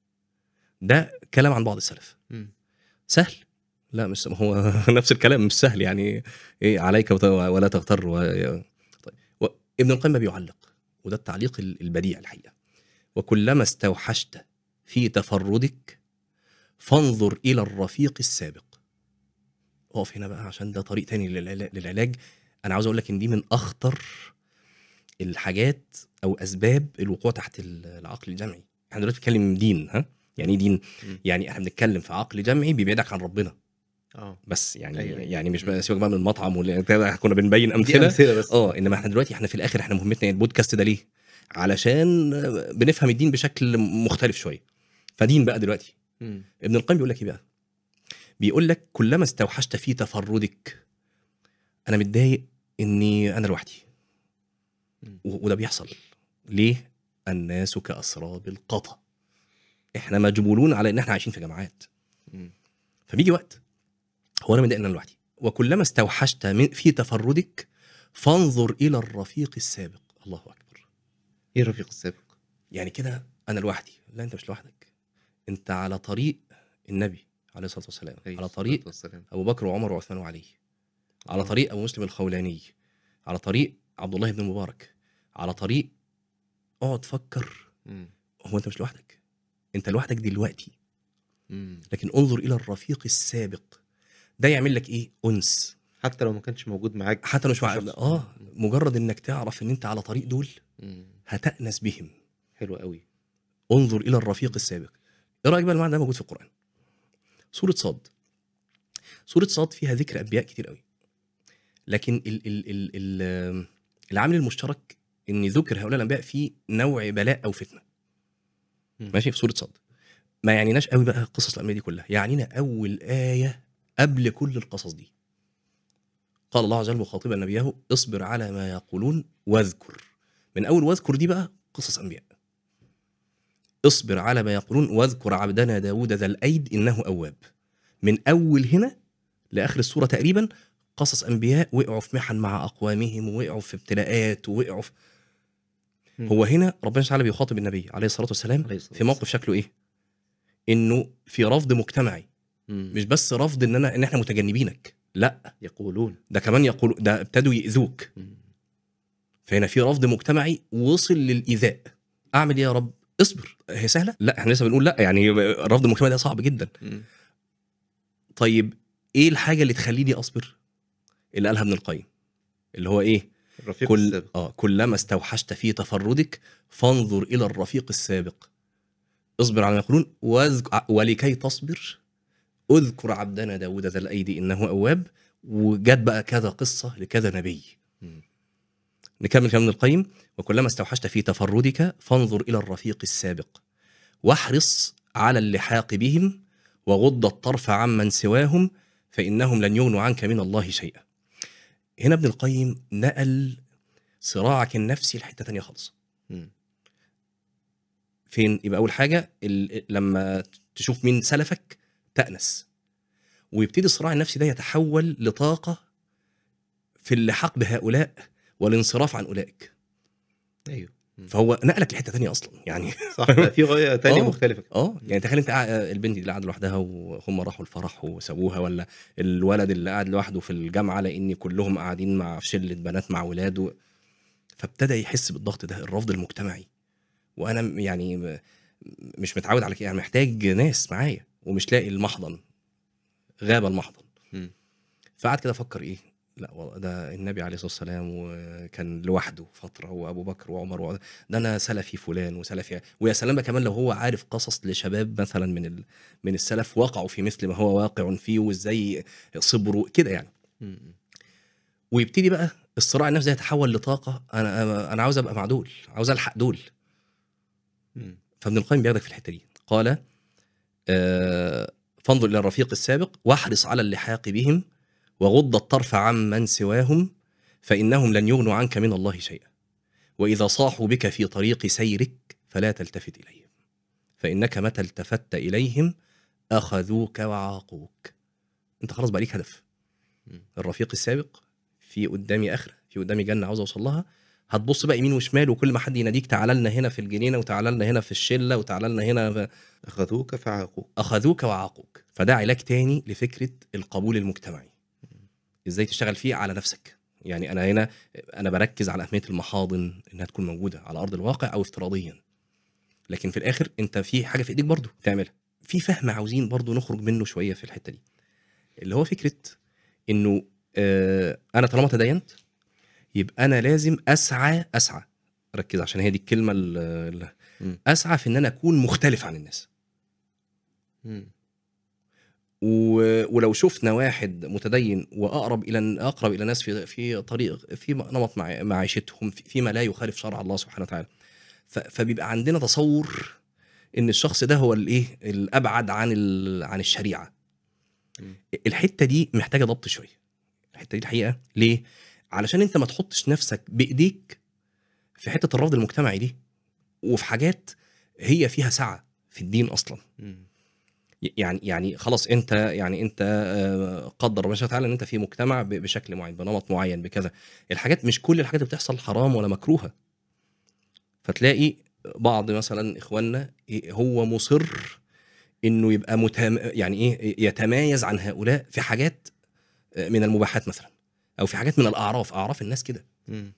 ده كلام عن بعض السلف مم. سهل لا مش هو نفس الكلام مش سهل يعني ايه عليك وت- ولا تغتر و... طيب و... ابن القيم بيعلق وده التعليق ال- البديع الحقيقه وكلما استوحشت في تفردك فانظر الى الرفيق السابق اقف هنا بقى عشان ده طريق تاني للعلا- للعلاج انا عاوز اقول لك ان دي من اخطر الحاجات او اسباب الوقوع تحت ال- العقل الجمعي احنا دلوقتي بنتكلم دين ها يعني ايه دين مم. يعني احنا بنتكلم في عقل جمعي بيبعدك عن ربنا اه بس يعني أيوة، أيوة. يعني مش بقى سيبك بقى من المطعم ولا كنا بنبين دي امثله امثله بس اه انما احنا دلوقتي احنا في الاخر احنا مهمتنا إيه؟ البودكاست ده ليه؟ علشان بنفهم الدين بشكل مختلف شويه فدين بقى دلوقتي مم. ابن القيم بيقول لك ايه بقى؟ بيقول لك كلما استوحشت في تفردك انا متضايق اني انا لوحدي مم. و- وده بيحصل ليه؟ الناس كاسراب القطا احنا مجبولون على ان احنا عايشين في جماعات مم. فبيجي وقت هو انا متضايق ان انا لوحدي وكلما استوحشت من في تفردك فانظر الى الرفيق السابق الله اكبر ايه الرفيق السابق؟ يعني كده انا لوحدي لا انت مش لوحدك انت على طريق النبي عليه الصلاه والسلام عليه على الصلاة طريق والسلام. ابو بكر وعمر وعثمان وعلي على الله. طريق ابو مسلم الخولاني على طريق عبد الله بن المبارك على طريق اقعد فكر مم. هو انت مش لوحدك انت لوحدك دلوقتي مم. لكن انظر الى الرفيق السابق ده يعمل لك ايه انس حتى لو ما كانش موجود معاك حتى لو مش مع شخص. اه مجرد انك تعرف ان انت على طريق دول مم. هتأنس بهم حلو قوي انظر الى الرفيق السابق ايه رايك بقى المعنى ده موجود في القران سوره صاد سوره صاد فيها ذكر انبياء كتير قوي لكن ال ال ال ال العامل المشترك ان ذكر هؤلاء الانبياء في نوع بلاء او فتنه مم. ماشي في سوره صاد ما يعنيناش قوي بقى قصص الانبياء دي كلها يعنينا اول ايه قبل كل القصص دي قال الله عز وجل مخاطبا نبيه اصبر على ما يقولون واذكر من اول واذكر دي بقى قصص انبياء اصبر على ما يقولون واذكر عبدنا داود ذا الايد انه اواب من اول هنا لاخر السوره تقريبا قصص انبياء وقعوا في محن مع اقوامهم ووقعوا في ابتلاءات ووقعوا في مم. هو هنا ربنا تعالى بيخاطب النبي عليه الصلاه والسلام عليه الصلاة في موقف شكله ايه؟ انه في رفض مجتمعي مم. مش بس رفض ان انا ان احنا متجنبينك لا يقولون ده كمان يقول ده ابتدوا يؤذوك مم. فهنا في رفض مجتمعي وصل للايذاء اعمل ايه يا رب اصبر هي سهله لا احنا لسه بنقول لا يعني الرفض المجتمعي ده صعب جدا مم. طيب ايه الحاجه اللي تخليني اصبر اللي قالها ابن القيم اللي هو ايه الرفيق كل السابق اه كلما استوحشت في تفردك فانظر الى الرفيق السابق اصبر على ما يقولون واذك... ولكي تصبر اذكر عبدنا داود ذا الايدي انه اواب وجت بقى كذا قصه لكذا نبي مم. نكمل كلام ابن القيم وكلما استوحشت في تفردك فانظر الى الرفيق السابق واحرص على اللحاق بهم وغض الطرف عمن سواهم فانهم لن يغنوا عنك من الله شيئا هنا ابن القيم نقل صراعك النفسي لحته تانية خالص مم. فين يبقى اول حاجه ال- لما تشوف مين سلفك تأنس ويبتدي الصراع النفسي ده يتحول لطاقه في اللحاق بهؤلاء والانصراف عن اولئك ايوه فهو نقلك لحته تانية اصلا يعني صح بقى في غايه تانية آه. مختلفه اه يعني تخيل انت قاعد البنت اللي قاعده لوحدها وهم راحوا الفرح وسابوها ولا الولد اللي قاعد لوحده في الجامعه لان كلهم قاعدين مع في شله بنات مع ولاده فابتدى يحس بالضغط ده الرفض المجتمعي وانا م- يعني م- مش متعود على كده يعني محتاج ناس معايا ومش لاقي المحضن غاب المحضن مم. فقعد كده افكر ايه لا والله ده النبي عليه الصلاه والسلام وكان لوحده فتره وابو بكر وعمر و... ده انا سلفي فلان وسلفي ويا سلام بقى كمان لو هو عارف قصص لشباب مثلا من ال... من السلف وقعوا في مثل ما هو واقع فيه وازاي صبروا كده يعني مم. ويبتدي بقى الصراع النفسي ده يتحول لطاقه انا انا عاوز ابقى مع دول عاوز الحق دول مم. فابن القيم بياخدك في الحته دي قال آه فانظر الى الرفيق السابق واحرص على اللحاق بهم وغض الطرف عمن سواهم فانهم لن يغنوا عنك من الله شيئا واذا صاحوا بك في طريق سيرك فلا تلتفت اليهم فانك متى التفت اليهم اخذوك وعاقوك انت خلاص بقى ليك هدف مم. الرفيق السابق في قدامي اخره في قدامي جنه عاوز اوصل لها هتبص بقى يمين وشمال وكل ما حد يناديك تعالى لنا هنا في الجنينه وتعالى لنا هنا في الشله وتعالى لنا هنا في... اخذوك فعاقوك اخذوك وعاقوك فده علاج تاني لفكره القبول المجتمعي ازاي تشتغل فيه على نفسك يعني انا هنا انا بركز على اهميه المحاضن انها تكون موجوده على ارض الواقع او افتراضيا لكن في الاخر انت في حاجه في ايديك برضو تعملها في فهم عاوزين برضو نخرج منه شويه في الحته دي اللي هو فكره انه آه انا طالما تدينت يبقى انا لازم اسعى اسعى ركز عشان هي دي الكلمه ال- مم. اسعى في ان انا اكون مختلف عن الناس مم. و- ولو شفنا واحد متدين واقرب الى اقرب الى الناس في في طريق في نمط مع- معيشتهم في- فيما لا يخالف شرع الله سبحانه وتعالى ف- فبيبقى عندنا تصور ان الشخص ده هو الايه الابعد عن ال- عن الشريعه مم. الحته دي محتاجه ضبط شويه الحته دي الحقيقه ليه علشان انت ما تحطش نفسك بايديك في حته الرفض المجتمعي دي وفي حاجات هي فيها سعه في الدين اصلا مم. يعني يعني خلاص انت يعني انت آه، قدر الله تعالى ان انت في مجتمع ب- بشكل معين بنمط معين بكذا الحاجات مش كل الحاجات اللي بتحصل حرام ولا مكروهه فتلاقي بعض مثلا اخواننا إيه، هو مصر انه يبقى متم... يعني ايه يتمايز عن هؤلاء في حاجات آه، من المباحات مثلا او في حاجات من الاعراف اعراف الناس كده مم.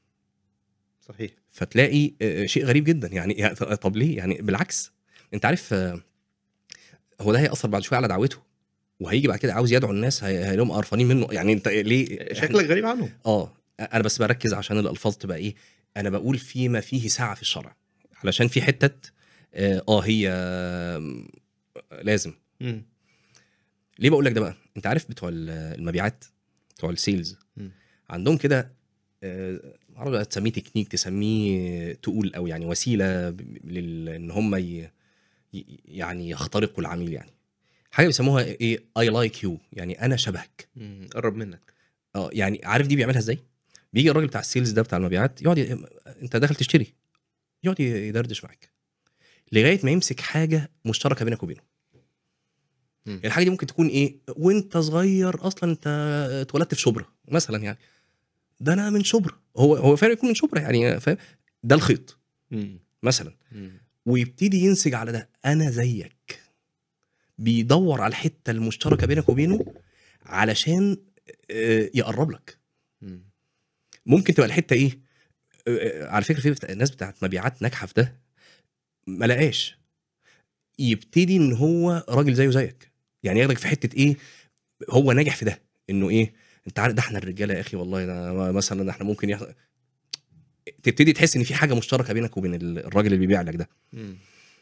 صحيح فتلاقي آه، شيء غريب جدا يعني يعني طب ليه يعني بالعكس انت عارف آه، هو ده هيأثر بعد شويه على دعوته وهيجي بعد كده عاوز يدعو الناس هي- هيلاقيهم قرفانين منه يعني انت ليه شكلك غريب عنهم اه انا بس بركز عشان الالفاظ تبقى ايه انا بقول فيما فيه سعه في الشرع علشان في حته اه آه، هي آم، لازم مم. ليه بقول لك ده بقى انت عارف بتوع ال- المبيعات بتوع السيلز مم. عندهم كده آه، معرفش بقى تسميه تكنيك تسميه تقول او يعني وسيله ب- لل ان هم ي... ي- يعني يخترقوا العميل يعني حاجه بيسموها ايه اي لايك يو يعني انا شبهك مم. قرب منك اه يعني عارف دي بيعملها ازاي بيجي الراجل بتاع السيلز ده بتاع المبيعات يقعد ي... انت داخل تشتري يقعد يدردش معاك لغايه ما يمسك حاجه مشتركه بينك وبينه مم. الحاجه دي ممكن تكون ايه وانت صغير اصلا انت اتولدت في شبرا مثلا يعني ده انا من شبرا هو هو فعلا يكون من شبرا يعني فاهم ده الخيط مم. مثلا مم. ويبتدي ينسج على ده انا زيك بيدور على الحته المشتركه بينك وبينه علشان آه، يقرب لك مم. ممكن تبقى الحته ايه آه، آه، على فكره في بتاع- الناس بتاعت مبيعات ناجحه في ده ما لقاش يبتدي ان هو راجل زيه زيك يعني ياخدك في حته ايه هو ناجح في ده انه ايه انت عارف ده احنا الرجاله يا اخي والله ده مثلا احنا ممكن يحصل تبتدي تحس ان في حاجه مشتركه بينك وبين ال- الراجل اللي بيبيع لك ده مم.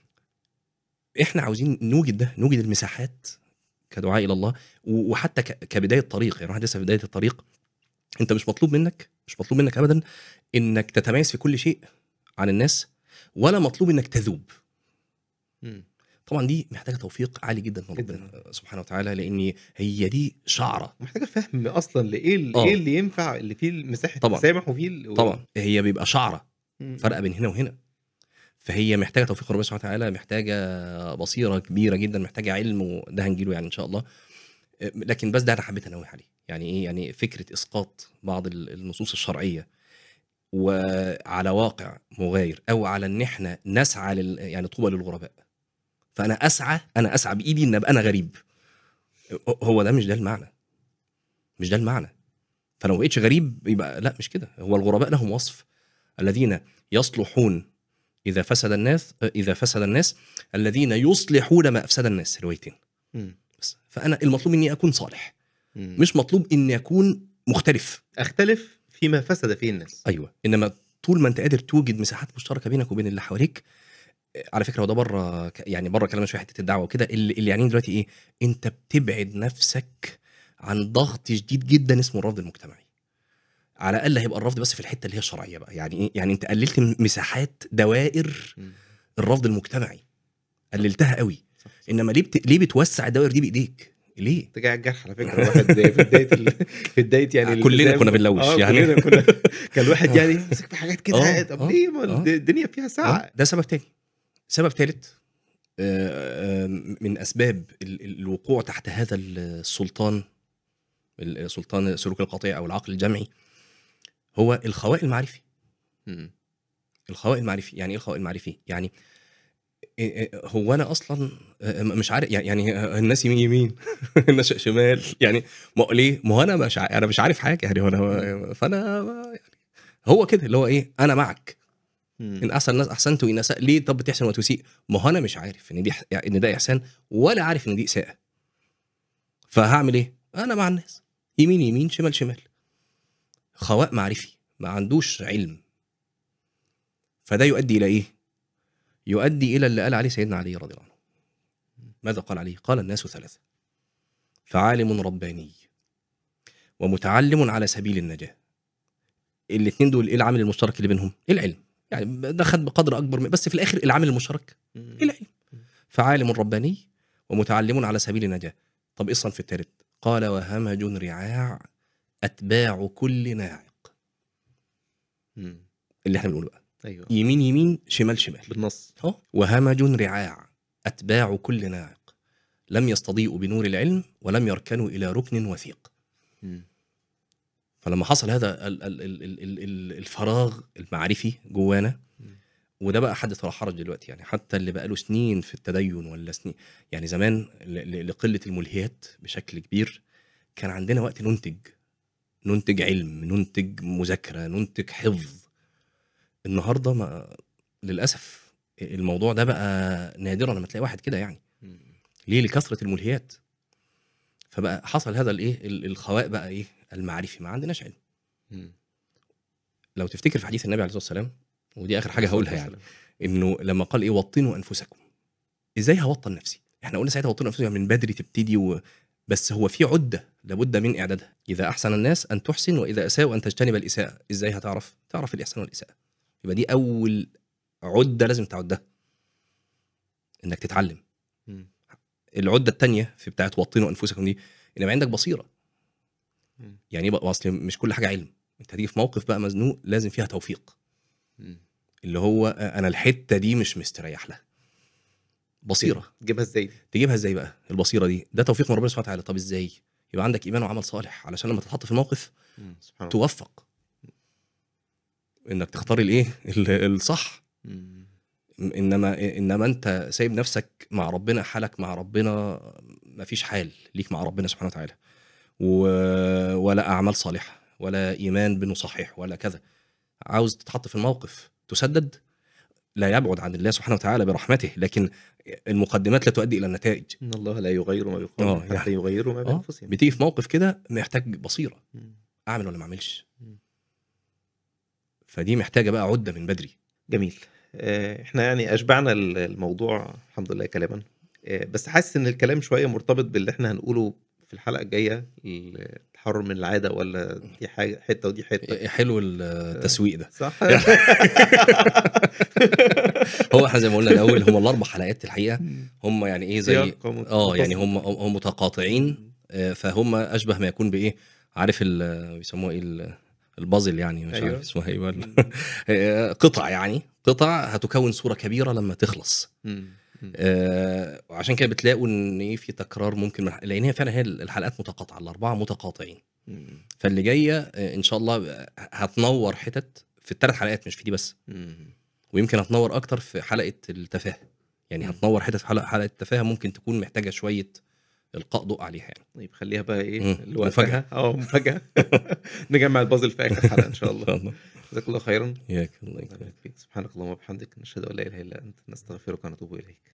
احنا عاوزين نوجد ده نوجد المساحات كدعاء الى الله و- وحتى ك- كبدايه طريق يعني واحد لسه في بدايه الطريق انت مش مطلوب منك مش مطلوب منك ابدا انك تتميز في كل شيء عن الناس ولا مطلوب انك تذوب مم. طبعا دي محتاجه توفيق عالي جدا من جداً. ربنا سبحانه وتعالى لان هي دي شعره محتاجه فهم اصلا لايه ال- آه. ايه اللي ينفع اللي فيه مساحه طبعاً. التسامح وفيه ال- طبعا هي بيبقى شعره مم. فرق بين هنا وهنا فهي محتاجه توفيق ربنا سبحانه وتعالى محتاجه بصيره كبيره جدا محتاجه علم وده هنجيله يعني ان شاء الله لكن بس ده انا حبيت انوه عليه يعني ايه يعني فكره اسقاط بعض ال- النصوص الشرعيه وعلى واقع مغاير او على ان احنا نسعى لل يعني طوبى للغرباء فانا اسعى انا اسعى بايدي ان ابقى انا غريب هو ده مش ده المعنى مش ده المعنى فلو ما بقتش غريب يبقى لا مش كده هو الغرباء لهم وصف الذين يصلحون اذا فسد الناس اذا فسد الناس الذين يصلحون ما افسد الناس روايتين مم. بس فانا المطلوب اني اكون صالح مم. مش مطلوب اني اكون مختلف اختلف فيما فسد فيه الناس ايوه انما طول ما انت قادر توجد مساحات مشتركه بينك وبين اللي حواليك آه، على فكره هو ده بره ك- يعني بره كلام شويه حته الدعوه وكده اللي, اللي يعني دلوقتي ايه انت بتبعد نفسك عن ضغط شديد جدا اسمه الرفض المجتمعي على الاقل هيبقى الرفض بس في الحته اللي هي الشرعيه بقى يعني ايه يعني انت قللت م- مساحات دوائر مم. الرفض المجتمعي قللتها قوي صح. انما ليه بت... ليه بتوسع الدوائر دي بايديك ليه انت جاي على الجرح على فكره الواحد في بدايه ال... في بدايه يعني كلنا الالتزام. كنا بنلوش آه يعني. كلنا كنا كان الواحد يعني يمسك في حاجات كده آه، طب آه، ليه ما آه. الدنيا فيها ساعه آه، ده سبب تاني سبب ثالث من اسباب ال- ال- الوقوع تحت هذا السلطان السلطان السلوك القطيع او العقل الجمعي هو الخواء المعرفي مم. الخواء المعرفي يعني ايه الخواء المعرفي يعني إيه- إيه، هو انا اصلا آه، مش عارف يعني- يعني الناس يمين يمين الناس شمال يعني ما ليه ما هو انا مش ع- انا مش عارف حاجه يعني هو انا فانا يعني هو كده اللي هو ايه انا معك مم. ان احسن الناس احسنت وان اساء ليه طب بتحسن وتسيء ما هو انا مش عارف ان دي ح- يعني ان ده احسان ولا عارف ان دي اساءه فهعمل ايه انا مع الناس يمين يمين شمال شمال خواء معرفي ما عندوش علم فده يؤدي الى ايه يؤدي الى اللي قال عليه سيدنا علي رضي الله عنه ماذا قال عليه قال الناس ثلاثه فعالم رباني ومتعلم على سبيل النجاه الاثنين دول ايه العامل المشترك اللي بينهم العلم يعني ده خد بقدر اكبر من بس في الاخر العامل المشترك مم. العلم فعالم رباني ومتعلم على سبيل النجاه طب ايه الصنف الثالث قال وهمج رعاع اتباع كل ناعق مم. اللي احنا بنقوله بقى ايوه يمين يمين شمال شمال بالنص أهو. وهمج رعاع اتباع كل ناعق لم يستضيئوا بنور العلم ولم يركنوا الى ركن وثيق مم. فلما حصل هذا ال- ال- ال- ال- ال- ال- الفراغ المعرفي جوانا مم. وده بقى حدث ولا حرج دلوقتي يعني حتى اللي بقى له سنين في التدين ولا سنين يعني زمان ل- ل- لقله الملهيات بشكل كبير كان عندنا وقت ننتج ننتج علم ننتج مذاكره ننتج حفظ النهارده ما للاسف الموضوع ده بقى نادرا لما تلاقي واحد كده يعني مم. ليه لكثره الملهيات فبقى حصل هذا الايه ال- الخواء بقى ايه المعرفي ما عندناش علم مم. لو تفتكر في حديث النبي عليه الصلاه والسلام ودي اخر حاجه هقولها يعني سلام. انه لما قال ايه وطنوا انفسكم ازاي هوطن نفسي احنا قلنا ساعتها وطنوا انفسكم من بدري تبتدي و... بس هو في عده لابد من اعدادها اذا احسن الناس ان تحسن واذا اساءوا ان تجتنب الاساءه ازاي هتعرف تعرف الاحسان والاساءه يبقى دي اول عده لازم تعدها انك تتعلم مم. العده الثانيه في بتاعه وطنوا انفسكم دي ان يبقى عندك بصيره مم. يعني ايه بقى اصل مش كل حاجه علم انت هتيجي في موقف بقى مزنوق لازم فيها توفيق مم. اللي هو انا الحته دي مش مستريح لها بصيره تجيبها ازاي دي؟ تجيبها ازاي بقى البصيره دي ده توفيق من ربنا سبحانه وتعالى طب ازاي يبقى عندك ايمان وعمل صالح علشان لما تتحط في الموقف مم. سبحان الله توفق انك تختار الايه ال- الصح مم. انما انما انت سايب نفسك مع ربنا حالك مع ربنا مفيش حال ليك مع ربنا سبحانه وتعالى و... ولا اعمال صالحه ولا ايمان بانه صحيح ولا كذا عاوز تتحط في الموقف تسدد لا يبعد عن الله سبحانه وتعالى برحمته لكن المقدمات لا تؤدي الى النتائج ان الله لا يغير ما بقوم آه، حتى يعني. يغيروا ما آه، بانفسهم بتيجي في موقف كده محتاج بصيره مم. اعمل ولا ما اعملش مم. فدي محتاجه بقى عده من بدري جميل آه، احنا يعني اشبعنا ال- الموضوع الحمد لله كلاما آه، بس حاسس ان الكلام شويه مرتبط باللي احنا هنقوله في الحلقه الجايه التحرر من العاده ولا دي حاجه حته ودي حته حلو التسويق ده صح هو احنا زي ما قلنا الاول هم الاربع حلقات الحقيقه هم يعني ايه زي سياق مت- اه يعني متصل. هم هم متقاطعين آه، فهم اشبه ما يكون بايه عارف ال- بيسموها ايه ال- البازل يعني مش أيوة. عارف اسمها ايه ولا آه، قطع يعني قطع هتكون صوره كبيره لما تخلص مم. مم. آه، وعشان كده بتلاقوا ان ايه في تكرار ممكن من لان هي فعلا هي الحلقات متقاطعه الاربعه متقاطعين مم. فاللي جايه آه، ان شاء الله هتنور حتت في الثلاث حلقات مش في دي بس مم. ويمكن هتنور اكتر في حلقه التفاهه يعني مم. هتنور حتت في حلقه حلقه التفاهه ممكن تكون محتاجه شويه القاء ضوء عليها يعني طيب خليها بقى ايه مم. الوقت مفاجأة. اه مفاجاه نجمع البازل في اخر حلقه ان شاء ان الله شاء الله جزاك الله خيرا إياك الله الله يكرمك يبارك فيك سبحانك اللهم وبحمدك نشهد ان لا اله الا انت نستغفرك ونتوب اليك